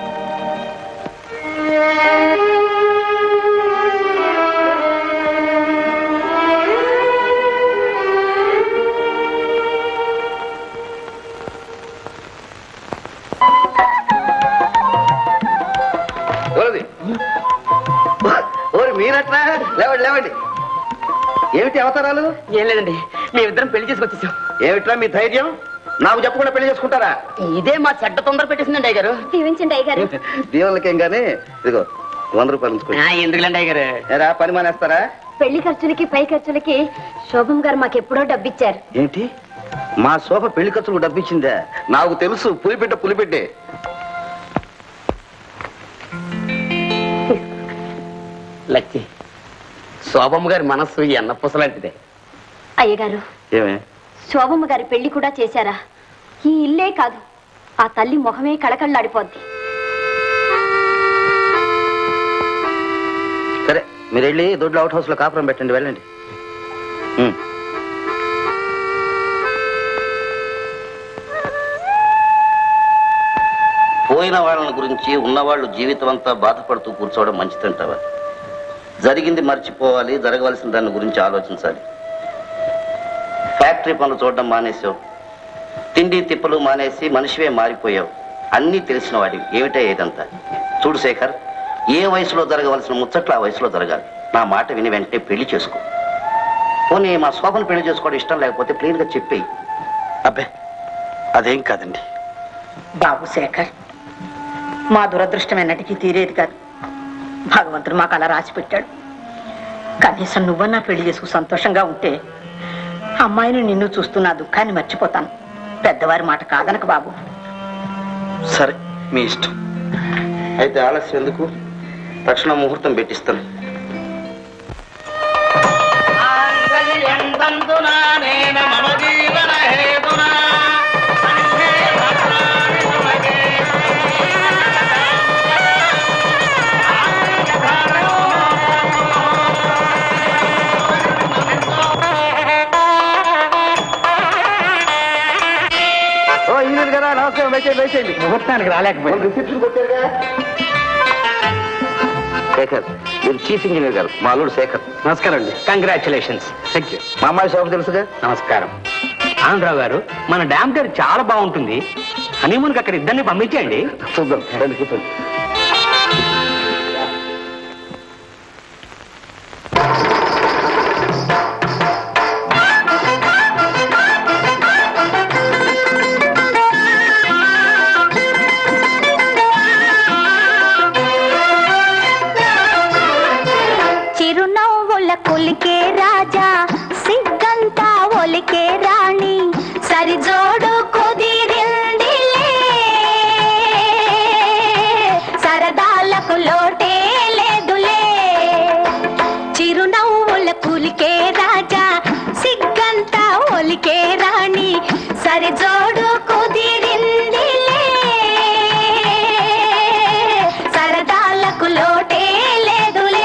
ఎవరది ఓరి మీరట్రా లేవండి లేవండి ఏమిటి అవతారాలు ఏం లేదండి మేమిద్దరం పెళ్లి చేసుకొచ్చేసాం ఏమిట్రా మీ ధైర్యం నాకు చెప్పకుండా పెళ్లి చేసుకుంటారా ఇదే మా చెడ్డ తొందర పెట్టేసిందండి అయ్యగారు దీవించండి అయ్యగారు దీవులకేం గానీ ఇదిగో వంద రూపాయలు ఉంచుకోండి ఎందుకులేండి అయ్యగారు ఏరా పని మానేస్తారా పెళ్లి ఖర్చులకి పై ఖర్చులకి శోభం గారు మాకు ఎప్పుడో డబ్బిచ్చారు ఏంటి మా శోభ పెళ్లి ఖర్చులకు డబ్బిచ్చిందా నాకు తెలుసు పులిబిడ్డ పులిబిడ్డే లచ్చి శోభమ్మ గారి మనస్సు ఎన్న పుసలాంటిదే అయ్యగారు ఏమే శోభమ్మ గారి పెళ్లి కూడా చేశారా ఈ ఇల్లే కాదు ఆ తల్లి మొహమే కళకళ్ళాడిపోద్ది సరే మీరు వెళ్ళి దొడ్లో అవుట్ హౌస్ లో కాపురం పెట్టండి వెళ్ళండి ఉమ్. పోయిన వాళ్ళ గురించి ఉన్నవాళ్ళు జీవితం అంతా బాధపడుతూ కూర్చోవడం మంచిదంటావా జరిగింది మర్చిపోవాలి జరగవలసిన దాని గురించి ఆలోచించాలి ఫ్యాక్టరీ పనులు చూడడం మానేసావు తిండి తిప్పలు మానేసి మనిషివే మారిపోయావు అన్నీ తెలిసిన వాడివి ఏమిటా ఏదంతా చూడు శేఖర్ ఏ వయసులో జరగవలసిన ముచ్చట్లు ఆ వయసులో జరగాలి నా మాట విని వెంటనే పెళ్లి చేసుకో పోనీ మా శోభను పెళ్లి చేసుకోవడం ఇష్టం లేకపోతే ప్లెయిన్గా చెప్పేయి అబ్బే అదేం కాదండి బాబు శేఖర్ మా దురదృష్టం ఎన్నటికీ తీరేది కాదు భగవంతుడు మాకు అలా రాసి పెట్టాడు కనీసం నువ్వన్నా పెళ్లి చేసుకు సంతోషంగా ఉంటే అమ్మాయిని నిన్ను చూస్తూ నా దుఃఖాన్ని మర్చిపోతాను పెద్దవారి మాట కాదనక బాబు సరే మీ ఇష్టం అయితే ఆలస్యం ఎందుకు తక్షణ ముహూర్తం పెట్టిస్తాను ఓ ఈయన కదా నమస్కారం వేసేయండి వేసేయండి ముహూర్తానికి రాలేకపోయింది రిసెప్షన్ వచ్చారుగా శేఖర్ మీరు చీఫ్ ఇంజనీర్ గారు మా అల్లుడు శేఖర్ నమస్కారం అండి కంగ్రాచులేషన్స్ థ్యాంక్ యూ మా అమ్మాయి శోభ తెలుసుగా నమస్కారం ఆనందరావు గారు మన డ్యామ్ గారు చాలా బాగుంటుంది హనీమూన్కి అక్కడ ఇద్దరిని పంపించండి చూద్దాం రండి కూర్చోండి చిరునవ్వుల కొలికే రాజా సిగ్గంతా ఒలికే రాణి సరిజోడు కుదిరిందిలే సరదాలకు లోటే లేదులే చిరునవ్వుల కులికే రాజా సిగ్గంతా ఒలికే రాణి సరిజోడు కుదిరిందిలే సరదాలకు లోటే లేదులే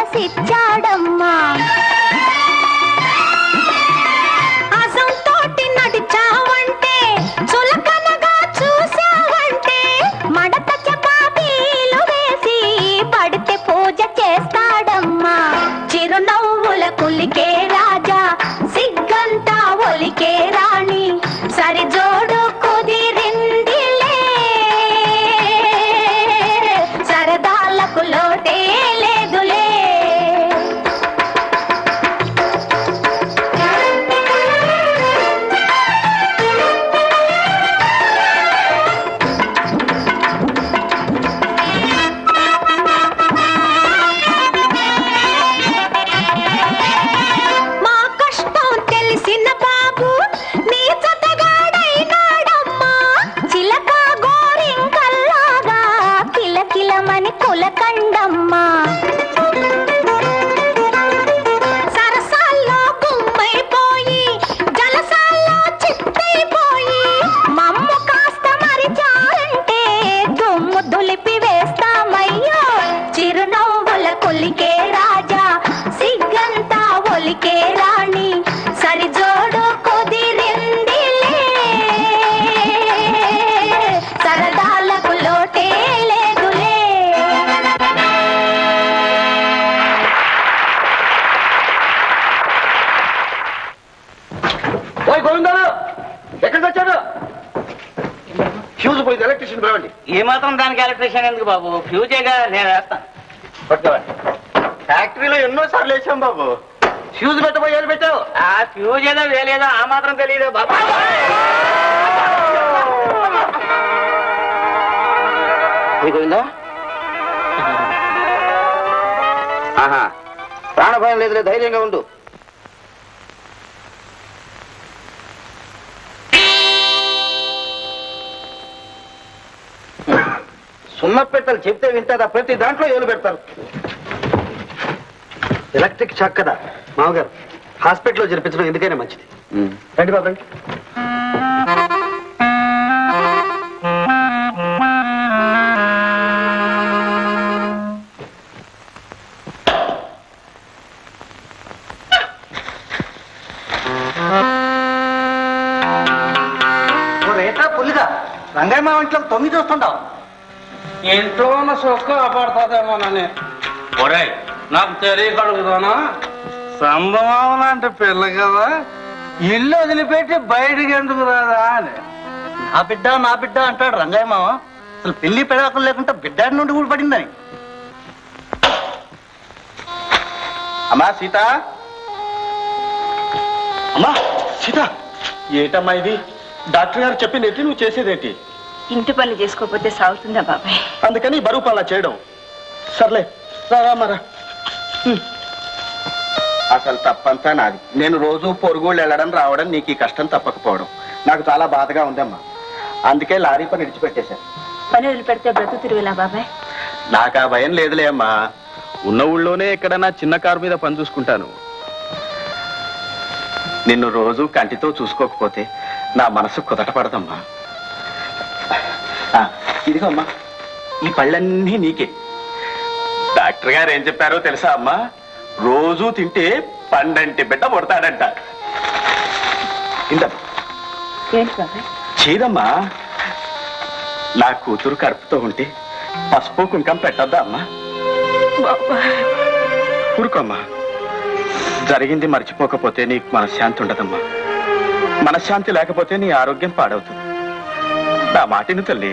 మనసిచ్చాడమ్మా అసంతోటి నడిచావంటే చులకనగా చూసావంటే మడత చపాతీలు వేసి పడితే పూజ చేస్తాడమ్మా చిరునవ్వుల కులికే రాజా సిగ్గంతా ఒలికే రాణి సరిజోడు కుదిరిందిలే సరదాలకు లోటే లేదులే మా కష్టం తెలిసిన బాబు నీ జతగాడైనాడమ్మా చిలక గోరింకల్లాగా కిలకిలమని కులకండమ్మా సరసాల్లో గుమ్మైపోయి జలసాల్లో చిత్తైపోయి మమ్ము కాస్త మరిచారంటే దుమ్ము దులిపి వేస్తామయ్యో చిరునవ్వుల కొలికే రాజా సిగ్గంతా ఒలికే రాణి సరిజోడు కుదిరిందిలే సరదాలకు లోటే లేదులే ఓయ్ గోవిందాలు ఎక్కడికి వచ్చాడు ఫ్యూజ్ పోయింది ఎలక్ట్రిషియన్ పిలవండి ఏ మాత్రం దానికి ఎలక్ట్రీషియన్ ఎందుకు బాబు ఫ్యూజేగా నేను వేస్తాను పట్టుకోవాలి ఫ్యాక్టరీలో ఎన్నో సార్లు వేసాం బాబు ఫ్యూజ్ పెట్టబోయి ఏది పెట్టావు ఆ ఫ్యూజ్ ఏదో వేలేదో ఆ మాత్రం తెలియదు బాబు ఏ గోవిందా ఆహా ప్రాణభయం లేదులే ధైర్యంగా ఉండు సున్న పెట్టలు చెప్తే వింటారా ప్రతి దాంట్లో ఏలు పెడతారు ఎలక్ట్రిక్ షాక్ కదా మామగారు హాస్పిటల్లో జరిపించడం ఎందుకైనా మంచిది రండి బాబు రండి రేటా పుల్లిగా రంగయ్య మా ఇంట్లో తొమ్మిది చూస్తుంటావు ఇంట్లో ఉన్న సొక్క కాపాడుతుందేమోనని ఒరేయ్ నాకు తెలియక అడుగుతానా సంభవం లాంటి పిల్ల కదా ఇల్లు వదిలిపెట్టి బయటికి ఎందుకు రాదా అని నా బిడ్డ నా బిడ్డ అంటాడు రంగయ్య మామ అసలు పెళ్లి పెడాకులు లేకుండా బిడ్డ నుండి కూడా పడిందని అమ్మా సీత అమ్మా సీత ఏటమ్మా ఇది డాక్టర్ గారు చెప్పింది ఏంటి నువ్వు చేసేదేంటి ఇంటి పని చేసుకోకపోతే సాగుతుందా బాబాయ్ అందుకని బరువు పనులా చేయడం సర్లే రా రామారా అసలు తప్పంతా నాది నేను రోజు పొరుగుళ్ళు వెళ్ళడం రావడం నీకు ఈ కష్టం తప్పకపోవడం నాకు చాలా బాధగా ఉందమ్మా అందుకే లారీ పని విడిచిపెట్టేశాను పని వదిలిపెడితే బ్రతుకు తిరుగులా బాబాయ్ నాకు ఆ భయం లేదులే అమ్మా ఉన్న ఊళ్ళోనే ఎక్కడన్నా చిన్న కారు మీద పని చూసుకుంటాను నిన్ను రోజు కంటితో చూసుకోకపోతే నా మనసు కుదట పడదమ్మా ఆ, ఇదిగో అమ్మా ఈ పళ్ళన్నీ నీకే డాక్టర్ గారు ఏం చెప్పారో తెలుసా అమ్మా రోజు తింటే పండంటి బిడ్డ పుడతాడంట ఇందా ఏంటి బాబాయ్ చేయదమ్మా నా కూతురు కడుపుతో ఉంటే పసుపు కుంకం పెట్టద్దా అమ్మా ఊరుకోమ్మా జరిగింది మర్చిపోకపోతే నీకు మనశ్శాంతి ఉండదమ్మా మనశ్శాంతి లేకపోతే నీ ఆరోగ్యం పాడవుతుంది నా మాటిని తల్లి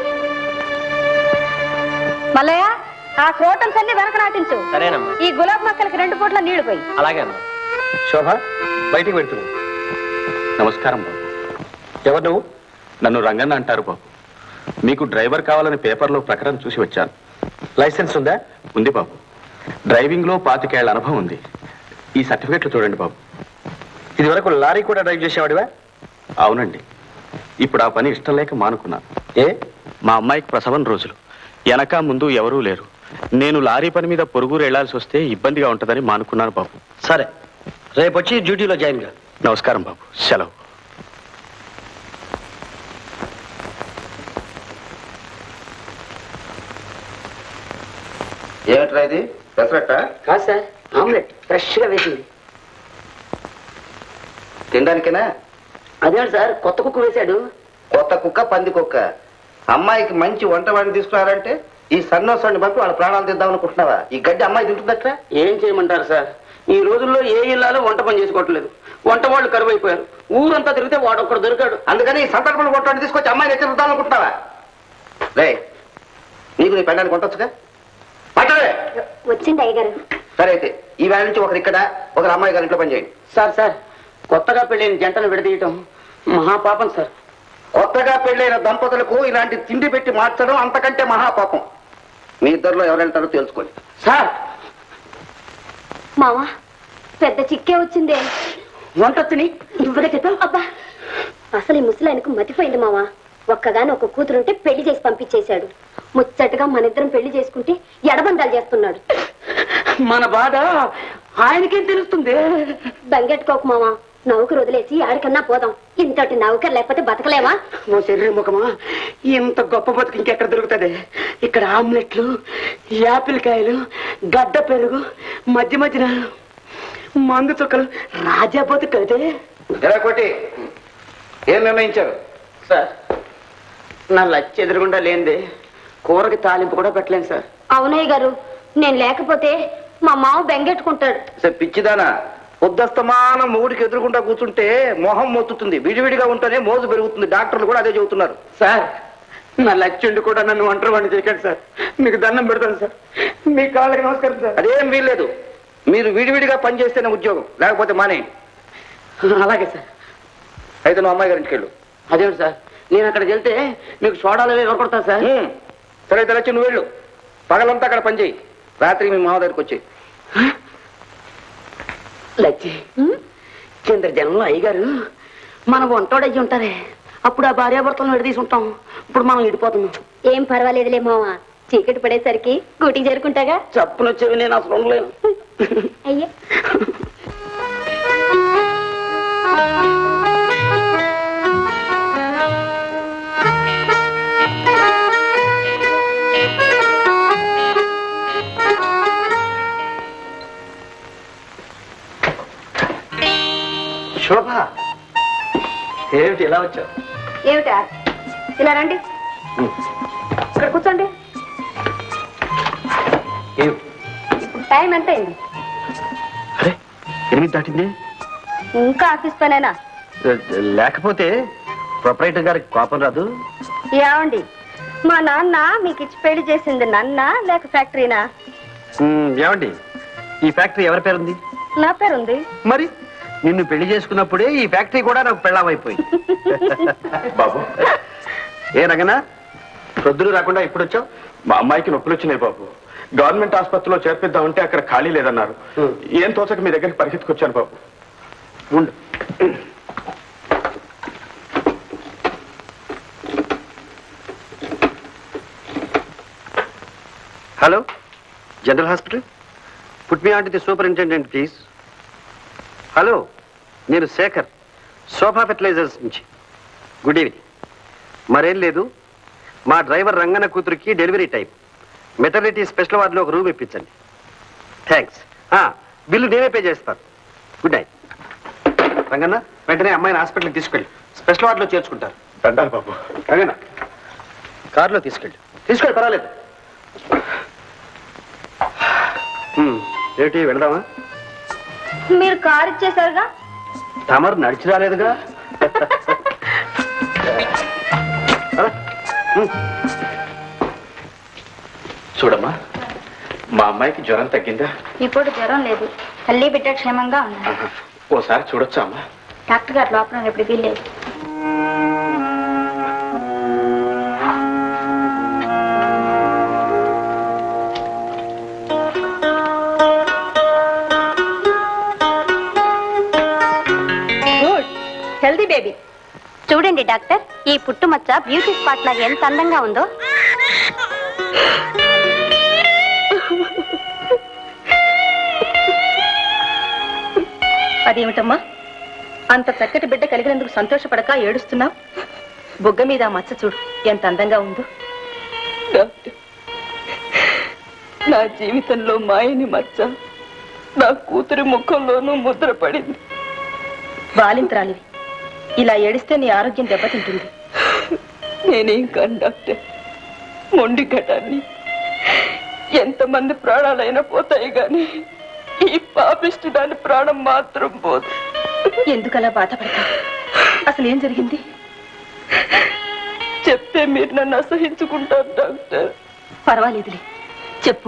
మల్లయ్య ఆ క్రోటన్స్ అన్ని వెనక నాటించు సరేనమ్మా ఈ గులాబ్ మొక్కలకి రెండు పూట్ల నీళ్లు పోయి అలాగే అమ్మా శోభ బయటికి వెళ్తున్నావు నమస్కారం బాబు ఎవరు నువ్వు నన్ను రంగన్న అంటారు బాబు మీకు డ్రైవర్ కావాలని పేపర్లో ప్రకటన చూసి వచ్చాను లైసెన్స్ ఉందా ఉంది బాబు డ్రైవింగ్ లో పాతికేళ్ల అనుభవం ఉంది ఈ సర్టిఫికెట్లు చూడండి బాబు ఇది వరకు లారీ కూడా డ్రైవ్ చేసేవాడివా అవునండి ఇప్పుడు ఆ పని ఇష్టం లేక మానుకున్నాను ఏ మా అమ్మాయికి ప్రసవం రోజులు వెనక ముందు ఎవరూ లేరు నేను లారీ పని మీద పొరుగురు వెళ్లాల్సి వస్తే ఇబ్బందిగా ఉంటుందని మానుకున్నాను బాబు సరే రేపు వచ్చి డ్యూటీలో జాయిన్ గా నమస్కారం బాబు సెలవు ఏమిట్రా ఇది పెసరట్ట కాదు సార్ ఆమ్లెట్ ఫ్రెష్ గా వేసింది తినడానికేనా అదేంటి సార్ కొత్త కుక్క వేశాడు కొత్త కుక్క పంది కుక్క అమ్మాయికి మంచి వంట వాడిని తీసుకున్నారంటే ఈ సన్నోసాన్ని పంపి వాళ్ళ ప్రాణాలు తీద్దాం అనుకుంటున్నావా ఈ గడ్డి అమ్మాయి తింటుందట్రా ఏం చేయమంటారు సార్ ఈ రోజుల్లో ఏ ఇల్లాలో వంట పని చేసుకోవట్లేదు వంట వాళ్ళు కరువు అయిపోయారు ఊరంతా తిరిగితే వాడొక్కడు దొరికాడు అందుకని ఈ సందర్భంలో కొట్టడానికి తీసుకొచ్చి అమ్మాయిని ఎత్తిద్దాం అనుకుంటున్నావా రే నీకు నీ పెళ్ళాన్ని కొట్టొచ్చుగా పట్టలే వచ్చింది అయ్యగారు సరే అయితే ఈ వేళ నుంచి ఒకరు ఇక్కడ ఒకరు అమ్మాయి గారి ఇంట్లో పని చేయండి సార్ సార్ కొత్తగా పెళ్ళైన జంటను విడదీయటం మహాపాపం సార్ కొత్తగా పెళ్ళైన దంపతులకు ఇలాంటి తిండి పెట్టి మార్చడం అంతకంటే మహాపాపం మీ ఇద్దరిలో ఎవరు వెళ్తారో తెలుసుకోండి సార్ మావా పెద్ద చిక్కే వచ్చిందే వంటొచ్చని ఇవ్వదే చెప్పావు అబ్బా అసలు ఈ ముసలాయనకు మతిపోయింది మావా ఒక్కగాని ఒక కూతురుంటే పెళ్లి చేసి పంపించేశాడు ముచ్చటగా మన ఇద్దరం పెళ్లి చేసుకుంటే ఎడబందాలు చేస్తున్నాడు మన బాధ ఆయనకేం తెలుస్తుంది బెంగెట్టుకోకు మావా నౌకరు వదిలేసి ఆడికన్నా పోదాం ఇంతటి నౌకర్ లేకపోతే బతకలేవా ఓ శరీర ముఖమా ఇంత గొప్ప బతుకు ఇంకెక్కడ దొరుకుతుంది ఇక్కడ ఆమ్లెట్లు యాపిల్ కాయలు గడ్డ పెరుగు మధ్య మధ్యన మందు చుక్కలు రాజా బతుకు అయితే ఎలా కొట్టి ఏం నిర్ణయించారు సార్ నా లచ్చ ఎదురుగుండా లేనిదే కూరకి తాలింపు కూడా పెట్టలేను సార్ అవునయ్య గారు నేను లేకపోతే మా మావ బెంగెట్టుకుంటాడు సరే పిచ్చిదానా పొద్దస్తమానం మొగుడికి ఎదురుకుండా కూర్చుంటే మొహం మొత్తుతుంది విడివిడిగా ఉంటేనే మోజు పెరుగుతుంది డాక్టర్లు కూడా అదే చెబుతున్నారు సార్ నా లచ్చుండి కూడా నన్ను ఒంటరి వాడిని చేయకండి సార్ మీకు దండం పెడతాను సార్ మీ కాళ్ళకి నమస్కారం సార్ అదేం వీల్లేదు మీరు విడివిడిగా పనిచేస్తేనే ఉద్యోగం లేకపోతే మానేయండి అలాగే సార్ అయితే నువ్వు అమ్మాయి గారింటికి వెళ్ళు అదేమిటి సార్ నేను అక్కడికి వెళ్తే మీకు సోడాలు అవి ఎవరు కొడతారు సార్ ఉమ్, సరే అయితే లచ్చి నువ్వు వెళ్ళు పగలంతా అక్కడ పని చేయి రాత్రి మీ మామ దగ్గరికి వచ్చి లచ్చి కింద జనంలో అయ్యగారు మనం వంటోడయ్యి ఉంటారే అప్పుడు ఆ భార్యాభర్తలను విడదీసి ఉంటాం ఇప్పుడు మనం ఇడిపోతున్నాం ఏం పర్వాలేదులే మావా చీకటి పడేసరికి గూటికి చేరుకుంటాగా చప్పునొచ్చేవి నేను అసలు ఉండలేను అయ్యే శోభ ఏమిటి ఇలా వచ్చావు ఏమిటా ఇలా రండి ఇక్కడ కూర్చోండి ఇప్పుడు టైం ఎంత అయింది ఎనిమిది దాటింది ఇంకా ఆఫీస్ పనేనా లేకపోతే ప్రొపరేటర్ గారికి కోపం రాదు ఏమండి మా నాన్న మీకు ఇచ్చి పెళ్లి చేసింది నన్న లేక ఫ్యాక్టరీనా ఉమ్, ఏమండి ఈ ఫ్యాక్టరీ ఎవరి పేరుంది నా పేరుంది మరి నిన్ను పెళ్లి చేసుకున్నప్పుడే ఈ ఫ్యాక్టరీ కూడా నాకు పెళ్ళామైపోయింది బాబు ఏ రంగనా ప్రొద్దులు రాకుండా ఇప్పుడు వచ్చావు మా అమ్మాయికి నొప్పులు వచ్చినాయి బాబు గవర్నమెంట్ ఆసుపత్రిలో చేర్పిద్దామంటే అక్కడ ఖాళీ లేదన్నారు ఏం తోచక మీ దగ్గరికి పరిగెత్తుకొచ్చాను బాబు ఉండు hello general hospital put me on the superintendent please hello నేను శేఖర్ సోఫా ఫెర్టిలైజర్స్ నుంచి గుడ్ ఈవినింగ్ మరేం లేదు మా డ్రైవర్ రంగన్న కూతురికి డెలివరీ టైం మెటర్నిటీ స్పెషల్ వార్డులో ఒక రూమ్ ఇప్పించండి థ్యాంక్స్ బిల్లు నేనే పే చేస్తాను గుడ్ నైట్ రంగన్న వెంటనే అమ్మాయిని హాస్పిటల్కి తీసుకెళ్ళి స్పెషల్ వార్డులో చేర్చుకుంటారు దండాలి బాబు రంగన్న కారులో తీసుకెళ్ళి తీసుకెళ్ళి పర్వాలేదు హ్మ్, ఏమిటి వెళదామా మీరు కారు ఇచ్చేసారుగా తమరు నడిచి రాలేదుగా పద. హ్మ్. చూడమ్మా మా అమ్మాయికి జ్వరం తగ్గిందా ఇప్పుడు జ్వరం లేదు తల్లి బిడ్డ క్షేమంగా ఉన్నారు ఆహా. ఓసారి చూడొచ్చా అమ్మా డాక్టర్ గారు లోపల ఎప్పుడు వీల్లేదు గుడ్ హెల్దీ బేబీ చూడండి డాక్టర్ ఈ పుట్టుమచ్చ బ్యూటీ స్పాట్ లాగా ఎంత అందంగా ఉందో అదేమిటమ్మా అంత చక్కటి బిడ్డ కలిగినందుకు సంతోషపడక ఏడుస్తున్నావు బుగ్గ మీద ఆ మచ్చ చూడు ఎంత అందంగా ఉందో నా జీవితంలో మాయని మచ్చ నా కూతురి ముఖంలోనూ ముద్ర పడింది బాలింతరాలివి ఇలా ఏడిస్తే నీ ఆరోగ్యం దెబ్బతింటుంది నేనేం కాను డాక్టర్ మొండి ఘటాన్ని ఎంతమంది ప్రాణాలైనా పోతాయి గాని ఈ పాపిష్టి దాని ప్రాణం మాత్రం పోదు ఎందుకలా బాధపడతావు అసలు ఏం జరిగింది చెప్తే మీరు నన్ను అసహించుకుంటారు డాక్టర్ పర్వాలేదులే చెప్పు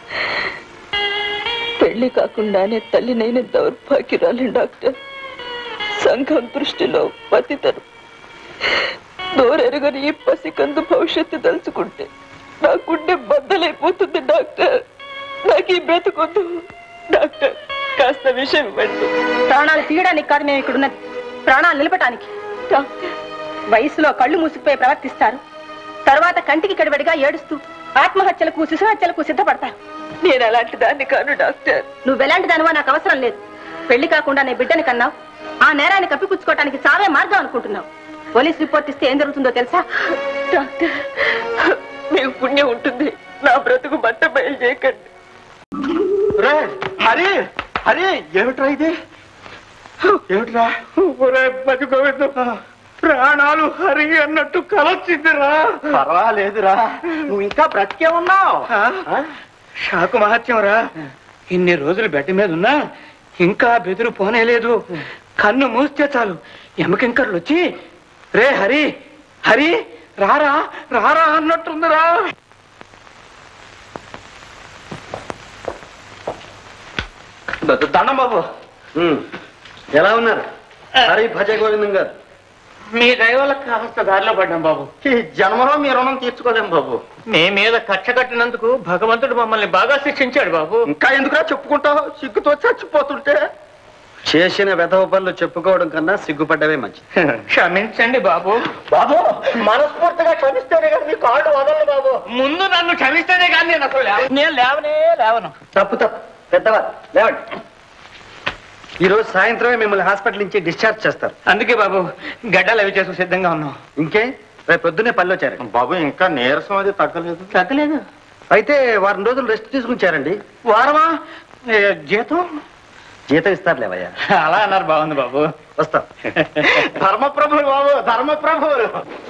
పెళ్లి కాకుండానే తల్లినైన దౌర్భాగ్యురాలి డాక్టర్ సంఘం దృష్టిలో పతితరు దూరెరుగని ఈ పసికందు భవిష్యత్తు తలుచుకుంటే నా గుండె బద్దలైపోతుంది డాక్టర్ నాకు ఈ బ్రతుకొద్దు డాక్టర్ కాస్త విషయం ఇవ్వండి ప్రాణాలు తీయడానికి కాదు మేము ఇక్కడ ఉన్నది ప్రాణాలు నిలపటానికి డాక్టర్ వయసులో కళ్ళు మూసుకుపోయి ప్రవర్తిస్తారు తర్వాత కంటికి కడివడిగా ఏడుస్తూ ఆత్మహత్యలకు శిశుహత్యలకు సిద్ధపడతారు నేను అలాంటి దాన్ని కాను డాక్టర్ నువ్వెలాంటి దానివో నాకు అవసరం లేదు పెళ్లి కాకుండా నీ బిడ్డని కన్నావు ఆ నేరాన్ని కప్పిపుచ్చుకోవటానికి చావే మార్గం అనుకుంటున్నావు పోలీస్ రిపోర్ట్ ఇస్తే ఏం జరుగుతుందో తెలుసా డాక్టర్ మీకు పుణ్యం ఉంటుంది నా బ్రతుకు బట్ట బయలు చేయకండి రే హరి హరి ఏమిట్రా ఇది ఏమిట్రా ఒరే పది గోవిందం ప్రాణాలు హరి అన్నట్టు కలొచ్చిందిరా పర్వాలేదురా నువ్వు ఇంకా బ్రతికే ఉన్నావు షాకు మహత్యం రా ఇన్ని రోజులు బెడ్ మీద ఉన్నా ఇంకా బెదురు పోనేలేదు కన్ను మూస్తే చాలు ఎమకింకర్లు వచ్చి రే హరి హరి రారా రారా అన్నట్టుందిరా దండం బాబు ఎలా ఉన్నారు హరి భజ గోవిందం గారు మీ దయవల్ల కాస్త దారిలో పడ్డాం బాబు ఈ జన్మలో మీ రుణం తీర్చుకోలేం బాబు మీ మీద కక్ష కట్టినందుకు భగవంతుడు మమ్మల్ని బాగా శిక్షించాడు బాబు ఇంకా ఎందుకురా చెప్పుకుంటావు సిగ్గుతో చచ్చిపోతుంటే చేసిన వెధవ పనులు చెప్పుకోవడం కన్నా సిగ్గుపడ్డవే మంచిది క్షమించండి బాబు బాబు మనస్ఫూర్తిగా క్షమిస్తేనే కానీ మీ కాళ్ళు వదలను బాబు ముందు నన్ను క్షమిస్తేనే కానీ నేను అసలు లేవ- నేను లేవనే లేవను తప్పు తప్పు పెద్దవారు లేవండి ఈ రోజు సాయంత్రమే మిమ్మల్ని హాస్పిటల్ నుంచి డిశ్చార్జ్ చేస్తారు అందుకే బాబు గడ్డలు అవి చేసుకు సిద్ధంగా ఉన్నాం ఇంకే రేపు పొద్దున్నే పల్లె వచ్చారు బాబు ఇంకా నీరసం అది తగ్గలేదు తగ్గలేదు అయితే వారం రోజులు రెస్ట్ తీసుకుంటారండి వారమా ఏ, జీతం జీతం ఇస్తారు లేవయ్యా అలా అన్నారు బాగుంది బాబు వస్తాం ధర్మప్రభులు బాబు ధర్మప్రభువులు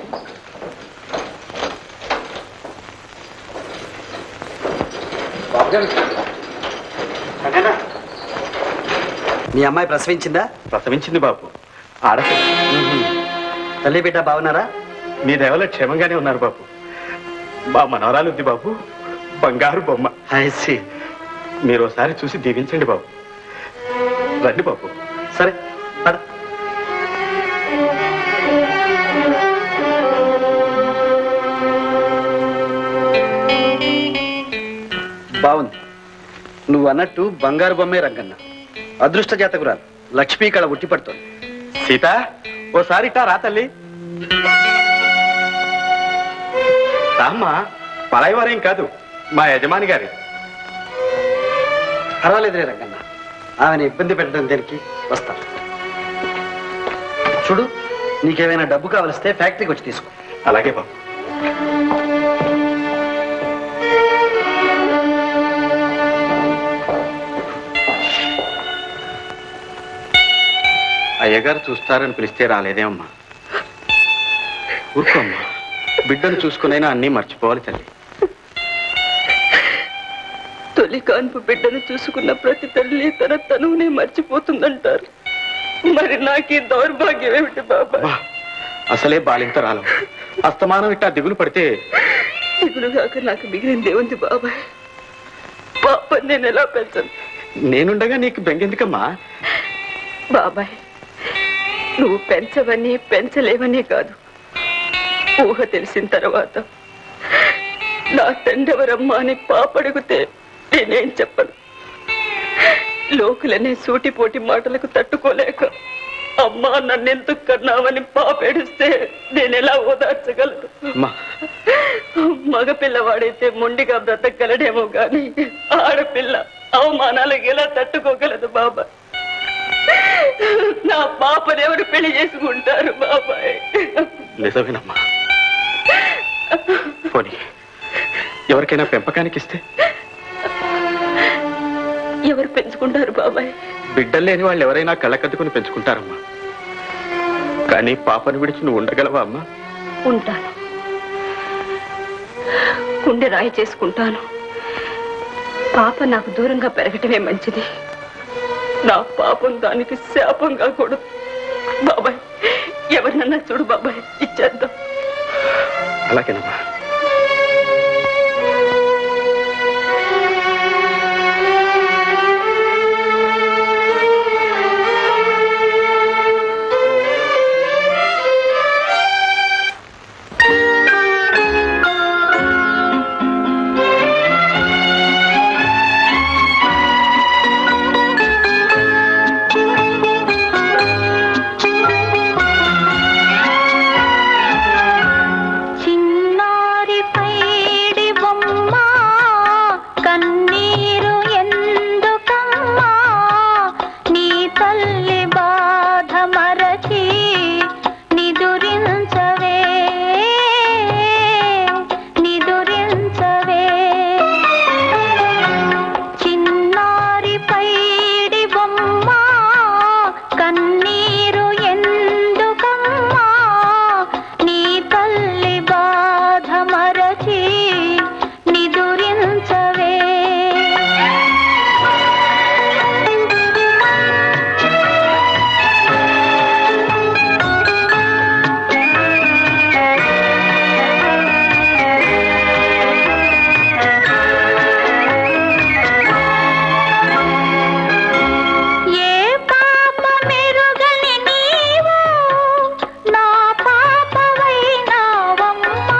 మీ అమ్మాయి ప్రసవించిందా ప్రసవించింది బాబు ఆడపిల్ల తల్లి బిడ్డ బాగున్నారా మీ దేవలో క్షేమంగానే ఉన్నారు బాబు మా మనవరాలు ఉంది బాబు బంగారు బొమ్మ ఐసి మీరు ఒకసారి చూసి దీవించండి బాబు రండి బాబు సరే పద బాగుంది నువ్వు అన్నట్టు బంగారు బొమ్మే రంగన్న అదృష్ట జాతకురాలు లక్ష్మీ కళ ఉట్టి పడుతోంది సీత ఓసారి ఇట్టా రా తల్లి రామ్మా పరాయివారేం కాదు మా యజమాని గారి పర్వాలేదులే రంగన్న ఆమెను ఇబ్బంది పెట్టడం దేనికి వస్తా చూడు నీకేమైనా డబ్బు కావలిస్తే ఫ్యాక్టరీకి వచ్చి తీసుకో అలాగే బాబు అయ్యగారు చూస్తారని పిలిస్తే రాలేదేమమ్మా ఊరుకోమ్మా బిడ్డను చూసుకునైనా అన్నీ మర్చిపోవాలి తల్లి తొలి కాన్పు బిడ్డను చూసుకున్న ప్రతి తల్లి తన తనువునే మర్చిపోతుందంటారు మరి నాకీ దౌర్భాగ్యం ఏమిటి బాబా అసలే బాలింతరాలు అస్తమానం ఇట్టా దిగులు పడితే దిగులుగాక నాకు మిగిలింది ఉంది బాబాయ్ పాప నేను ఎలా పెంచను నేనుండగా నీకు బెంగెందుకమ్మా బాబాయ్ నువ్వు పెంచవని పెంచలేవని కాదు ఊహ తెలిసిన తర్వాత నా తండ్రెవరమ్మా అని పాపడిగితే నేనేం చెప్పను లోకులనే సూటిపోటి మాటలకు తట్టుకోలేక అమ్మా నన్నెందుకు కన్నావని పాపేడిస్తే నేను ఎలా ఓదార్చగలను అమ్మా మగ పిల్లవాడైతే మొండిగా బ్రతకగలడేమో గాని ఆడపిల్ల అవమానాలకు ఎలా తట్టుకోగలదు బాబా నా పాపని ఎవరు పెళ్లి చేసుకుంటారు బాబాయ్ నిజమేనమ్మా పోనీ ఎవరికైనా పెంపకానికి ఇస్తే పెంచుకుంటారు బాబాయ్ బిడ్డలు లేని వాళ్ళు ఎవరైనా కళ్ళకద్దుకుని పెంచుకుంటారమ్మా కానీ పాపను విడిచి నువ్వు ఉండగలవా అమ్మా ఉంటాను గుండె రాయి చేసుకుంటాను పాప నాకు దూరంగా పెరగటమే మంచిది నా పాపం దానికి శాపం కాకూడదు బాబాయ్ ఎవరినన్నా చూడు బాబాయ్ ఇచ్చేద్దాం అలాగేనమ్మా చిన్నారి పైడి బొమ్మ కన్నీరు ఎందుకమ్మా నీ తల్లి బాధ మరచి నిదురించవే నిదురించవే చిన్నారి పైడి బొమ్మ కన్నీరు ఎందుకమ్మా నీ తల్లి బాధ మరచి నిదురించవే ఏ పాప మెరుగని నీవు నా పాపవైనావమ్మా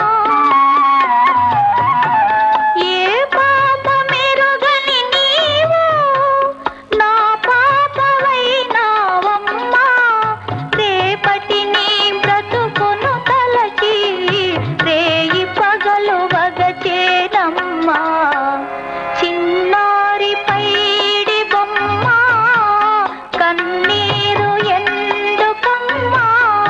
ఏ పాప మెరుగని నీవు నా పాపవైనావమ్మా రేపటి నీ బ్రతుకును తలచి రేయి పగలు వగచేనమ్మా చిన్నారి పైడి బొమ్మ కన్నీరు ఎందుకమ్మా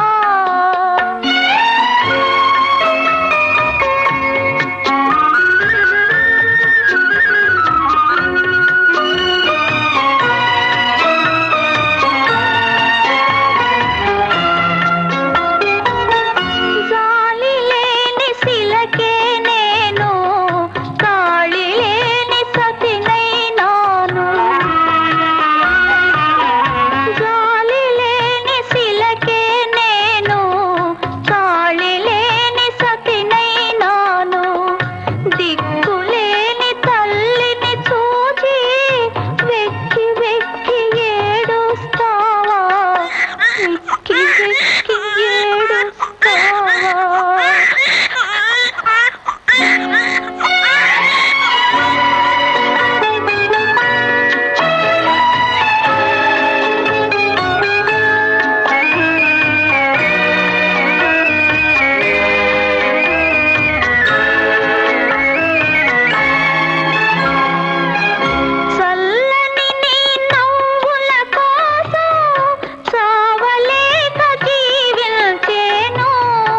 జాలి లేని శిలకే నేను కాళి లేని సతినైనాను జాలి లేని శిలకే నేను కాళి లేని సతినైనాను దిక్కులేని తల్లిని చూచి వెక్కి వెక్కి ఏడుస్తావా వెక్కి వెక్కి ఏడుస్తావా చల్లని నీ నవ్వుల కోసం చావలేక జీవించేను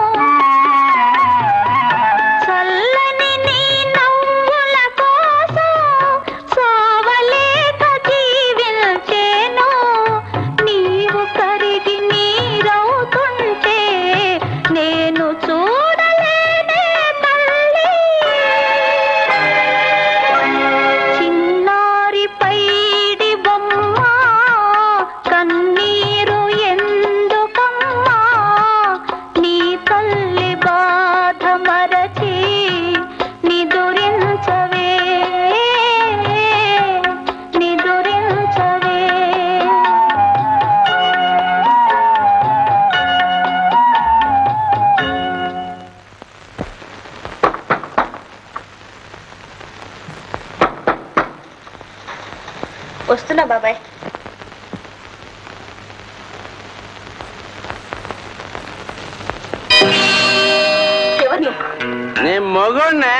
చల్లని నీ నవ్వుల కోసం చావలేక జీవించేను నీవు కరిగి నీరవుతుంటే నేను చూడలేనే తల్లి చిన్నారి పైడి బొమ్మ కన్నీరు ఎందుకమ్మా నీ తల్లి బాధ మరచి నిదురించవే నిదురించవే వస్తున్నా బాబాయ్ ఎవరు నువ్వు? నేను మగుణ్ణే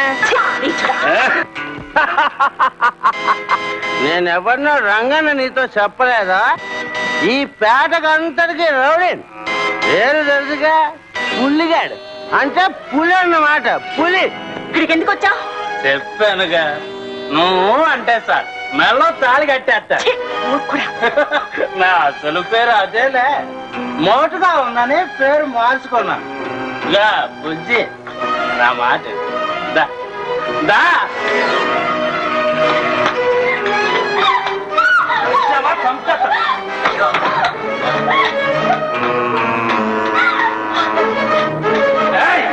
నేను ఎవరినో రంగన్న నీతో చెప్పలేదా ఈ పేటకంతటికి రౌడీని పేరు తెలుసుగా పుల్లిగాడు అంటే పులి అన్నమాట పులి ఇక్కడికి ఎందుకు వచ్చా చెప్పానుగా నువ్వు అంటే సార్ మెల్ల తాళి కట్టేస్తా నా అసలు పేరు అదేలే మోటుగా ఉందని పేరు మార్చుకున్నా ఇలా బుజ్జి నా మాట దా దా వచ్చావా? చంపేస్తా. ఏయ్!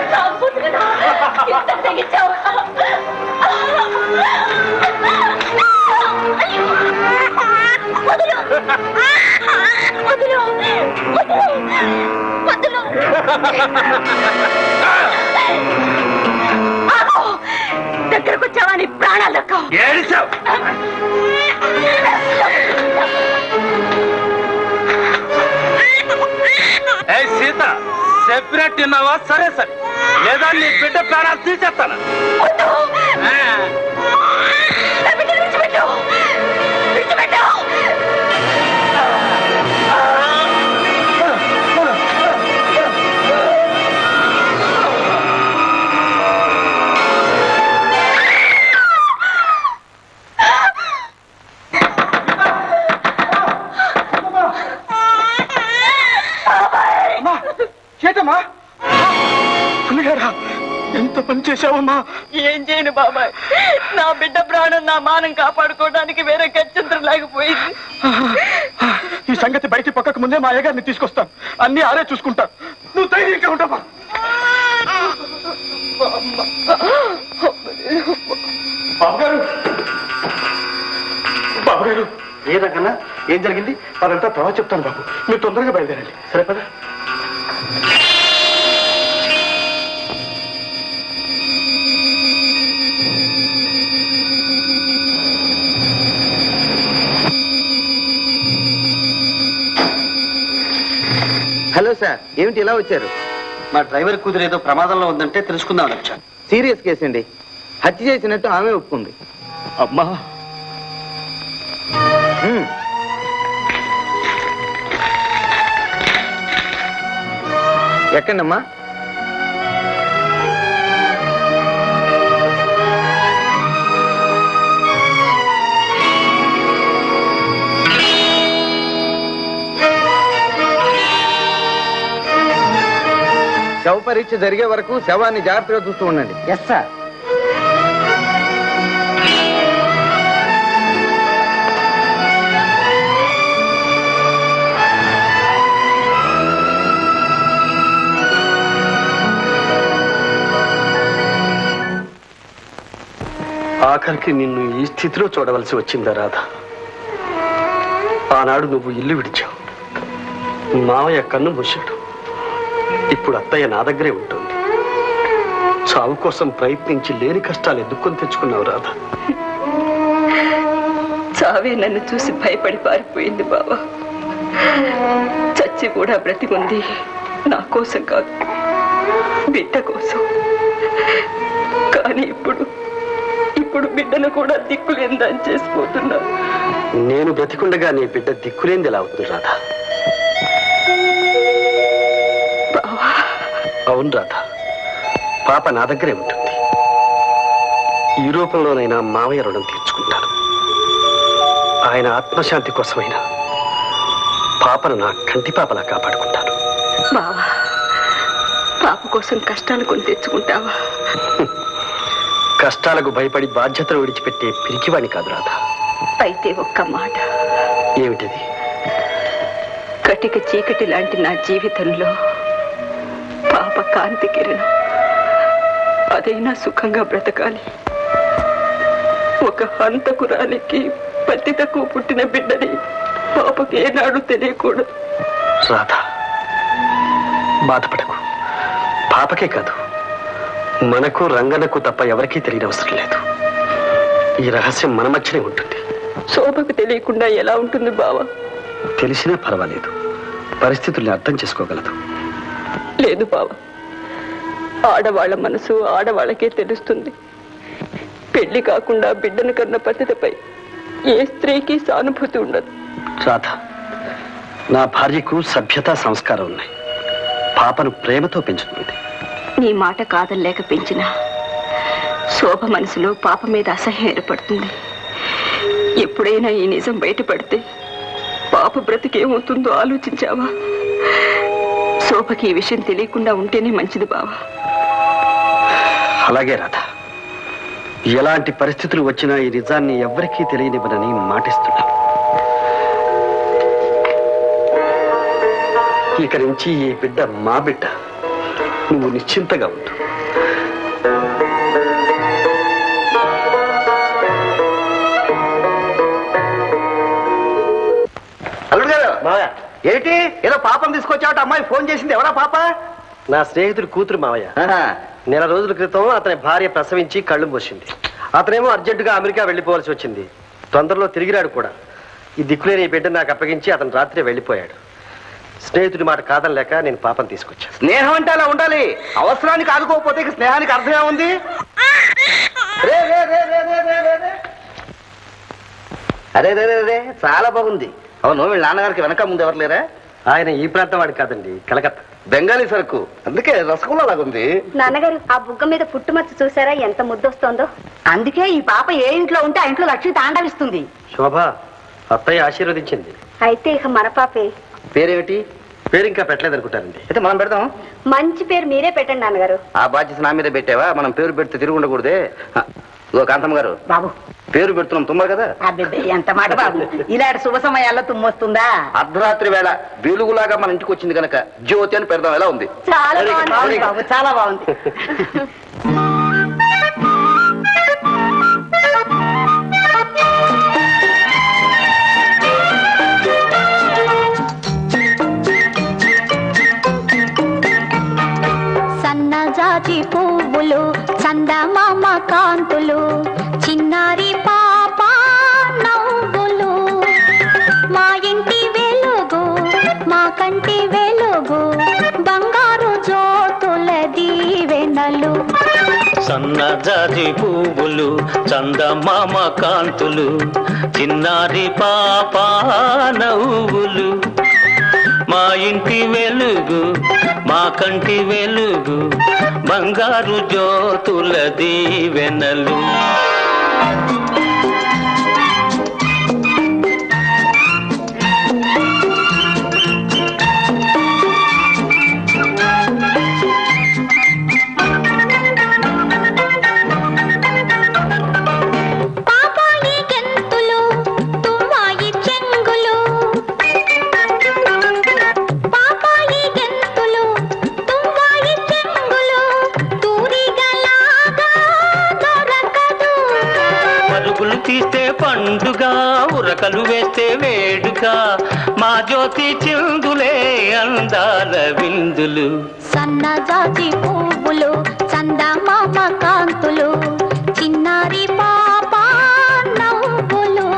దగ్గరకు వచ్చావా నీ ప్రాణాలు దక్కవు ఏడిచావు ఏ సీత చెప్పినట్టు విన్నావా సరే సరే లేదా నీ బిడ్డ ప్రాణాలు తీసేస్తాను ఆ. చేతమ్మా పులిగారా ఎంత పని చేశావమ్మా ఏం చేయను బాబాయ్ నా బిడ్డ ప్రాణం నా మానం కాపాడుకోవడానికి వేరే గత్యంతరం లేకపోయింది ఈ సంగతి బయట పక్కకు ముందే మా అయ్యగారిని తీసుకొస్తాను అన్ని ఆరే చూసుకుంటా నువ్వు ధైర్యంగా ఉంటావా బాబుగారు బాబుగారు ఏ రకన్నా ఏం జరిగింది అదంతా తర్వాత చెప్తాను బాబు మీరు తొందరగా బయలుదేరండి సరే పద హలో సార్ ఏమిటి ఇలా వచ్చారు మా డ్రైవర్ కూతురు ఏదో ప్రమాదంలో ఉందంటే తెలుసుకుందామని వచ్చాను సీరియస్ కేసు అండి హత్య చేసినట్టు ఆమె ఒప్పుకుంది అమ్మా హ్మ్. ఎక్కండమ్మా శవ పరీక్ష జరిగే వరకు శవాన్ని జాగ్రత్తగా చూస్తూ ఉండండి ఎస్ సార్ ఆఖరికి నిన్ను ఈ స్థితిలో చూడవలసి వచ్చిందా రాధ ఆనాడు నువ్వు ఇల్లు విడిచావు మావయ్య కన్ను మూశాడు ఇప్పుడు అత్తయ్య నా దగ్గరే ఉంటుంది చావు కోసం ప్రయత్నించి లేని కష్టాలు ఎదుర్కొని తెచ్చుకున్నావు రాధ చావే నన్ను చూసి భయపడి పారిపోయింది బావా చచ్చి కూడా బ్రతికుంది నా కోసం కాదు బిడ్డ కోసం కానీ ఇప్పుడు ఇప్పుడు బిడ్డను కూడా దిక్కులేని దాన్ని చేసిపోతున్నా నేను బ్రతికుండగా నీ బిడ్డ దిక్కులేంది ఎలా అవుతుంది రాధ అవును రాధ పాప నా దగ్గరే ఉంటుంది ఈ రూపంలోనైనా మావయ్య రుణం తీర్చుకుంటాను ఆయన ఆత్మశాంతి కోసమైనా పాపను నా కంటి పాపలా కాపాడుకుంటాను బావా పాప కోసం కష్టాలు కొని తెచ్చుకుంటావా కష్టాలకు భయపడి బాధ్యతలు విడిచిపెట్టే పిరికివాణి కాదు రాధ అయితే ఒక్క మాట ఏమిటిది కటిక చీకటి లాంటి నా జీవితంలో పాప కాంతి కిరణం అదైనా సుఖంగా బ్రతకాలి ఒక హంతకురాలికి పత్తి తక్కువ పుట్టిన బిడ్డని పాపకి ఏనాడు తెలియకూడదు రాధ బాధపడకు పాపకే కాదు మనకు రంగనకు తప్ప ఎవరికీ తెలియనవసరం లేదు ఈ రహస్యం మన మధ్యనే ఉంటుంది శోభకు తెలియకుండా ఎలా ఉంటుంది బావా తెలిసినా పర్వాలేదు పరిస్థితుల్ని అర్థం చేసుకోగలదు లేదు బావ ఆడవాళ్ళ మనసు ఆడవాళ్ళకే తెలుస్తుంది పెళ్లి కాకుండా బిడ్డను కన్న పద్ధతిపై ఏ స్త్రీకి సానుభూతి ఉండదు రాధ నా భార్యకు సభ్యత సంస్కారం ఉన్నాయి పాపను ప్రేమతో పెంచుతుంది నీ మాట కాదలేక పెంచిన శోభ మనసులో పాప మీద అసహ్యం ఏర్పడుతుంది ఎప్పుడైనా ఈ నిజం బయటపడితే పాప బ్రతికేమవుతుందో ఆలోచించావా శోభకి ఈ విషయం తెలియకుండా ఉంటేనే మంచిది బావా అలాగే రాధ ఎలాంటి పరిస్థితులు వచ్చినా ఈ నిజాన్ని ఎవ్వరికీ తెలియనివ్వనని మాటిస్తున్నాను ఇక నుంచి ఈ బిడ్డ మా బిడ్డ నువ్వు నిశ్చింతగా ఉండు అల్లుడు గారు ఏంటి ఏదో పాపం తీసుకొచ్చావట అమ్మాయి ఫోన్ చేసింది ఎవరా పాప నా స్నేహితుడు కూతురు మావయ్య నెల రోజుల క్రితం అతని భార్య ప్రసవించి కళ్ళు మూసింది అతనేమో అర్జెంటుగా అమెరికా వెళ్ళిపోవాల్సి వచ్చింది తొందరలో తిరిగిరాడు కూడా ఈ దిక్కులేని ఈ బిడ్డ నాకు అప్పగించి అతను రాత్రి వెళ్ళిపోయాడు స్నేహితుడి మాట కాదనలేక నేను పాపం తీసుకొచ్చాను స్నేహం అంటే అలా ఉండాలి అవసరానికి ఆదుకోకపోతే ఇక స్నేహానికి అర్థమే ఉంది రే, రే, రే, రే, రే, రే, రే, రే. అరే రే రే రే చాలా బాగుంది అవును వీళ్ళ నాన్నగారికి వెనక ముందు ఎవరు లేరా ఆయన ఈ ప్రాంతం వాడు కాదండి కలకత్తా బెంగాలీ సరుకు అందుకే రసగుల్లా లాగుంది నాన్నగారు ఆ బుగ్గ మీద పుట్టుమచ్చ చూసారా ఎంత ముద్దొస్తోందో అందుకే ఈ పాప ఏ ఇంట్లో ఉంటే ఆ ఇంట్లో లక్ష్మి తాండవిస్తుంది శోభ అత్తయ్య ఆశీర్వదించింది అయితే ఇక మన పాపే పేరేమిటి పేరు ఇంకా పెట్టలేదనుకుంటారండి అయితే మనం పెడదాం మంచి పేరు మీరే పెట్టండి నాన్నగారు ఆ బాధ్యత నా మీద పెట్టావా మనం పేరు పెడితే తిరిగి ఉండకూడదే హ, ఇదిగో కాంతమ్మ గారు బాబు పేరు పెడుతున్నాం తుమ్మరు కదా అబ్బే ఎంత మాట బాబు ఇలాంటి శుభ సమయాల్లో తుమ్మొస్తుందా అర్ధరాత్రి వేళ వెలుగులాగా మన ఇంటికి వచ్చింది కనుక జ్యోతి అని పెడదాం ఎలా ఉంది చాలా Very good, బాగుంది very good. బాబు చాలా బాగుంది సన్నజాజి పువ్వులు చందమామ కాంతులు చిన్నారి పాప నవ్వులు మా ఇంటి వెలుగు మా కంటి వెలుగు బంగారు జ్యోతుల దీవెనలు సన్నజాజి పువ్వులు చందమామ కాంతులు చిన్నారి పాప నవ్వులు మా ఇంటి వెలుగు మా కంటి వెలుగు బంగారు జ్యోతుల దీవెనలు పాపాయి గెంతులు తుమ్మాయి చెంగులు పాపాయి గెంతులు తుమ్మాయి చెంగులు తూరిగలాగా దొరకదు పరుగులు తీస్తే పండుగ ఉరకలు వేస్తే వేడుక మా జ్యోతి చిందులే అందాల విందులు సన్నజాజి పువ్వులు చందమామ కాంతులు చిన్నారి పాప నవ్వులు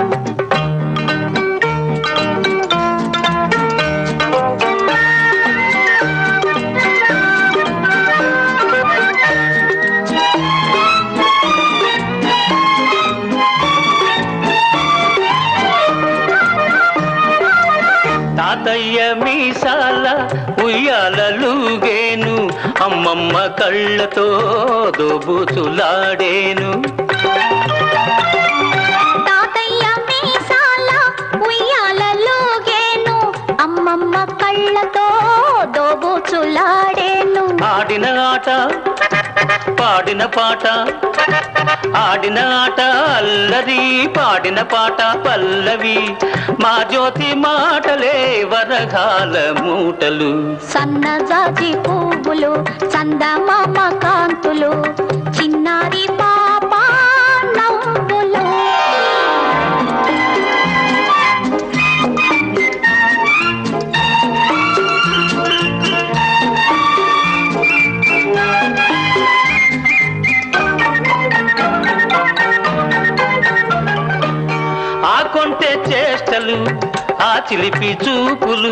తాతయ్య మీసాల ఉయ్యాలలుగేను అమ్మమ్మ కళ్ళతో దోబుతులాడేను తాతయ్య మీసాల ఉయ్యాలలోగేను అమ్మమ్మ కళ్ళతో దోబుచులాడేను ఆడిన ఆట పాడిన పాట ఆడిన ఆట అల్లరి పాడిన పాట పల్లవి మా జ్యోతి మాటలే వరగాల మూటలు సన్నజాజి పువ్వులు చందమామ కాంతులు చిన్నారి పాప నవ్వులు ఆ కొంటె చేష్టలు ఆ చిలిపి చూపులు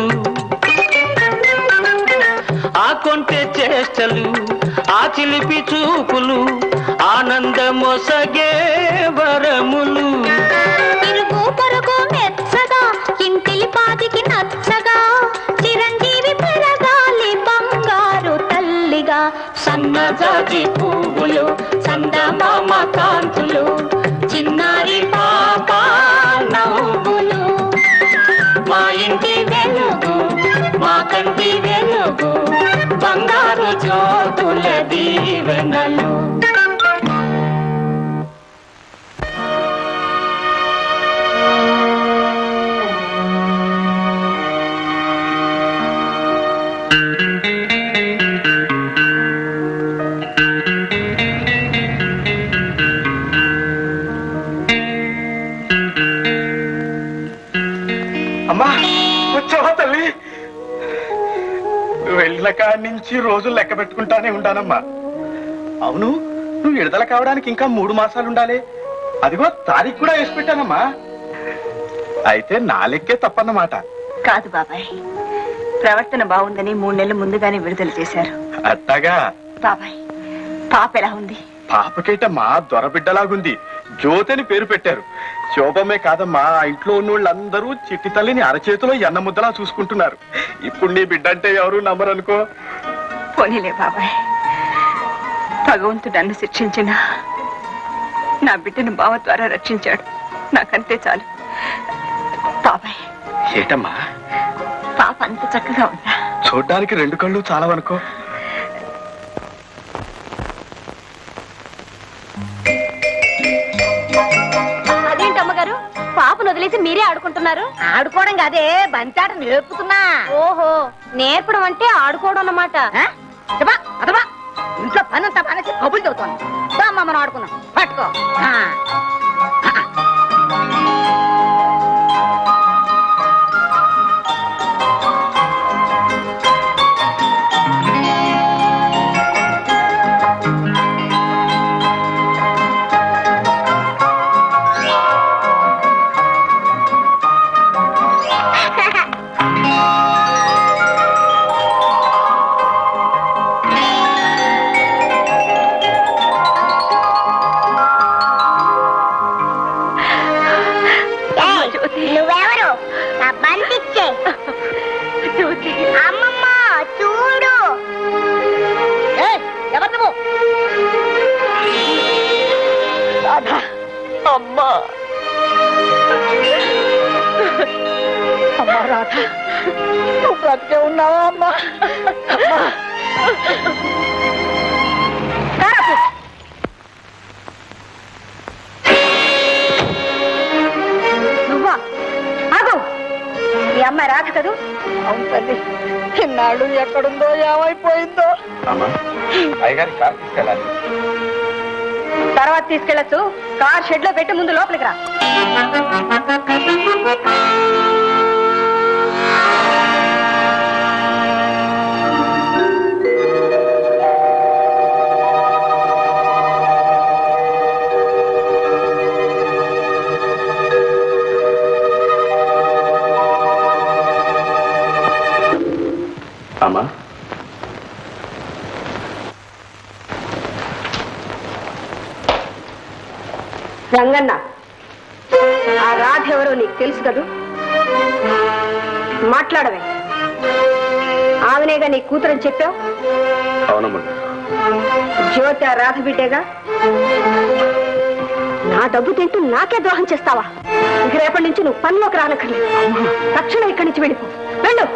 ఆ కొంటె చేష్టలు ఆ చిలిపి చూపులు ఆనందమొసగే వరములు ఇరుగు పొరుగు మెచ్చగా ఇంటిలి పాదికి నచ్చగా చిరంజీవి పెరగాలి బంగారు తల్లిగా సన్నజాజి పువ్వులు చందమామ కాంతులు చిన్నారి పాప దీవెనలు అమ్మా వచ్చావా తల్లి నువ్వు వెళ్ళిన కాడి నుంచి రోజులు లెక్క పెట్టుకుంటానే ఉంటానమ్మా అవును నువ్వు విడుదల కావడానికి ఇంకా మూడు మాసాలు ఉండాలి అదిగో తారీఖు కూడా వేసి పెట్టానమ్మా అయితే నా లెక్కే తప్పన్నమాట కాదు బాబాయ్ ప్రవర్తన బాగుందని మూడు నెలల ముందుగానే విడుదల చేశారు అట్టాగా బాబాయ్ పాప ఎలా ఉంది పాపకేటమ్మా దొరబిడ్డలాగుంది జ్యోతి అని పేరు పెట్టారు శోభమే కాదమ్మా ఆ ఇంట్లో ఉన్న వాళ్ళందరూ చిట్టి తల్లిని అరచేతిలో ఎన్న ముద్దలా చూసుకుంటున్నారు ఇప్పుడు నీ బిడ్డ అంటే ఎవరు నమ్మరనుకో పోనీలే బాబాయ్ భగవంతుడు నన్ను శిక్షించిన నా బిడ్డను బావ ద్వారా రక్షించాడు నాకంతే చాలు బాబాయ్ ఏటమ్మా పాప అంత చక్కగా ఉందా చూడ్డానికి రెండు కళ్ళు చాలవనుకో అదేంటి అమ్మగారు పాపను వదిలేసి మీరే ఆడుకుంటున్నారు ఆడుకోవడం కాదే బంచాట నేర్పుతున్నా ఓహో నేర్పడం అంటే ఆడుకోవడం అన్నమాట అదమా ఇంట్లో పని అంతా పని కబులు చదువుతాను అమ్మ మనం ఆడుకున్నాం పట్టుకో ఆ. నువ్వెవరు నా బంతిచ్చే అమ్మమ్మ చూడు ఎవరు నువ్వు రాధా అమ్మా అమ్మా రాధా నువ్వు బ్రతికే ఉన్నావా అమ్మా అమ్మా కారాపు. నువ్వా ఆగు ఈ అమ్మాయి రాక కదూ అవును తల్లి ఇన్నాళ్ళు ఎక్కడుందో ఏమైపోయిందో అమ్మా అయ్యగారి కార్ తీసుకెళ్ళాలి తర్వాత తీసుకెళ్ళచ్చు కార్ షెడ్ లో పెట్టి ముందు లోపలికి రా అమ్మా రంగన్న ఆ రాధ ఎవరో నీకు తెలుసు కదూ మాట్లాడవే ఆమెనేగా నీ కూతురని చెప్పావు అవునమ్మా జ్యోతి ఆ రాధ బిడ్డేగా నా డబ్బు తింటూ నాకే ద్రోహం చేస్తావా ఇక రేపటి నుంచి నువ్వు పనిలోకి రానక్కర్లేదు తక్షణం ఇక్కడి నుంచి వెళ్ళిపో వెళ్ళు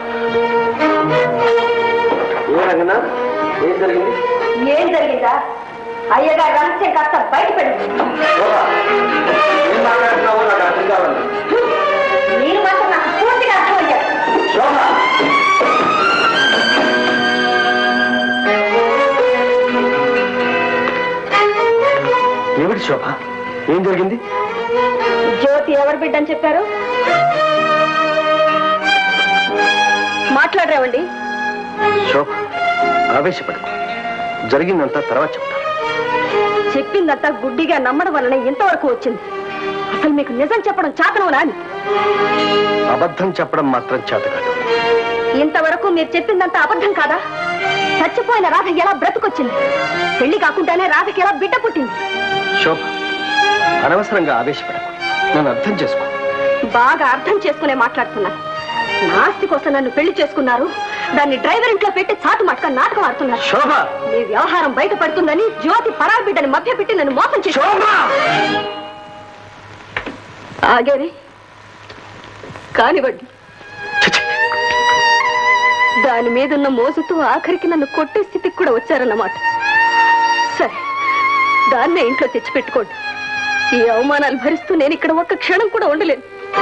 ఏం జరిగింది ఏం జరిగిందా అయ్యగా రహస్యం కాస్త బయటపడి ఏం మాట్లాడుతున్నావో నాకు అర్థం కావాలి మీరు మాత్రం నాకు పూర్తిగా అర్థమయ్యారు ఏమిటి శోభ ఏం జరిగింది జ్యోతి ఎవరి బిడ్డ అని చెప్పారు మాట్లాడరేవండి శోభ ఆవేశపడకు జరిగిందంతా తర్వాత చెప్తాను చెప్పిందంతా గుడ్డిగా నమ్మడం వలన ఇంతవరకు వచ్చింది అసలు మీకు నిజం చెప్పడం చాతనవునా అని అబద్ధం చెప్పడం మాత్రం చేత కాదు ఇంతవరకు మీరు చెప్పిందంతా అబద్ధం కాదా చచ్చిపోయిన రాధ ఎలా బ్రతుకొచ్చింది పెళ్లి కాకుండానే రాధకి ఎలా బిడ్డ పుట్టింది శోభ అనవసరంగా ఆవేశపడకు నన్ను అర్థం చేసుకో బాగా అర్థం చేసుకునే మాట్లాడుతున్నాను నా ఆస్తి కోసం నన్ను పెళ్లి చేసుకున్నారు దాన్ని డ్రైవర్ ఇంట్లో పెట్టి చాటు మట్టుగా నాటకం ఆడుతున్నారు శోభ మీ వ్యవహారం బయటపడుతుందని జ్యోతి పరాయి బిడ్డని మభ్యపెట్టి నన్ను మోసం చేసి ఆగేరి కానివ్వండి దాని మీదున్న మోసుతో ఆఖరికి నన్ను కొట్టే స్థితికి కూడా వచ్చారన్నమాట సరే దాన్నే ఇంట్లో తెచ్చిపెట్టుకోండి ఈ అవమానాలు భరిస్తూ నేను ఇక్కడ ఒక్క క్షణం కూడా ఉండలేను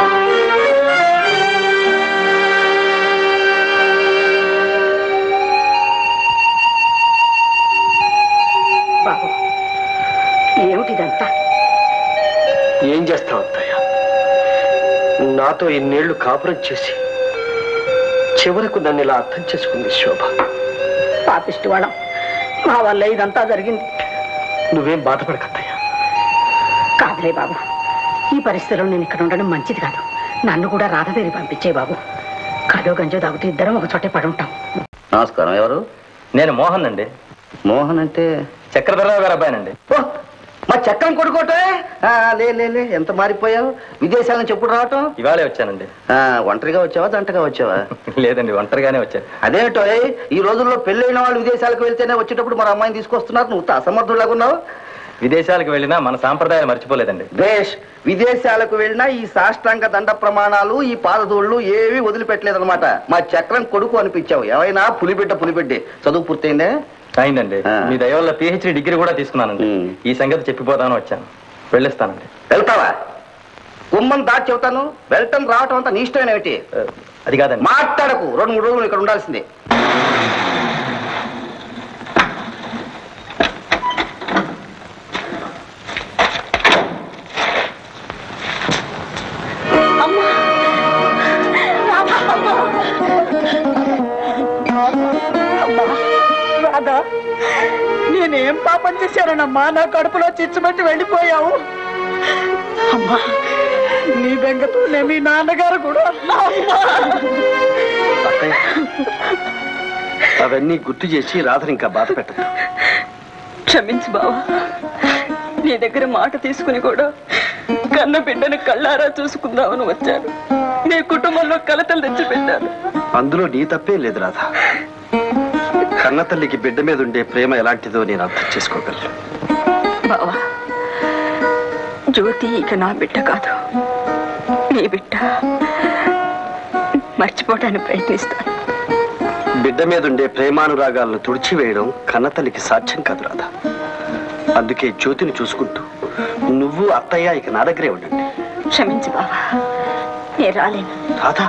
బాబు ఏమిటిదంతా ఏం చేస్తావు అత్తయ్య నాతో ఇన్నేళ్లు కాపురం చేసి చివరకు నన్ను ఇలా అర్థం చేసుకుంది శోభ పాపిష్టి వాళ్ళం మా వల్ల ఇదంతా జరిగింది నువ్వేం బాధపడకత్తయ్య కాదులే బాబు ఈ పరిస్థితిలో నేను ఇక్కడ ఉండడం మంచిది కాదు నన్ను కూడా రాధదేరి పంపించే బాబు కదో గంజో తాగుతూ ఇద్దరం ఒక చోటే పడి ఉంటాం నమస్కారం ఎవరు నేను మోహన్ అండి మోహన్ అంటే చక్రధరరావు గారు అబ్బాయినండి ఓ, మా చక్రం కొడుకోటే ఆ, లే లే లే ఎంత మారిపోయావు విదేశాల నుంచి ఎప్పుడు రావటం ఇవాళే వచ్చానండి ఆ, ఒంటరిగా వచ్చావా జంటగా వచ్చావా లేదండి ఒంటరిగానే వచ్చాను అదేమిటో ఈ రోజుల్లో పెళ్ళైన వాళ్ళు విదేశాలకు వెళ్తేనే వచ్చేటప్పుడు మన అమ్మాయిని తీసుకొస్తున్నారు నువ్వు అసమర్థులాగా ఉన్నావు విదేశాలకు వెళ్ళినా మన సాంప్రదాయాలు మర్చిపోలేదండి బేష్ విదేశాలకు వెళ్ళినా ఈ సాష్టాంగ దండ ప్రమాణాలు ఈ పాదదోళ్ళు ఏవి వదిలిపెట్టలేదన్నమాట మా చక్రం కొడుకు అనిపించావు ఏమైనా పులిబిడ్డ పులిబిడ్డే చదువు పూర్తయిందే అయిందండి మీ దయ వల్ల పిహెచ్డి డిగ్రీ కూడా తీసుకున్నానండి ఈ సంగతి చెప్పిపోతాను వచ్చాను వెళ్ళిస్తానండి వెళ్తావా గుమ్మం దాటి చెబుతాను వెళ్ళటం రావటం అంతా నీ ఇష్టమైన ఏమిటి అది కాదండి మాట్లాడకు రెండు మూడు రోజులు ఇక్కడ ఉండాల్సిందే అమ్మా రాధా, అమ్మా. అమ్మా, రాధా నేనేం పాపం చేశానమ్మా నా కడుపులో చిచ్చుబట్టి వెళ్ళిపోయావు అమ్మా నీ బెంగతోనే మీ నాన్నగారు కూడా అమ్మా. అత్తయ్య అవన్నీ గుర్తు చేసి రాధని ఇంకా బాధ పెట్టదు క్షమించు బావా నీ దగ్గర మాట తీసుకుని కూడా కన్న బిడ్డను కళ్ళారా చూసుకుందామని వచ్చాను నీ కుటుంబంలో కలతలు తెచ్చిపెట్టాను అందులో నీ తప్పే లేదు రాధ కన్న తల్లికి బిడ్డ మీద ఉండే ప్రేమ ఎలాంటిదో నేను అర్థం చేసుకోగలను బావా జ్యోతి ఇక నా బిడ్డ కాదు నీ బిడ్డ మర్చిపోవడానికి ప్రయత్నిస్తాను బిడ్డ మీద ఉండే ప్రేమానురాగాలను తుడిచివేయడం కన్న తల్లికి సాధ్యం కాదు రాధ అందుకే జ్యోతిని చూసుకుంటూ నువ్వు అత్తయ్య ఇక నా దగ్గరే ఉండండి క్షమించు బావా నేను రాలేను రాధా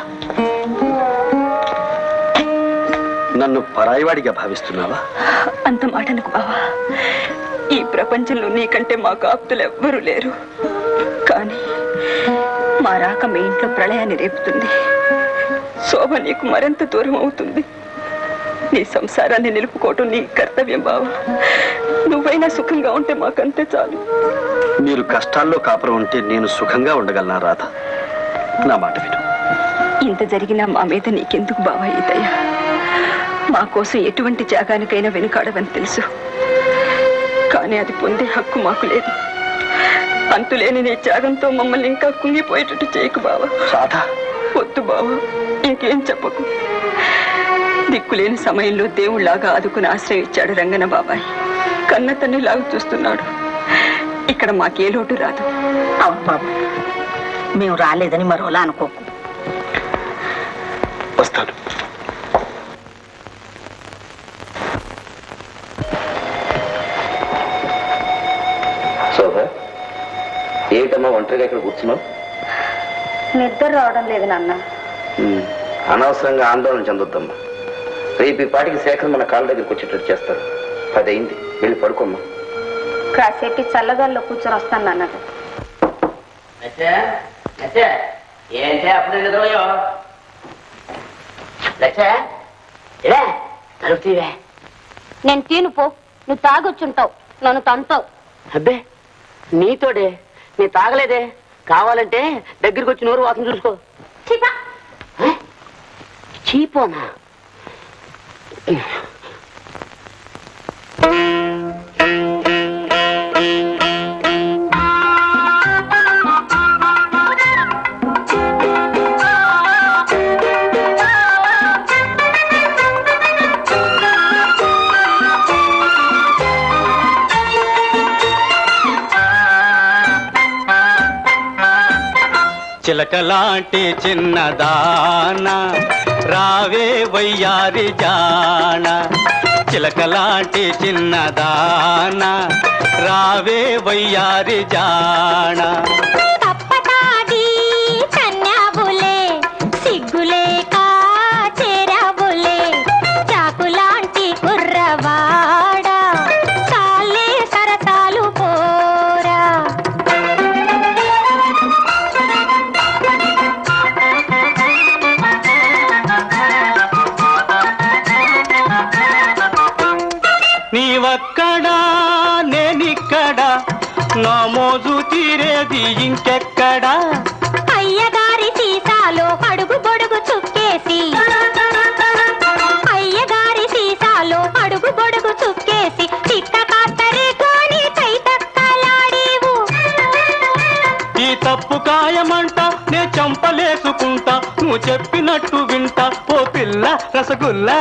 నన్ను పరాయివాడిగా భావిస్తున్నావా అంత మాటలకు బావా ఈ ప్రపంచంలో నీకంటే మాకు ఆప్తులు ఎవ్వరూ లేరు కానీ మా రాక మీ ఇంట్లో ప్రళయాన్ని రేపుతుంది శోభ నీకు మరింత దూరం అవుతుంది నీ సంసారాన్ని నిలుపుకోవటం నీ కర్తవ్యం బావా నువ్వైనా సుఖంగా ఉంటే మాకంతే చాలు మీరు కష్టాల్లో కాపురం ఉంటే నేను సుఖంగా ఉండగలనా రాధ నా మాట విను ఇంత జరిగినా మా మీద నీకెందుకు బావా ఈ దయ మా కోసం ఎటువంటి త్యాగానికైనా వెనుకాడవని తెలుసు కానీ అది పొందే హక్కు మాకు లేదు అంతులేని నీ త్యాగంతో మమ్మల్ని ఇంకా కుంగిపోయేటట్టు చేయకు బావా రాధా వద్దు బావా ఇంకేం చెప్పకు దిక్కులేని సమయంలో దేవుళ్లాగా ఆదుకుని ఆశ్రయం ఇచ్చాడు రంగన బాబాయ్ కన్న తన్నిలాగా చూస్తున్నాడు ఇక్కడ మాకే లోటు రాదు అవును బాబు మేము రాలేదని మరోలా అనుకోకు వస్తాను శోభ ఏమిటమ్మా ఒంటరిగా ఇక్కడ కూర్చున్నావు నిద్ర రావడం లేదు నాన్న ఉమ్, అనవసరంగా ఆందోళన చెందొద్దమ్మా రేపు ఈ పాటికి శేఖర్ మన కాళ్ళ దగ్గరికి వచ్చేటట్టు చేస్తారు పది అయింది వెళ్ళి పడుకోమ్మా కాసేపు ఈ చల్లగాల్లో కూర్చొని వస్తాను నాన్న ఏంటే అప్పుడు నిద్రపోయో లచ్చ ఇలా తలుపుతీవే నేను తీను పో నువ్వు తాగొచ్చుంటావు నన్ను తంతావు అబ్బే నీతోడే నీ తాగలేదే కావాలంటే దగ్గరికి వచ్చి నోరు వాసన చూసుకో ఏ? చీపోనా చిలకలాంటి చిన్నదాన రావే వయ్యారి జాన చిలకలాంటి చిన్నదానా రావే వయ్యారి జానా తప్పతాగి కన్యాబులే సిగ్గులేక చేరాబులే చాకులాంటి కుర్రవాడ చాలే సరసాలు పోరా నీవక్కడా నేనిక్కడా నా మోజు తీరేది ఇంకెక్కడా అయ్యగారి సీసాలో అడుగు పొడుగు చుక్కేసి అయ్యగారి సీసాలో అడుగు పొడుగు చుక్కేసి చిట్ట కాస్తరే కాని తైతక్కలాడేవు ఈ తప్పు కాయమంట నే చంపలేసుకుంటా నువ్వు చెప్పినట్టు వింటా ఓ పిల్ల రసగుల్లా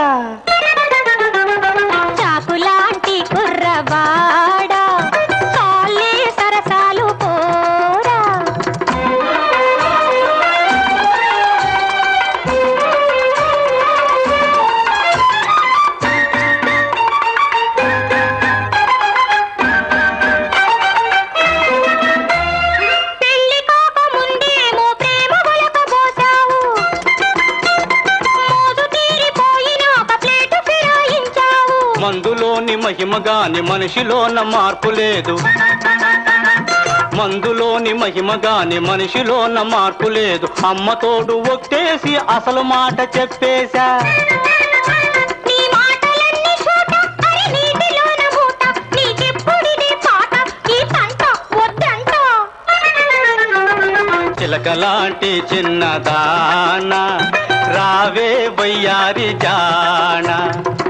చాకులాంటి కుర్రవాడ చాలే సరసాలు పోరా పెళ్లి కాక ముందేమో ప్రేమ ఒలక పోసావు మోజు తీరిపోయిన ఒక ప్లేటు ఫిరాయించావు మందులోని మహిమ గాని మనిషిలోన మార్పు లేదు మందులోని మహిమ గాని మనిషిలోన మార్పు లేదు అమ్మ తోడు ఒక్కేసి అసలు మాట చెప్పేశా నీ మాటలన్నీ చూట అరి నీటిలోన మూట నీకెప్పుడిదే పాట ఈ పంట వద్దంట చిలకలాంటి చిన్నదానా రావే వయ్యారి జానా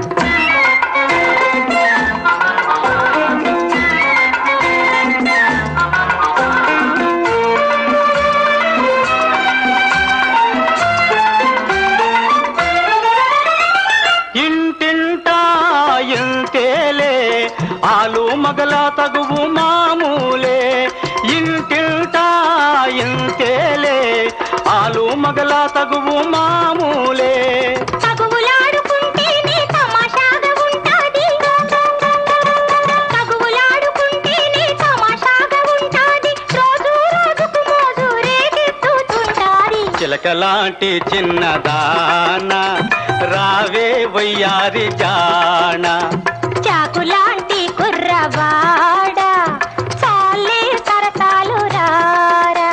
ఇంటింటా ఇంతేలే ఆలు మగల తగువు మామూలే ఇంటింటా ఇంతేలే ఆలు మగల తగువు మామూలే తగువులాడుకుంటేనే తమాషాగా ఉంటాది తగువులాడుకుంటేనే తమాషాగా ఉంటాది రోజు రోజుకు మోజు రేగెత్తుతుంటాది చిలకలాంటి చిన్నదానా రావే వయ్యారి జానా చాకులాంటి కుర్రవాడ చాలే సరసాలు రారా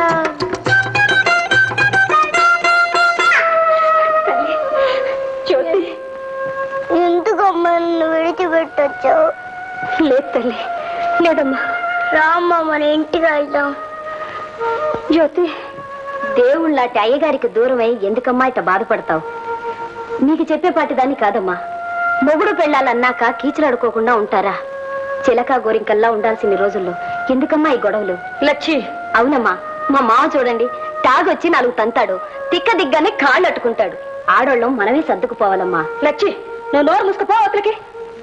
జ్యోతి ఎందుకమ్మా నన్ను విడిచిపెట్టొచ్చావు లేదు తల్లి లేదమ్మా రామ్మా మన ఇంటికి వెళ్దాం జ్యోతి దేవుళ్ళాంటి అయ్యగారికి దూరమై ఎందుకమ్మా ఇట్ట బాధపడతావు నీకు చెప్పేపాటి దాన్ని కాదమ్మా మొగుడు పెళ్ళాలన్నాక కీచులాడుకోకుండా ఉంటారా చిలక గోరింకల్లా ఉండాల్సిన రోజుల్లో ఎందుకమ్మా ఈ గొడవలు లచ్చి అవునమ్మా మా మామ చూడండి తాగొచ్చి నాలుగు తంతాడు తిక్క దిగ్గానే కాళ్ళు అట్టుకుంటాడు ఆడోళ్ళం మనమే సర్దుకుపోవాలమ్మా లచ్చి నువ్వు నోరు మూసుకుపో అక్కడికి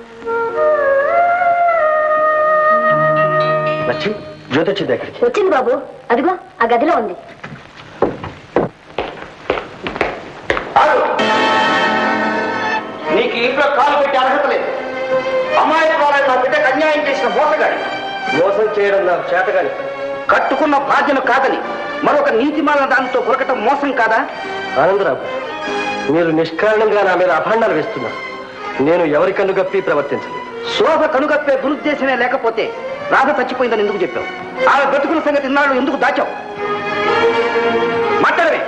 లచ్చి జ్యోతి వచ్చింది అక్కడికి వచ్చింది బాబు అదిగో ఆ గదిలో ఉంది నీకు ఇంట్లో కాలు పెట్టి అర్హత లేదు అమ్మాయి ద్వారా నా బిడ్డకు అన్యాయం చేసిన మోసగాడి మోసం చేయడం నాకు చేతగాని కట్టుకున్న బాధ్యను కాదని మరొక నీతిమాల దానితో కొరకటం మోసం కాదా ఆనందరావు మీరు నిష్కారణంగా నా మీద అభాండాలు వేస్తున్నారు నేను ఎవరి కన్ను గప్పి ప్రవర్తించలేదు శోభ కనుగప్పే దురుద్దేశమే లేకపోతే రాధ చచ్చిపోయిందని ఎందుకు చెప్పావు ఆమె బ్రతుకుల సంగతి ఇన్నాళ్ళు ఎందుకు దాచావు మాట్లాడవే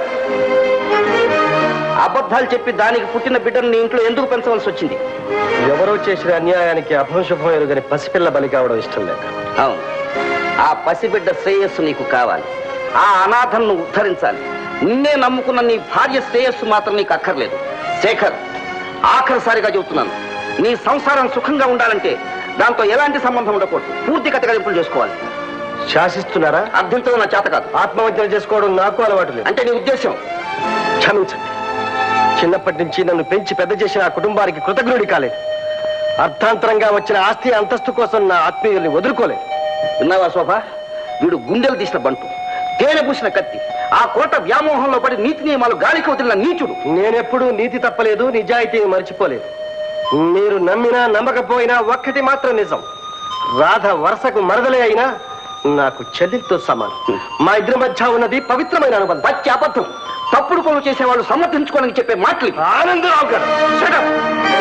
అబద్ధాలు చెప్పి దానికి పుట్టిన బిడ్డను నీ ఇంట్లో ఎందుకు పెంచవలసి వచ్చింది ఎవరో చేసిన అన్యాయానికి అభంశుభం ఎరుగని పసిపిల్ల బలి కావడం ఇష్టం లేక అవును ఆ పసిబిడ్డ శ్రేయస్సు నీకు కావాలి ఆ అనాథను ఉద్ధరించాలి నిన్నే నమ్ముకున్న నీ భార్య శ్రేయస్సు మాత్రం నీకు అక్కర్లేదు శేఖర్ ఆఖరిసారిగా చెబుతున్నాను నీ సంసారం సుఖంగా ఉండాలంటే దాంతో ఎలాంటి సంబంధం ఉండకూడదు పూర్తి కథగలింపులు చేసుకోవాలి శాసిస్తున్నారా అర్థంతో నా చేత కాదు ఆత్మహత్యలు చేసుకోవడం నాకు అలవాటు లేదు అంటే నీ ఉద్దేశం క్షమించండి చిన్నప్పటి నుంచి నన్ను పెంచి పెద్ద చేసిన ఆ కుటుంబానికి కృతజ్ఞుడి కాలేదు అర్థాంతరంగా వచ్చిన ఆస్తి అంతస్తు కోసం నా ఆత్మీయుల్ని వదులుకోలేదు విన్నావా శోభ వీడు గుండెలు తీసిన బంటు తేనె పూసిన కత్తి ఆ కోట వ్యామోహంలో పడి నీతి నియమాలు గాలికి వదిలిన నీచుడు నేనెప్పుడూ నీతి తప్పలేదు నిజాయితీ మర్చిపోలేదు మీరు నమ్మినా నమ్మకపోయినా ఒక్కటి మాత్రం నిజం రాధ వరుసకు మరదలే అయినా నాకు చెల్లితో సమానం మా ఇద్దరి మధ్య ఉన్నది పవిత్రమైన అనుబంధం పచ్చి అబద్ధం తప్పుడు పనులు చేసేవాళ్ళు సమర్థించుకోవడానికి చెప్పే మాటలు ఇవి. ఆనందరావు గారు shut up.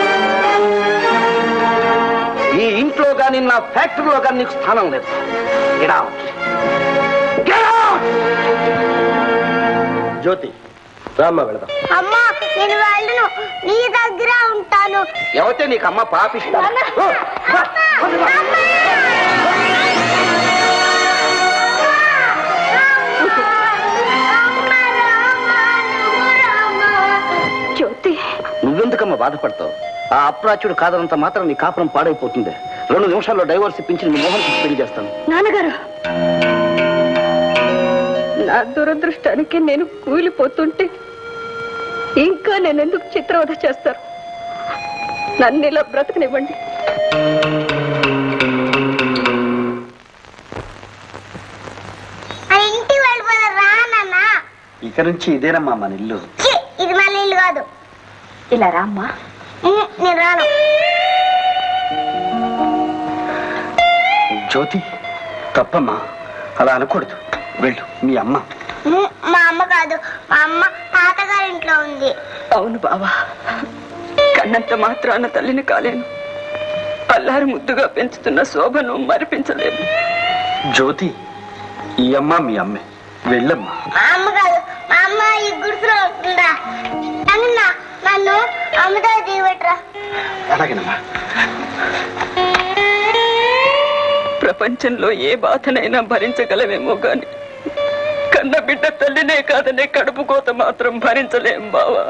ఈ ఇంట్లో కానీ నా ఫ్యాక్టరీలో కానీ నీకు స్థానం లేదు Get out. Get out! జ్యోతి రామ్మ వెళదాం అమ్మా నేను వెళ్ళను నీ దగ్గర ఉంటాను ఎవతే నీకు అమ్మ పాపిస్తా జ్యోతి నువ్వెందుకమ్మా బాధపడతావు ఆ అప్రాచుడు కాదనంత మాత్రం నీ కాపురం పాడైపోతుంది రెండు నిమిషాల్లో డైవర్స్ ఇప్పించి నీ మోహన్ పెళ్లి చేస్తాను నాన్నగారు నా దురదృష్టానికి నేను కూలిపోతుంటే ఇంకా నేను ఎందుకు చిత్రవధ చేస్తారు నన్ను ఇలా బ్రతకనివ్వండి ఆ ఇంటికి వెళ్ళిపోదా రా నాన్న ఇక నుంచి ఇదేనమ్మా మన ఇల్లు ఛీ, ఇది మన ఇల్లు కాదు ఇలా రామ్మా ఉమ్, నేను రాను జ్యోతి తప్పమ్మా అలా అనకూడదు వెళ్ళు మీ అమ్మ ఉమ్, మా అమ్మ కాదు మా అమ్మ తాతగారి ఇంట్లో ఉంది అవును బావా కన్నంత మాత్రాన తల్లిని కాలేను అల్లారు ముద్దుగా పెంచుతున్న శోభను మరిపించలేను జ్యోతి ఈ అమ్మ మీ అమ్మే వెళ్ళమ్మా మా అమ్మ కాదు మా అమ్మ ఈ గుడిసెలో ఉంటుందా అన్న నన్ను అమ్మతో దిగబెట్టరా అలాగేనమ్మా ప్రపంచంలో ఏ బాధనైనా భరించగలమేమో గాని కన్న బిడ్డ తల్లినే కాదనే కడుపు కోత మాత్రం భరించలేం బావా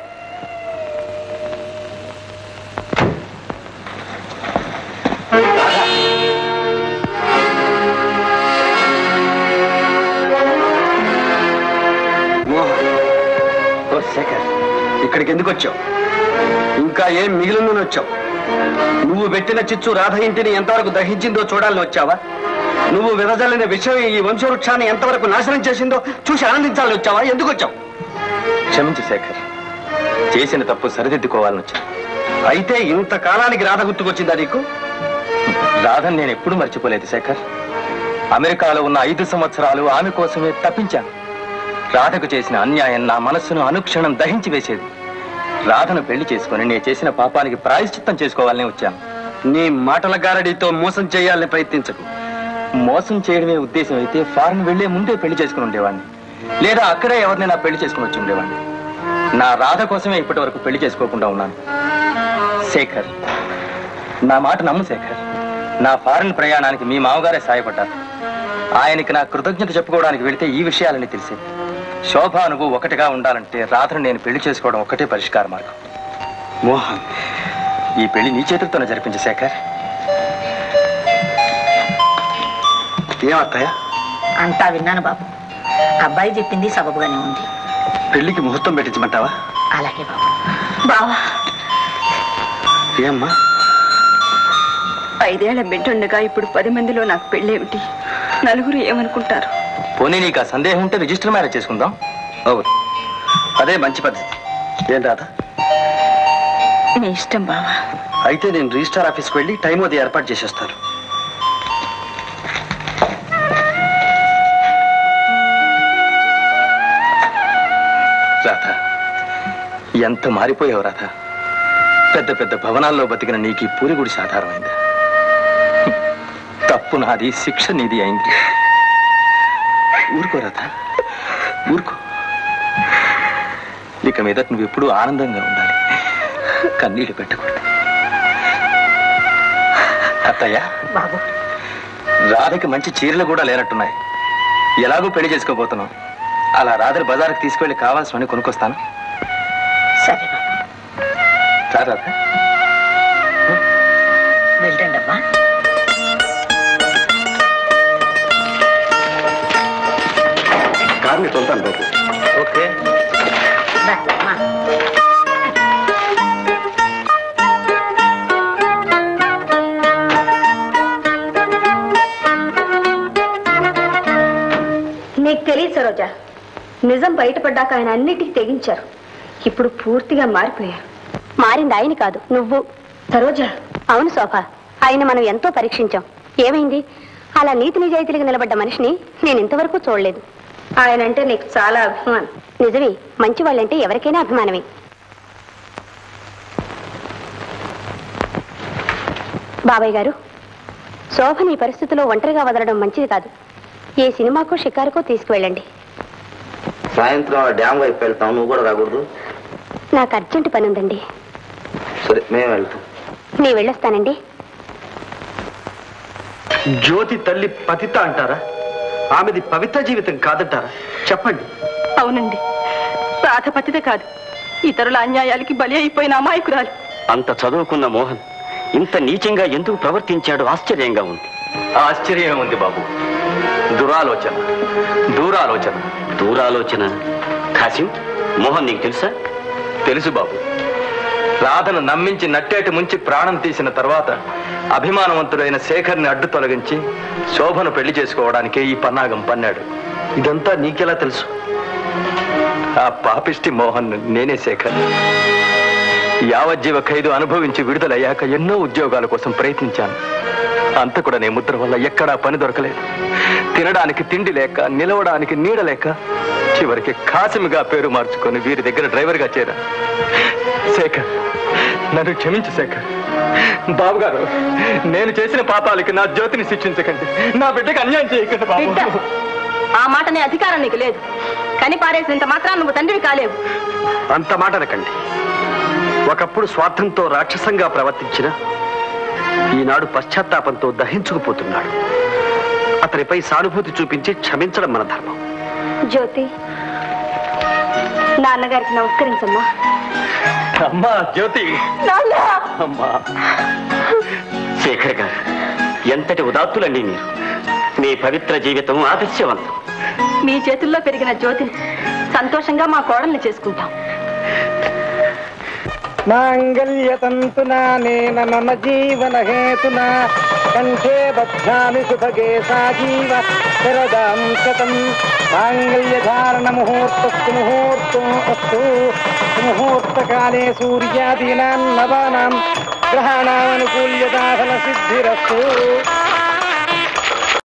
మోహన్ ఓ శేఖర్ ఇక్కడికి ఎందుకు వచ్చావు ఇంకా ఏం మిగిలిందని వచ్చావు నువ్వు పెట్టిన చిచ్చు రాధ ఇంటిని ఎంతవరకు దహించిందో చూడాలని వచ్చావా నువ్వు విదజల్లిన విషయం ఈ వంశవృక్షాన్ని ఎంతవరకు నాశనం చేసిందో చూసి ఆనందించాలని వచ్చావా ఎందుకు వచ్చావు క్షమించు శేఖర్ చేసిన తప్పు సరిదిద్దుకోవాలని వచ్చాను అయితే ఇంతకాలానికి రాధ గుర్తుకొచ్చిందా నీకు రాధని నేను ఎప్పుడూ మర్చిపోలేదు శేఖర్ అమెరికాలో ఉన్న ఐదు సంవత్సరాలు ఆమె కోసమే తప్పించాను రాధకు చేసిన అన్యాయం నా మనస్సును అనుక్షణం దహించి వేసేది రాధను పెళ్లి చేసుకుని నేను చేసిన పాపానికి ప్రాయశ్చిత్తం చేసుకోవాలని వచ్చాను నీ మాటల గారడితో మోసం చేయాలని ప్రయత్నించకు మోసం చేయడమే ఉద్దేశం అయితే ఫారెన్ వెళ్లే ముందే పెళ్లి చేసుకుని ఉండేవాడిని లేదా అక్కడే ఎవరినైనా పెళ్లి చేసుకుని వచ్చి ఉండేవాడిని నా రాధ కోసమే ఇప్పటి వరకు పెళ్లి చేసుకోకుండా ఉన్నాను శేఖర్ నా మాట నమ్ము శేఖర్ నా ఫారెన్ ప్రయాణానికి మీ మామగారే సాయపడ్డారు ఆయనకి నా కృతజ్ఞత చెప్పుకోవడానికి వెళితే ఈ విషయాలని తెలిసే శోభ నువ్వు ఒకటిగా ఉండాలంటే రాధను నేను పెళ్లి చేసుకోవడం ఒకటే పరిష్కార మార్గం మోహన్ ఈ పెళ్లి నీ చేతులతోనే జరిపించు శేఖర్ ఏమత్తయ్య అంతా విన్నాను బాబు అబ్బాయి చెప్పింది సబబుగానే ఉంది పెళ్లికి ముహూర్తం పెట్టించమంటావా అలాగే బాబు బావా ఏమ్మా ఐదేళ్ల బిడ్డుండగా ఇప్పుడు పది మందిలో నాకు పెళ్ళేమిటి నలుగురు ఏమనుకుంటారు పోనీ నీకు ఆ సందేహం ఉంటే రిజిస్టర్ మ్యారేజ్ చేసుకుందాం అవును అదే మంచి పద్ధతి ఏం రాధ మీ ఇష్టం బావా అయితే నేను రిజిస్టార్ ఆఫీస్కి వెళ్ళి టైం అది ఏర్పాటు చేసేస్తాను రాధ ఎంత మారిపోయావు రాధ పెద్ద పెద్ద భవనాల్లో బతికిన నీకు ఈ పూరి గుడి సాధారణమైంది తప్పు నాది శిక్ష నీది అయింది ఊరుకో రాధ ఊరుకో ఇక మీద నువ్వు ఎప్పుడూ ఆనందంగా ఉండాలి కన్నీళ్లు పెట్టకూడదు అత్తయ్య బాబు రాధకి మంచి చీరలు కూడా లేనట్టున్నాయి ఎలాగో పెళ్లి చేసుకోబోతున్నాం అలా రాధని బజార్కి తీసుకెళ్లి కావాల్సినవన్నీ కొనుక్కొస్తాను సరే బాబు రా రాధ వెళ్ళండి అమ్మా కార్ని తొలుతాను బాబు ఓకే రా, అమ్మా. నీకు తెలియదు సరోజ నిజం బయటపడ్డాక ఆయన అన్నిటికీ తెగించారు ఇప్పుడు పూర్తిగా మారిపోయారు మారింది ఆయన కాదు నువ్వు సరోజ అవును శోభ ఆయన మనం ఎంతో పరీక్షించాం ఏమైంది అలా నీతి నిజాయితీలకు నిలబడ్డ మనిషిని నేను ఇంతవరకు చూడలేదు ఆయన అంటే నీకు చాలా అభిమానం నిజమే మంచి వాళ్ళంటే ఎవరికైనా అభిమానమే బాబాయ్ గారు శోభని ఈ పరిస్థితిలో ఒంటరిగా వదలడం మంచిది కాదు ఏ సినిమాకో షికారుకో తీసుకువెళ్ళండి సాయంత్రం డ్యామ్ వైపు వెళ్తాం నువ్వు కూడా రాకూడదు నాకు అర్జెంట్ పని ఉందండి సరే మేము వెళ్తాం నేను వెళ్ళొస్తానండి జ్యోతి తల్లి పతిత అంటారా ఆమెది పవిత్ర జీవితం కాదంటారా చెప్పండి అవునండి రాధ పతిత కాదు ఇతరుల అన్యాయాలకి బలి అయిపోయిన అమాయకురాలు అంత చదువుకున్న మోహన్ ఇంత నీచంగా ఎందుకు ప్రవర్తించాడో ఆశ్చర్యంగా ఉంది ఆశ్చర్యం ఉంది బాబు దురాలోచన దూరాలోచన దూరాలోచన కాసిం మోహన్ నీకు తెలుసా తెలుసు బాబు రాధను నమ్మించి నట్టేటి ముంచి ప్రాణం తీసిన తర్వాత అభిమానవంతుడైన శేఖర్ని అడ్డు తొలగించి శోభను పెళ్లి చేసుకోవడానికే ఈ పన్నాగం పన్నాడు ఇదంతా నీకెలా తెలుసు ఆ పాపిష్టి మోహన్ నేనే శేఖర్ యావజ్జీవ ఖైదు అనుభవించి విడుదలయ్యాక ఎన్నో ఉద్యోగాల కోసం ప్రయత్నించాను అంత కూడా నే ముద్ర వల్ల ఎక్కడా పని దొరకలేదు తినడానికి తిండి లేక నిలవడానికి నీడ లేక చివరికి కాసిమిగా పేరు మార్చుకొని వీరి దగ్గర డ్రైవర్గా చేరా శేఖర్ నన్ను క్షమించు శేఖర్ బాబు గారు నేను చేసిన పాపాలకి నా జ్యోతిని శిక్షించకండి నా బిడ్డకి అన్యాయం చేయకండి బిడ్డ బాబు ఆ మాట నీ అధికారం నీకు లేదు కని పారేసినంత మాత్రం నువ్వు తండ్రివి కాలేవు అంత మాట అనకండి ఒకప్పుడు స్వార్థంతో రాక్షసంగా ప్రవర్తించిన ఈనాడు పశ్చాత్తాపంతో దహించుకుపోతున్నాడు అతనిపై సానుభూతి చూపించి క్షమించడం మన ధర్మం జ్యోతి నాన్నగారికి నమస్కరించమ్మా అమ్మా జ్యోతి అమ్మా శేఖర్ గారు ఎంతటి ఉదాత్తులండి మీరు మీ పవిత్ర జీవితం ఆదర్శవంతం మీ చేతుల్లో పెరిగిన జ్యోతిని సంతోషంగా మా కోడల్ని చేసుకుంటాం మాంగళ్యతంతునా నేన మమ జీవన హేతునా కంఠే బధ్నామి సుభగే సాజీవ శరదాం శతం మాంగళ్యధారణ ముహూర్తస్తు ముహూర్తం అస్తు ముహూర్తకాలే సూర్యాదీనాం నవానాం గ్రహాణామనుకూల్యదాహన సిద్ధిరస్తు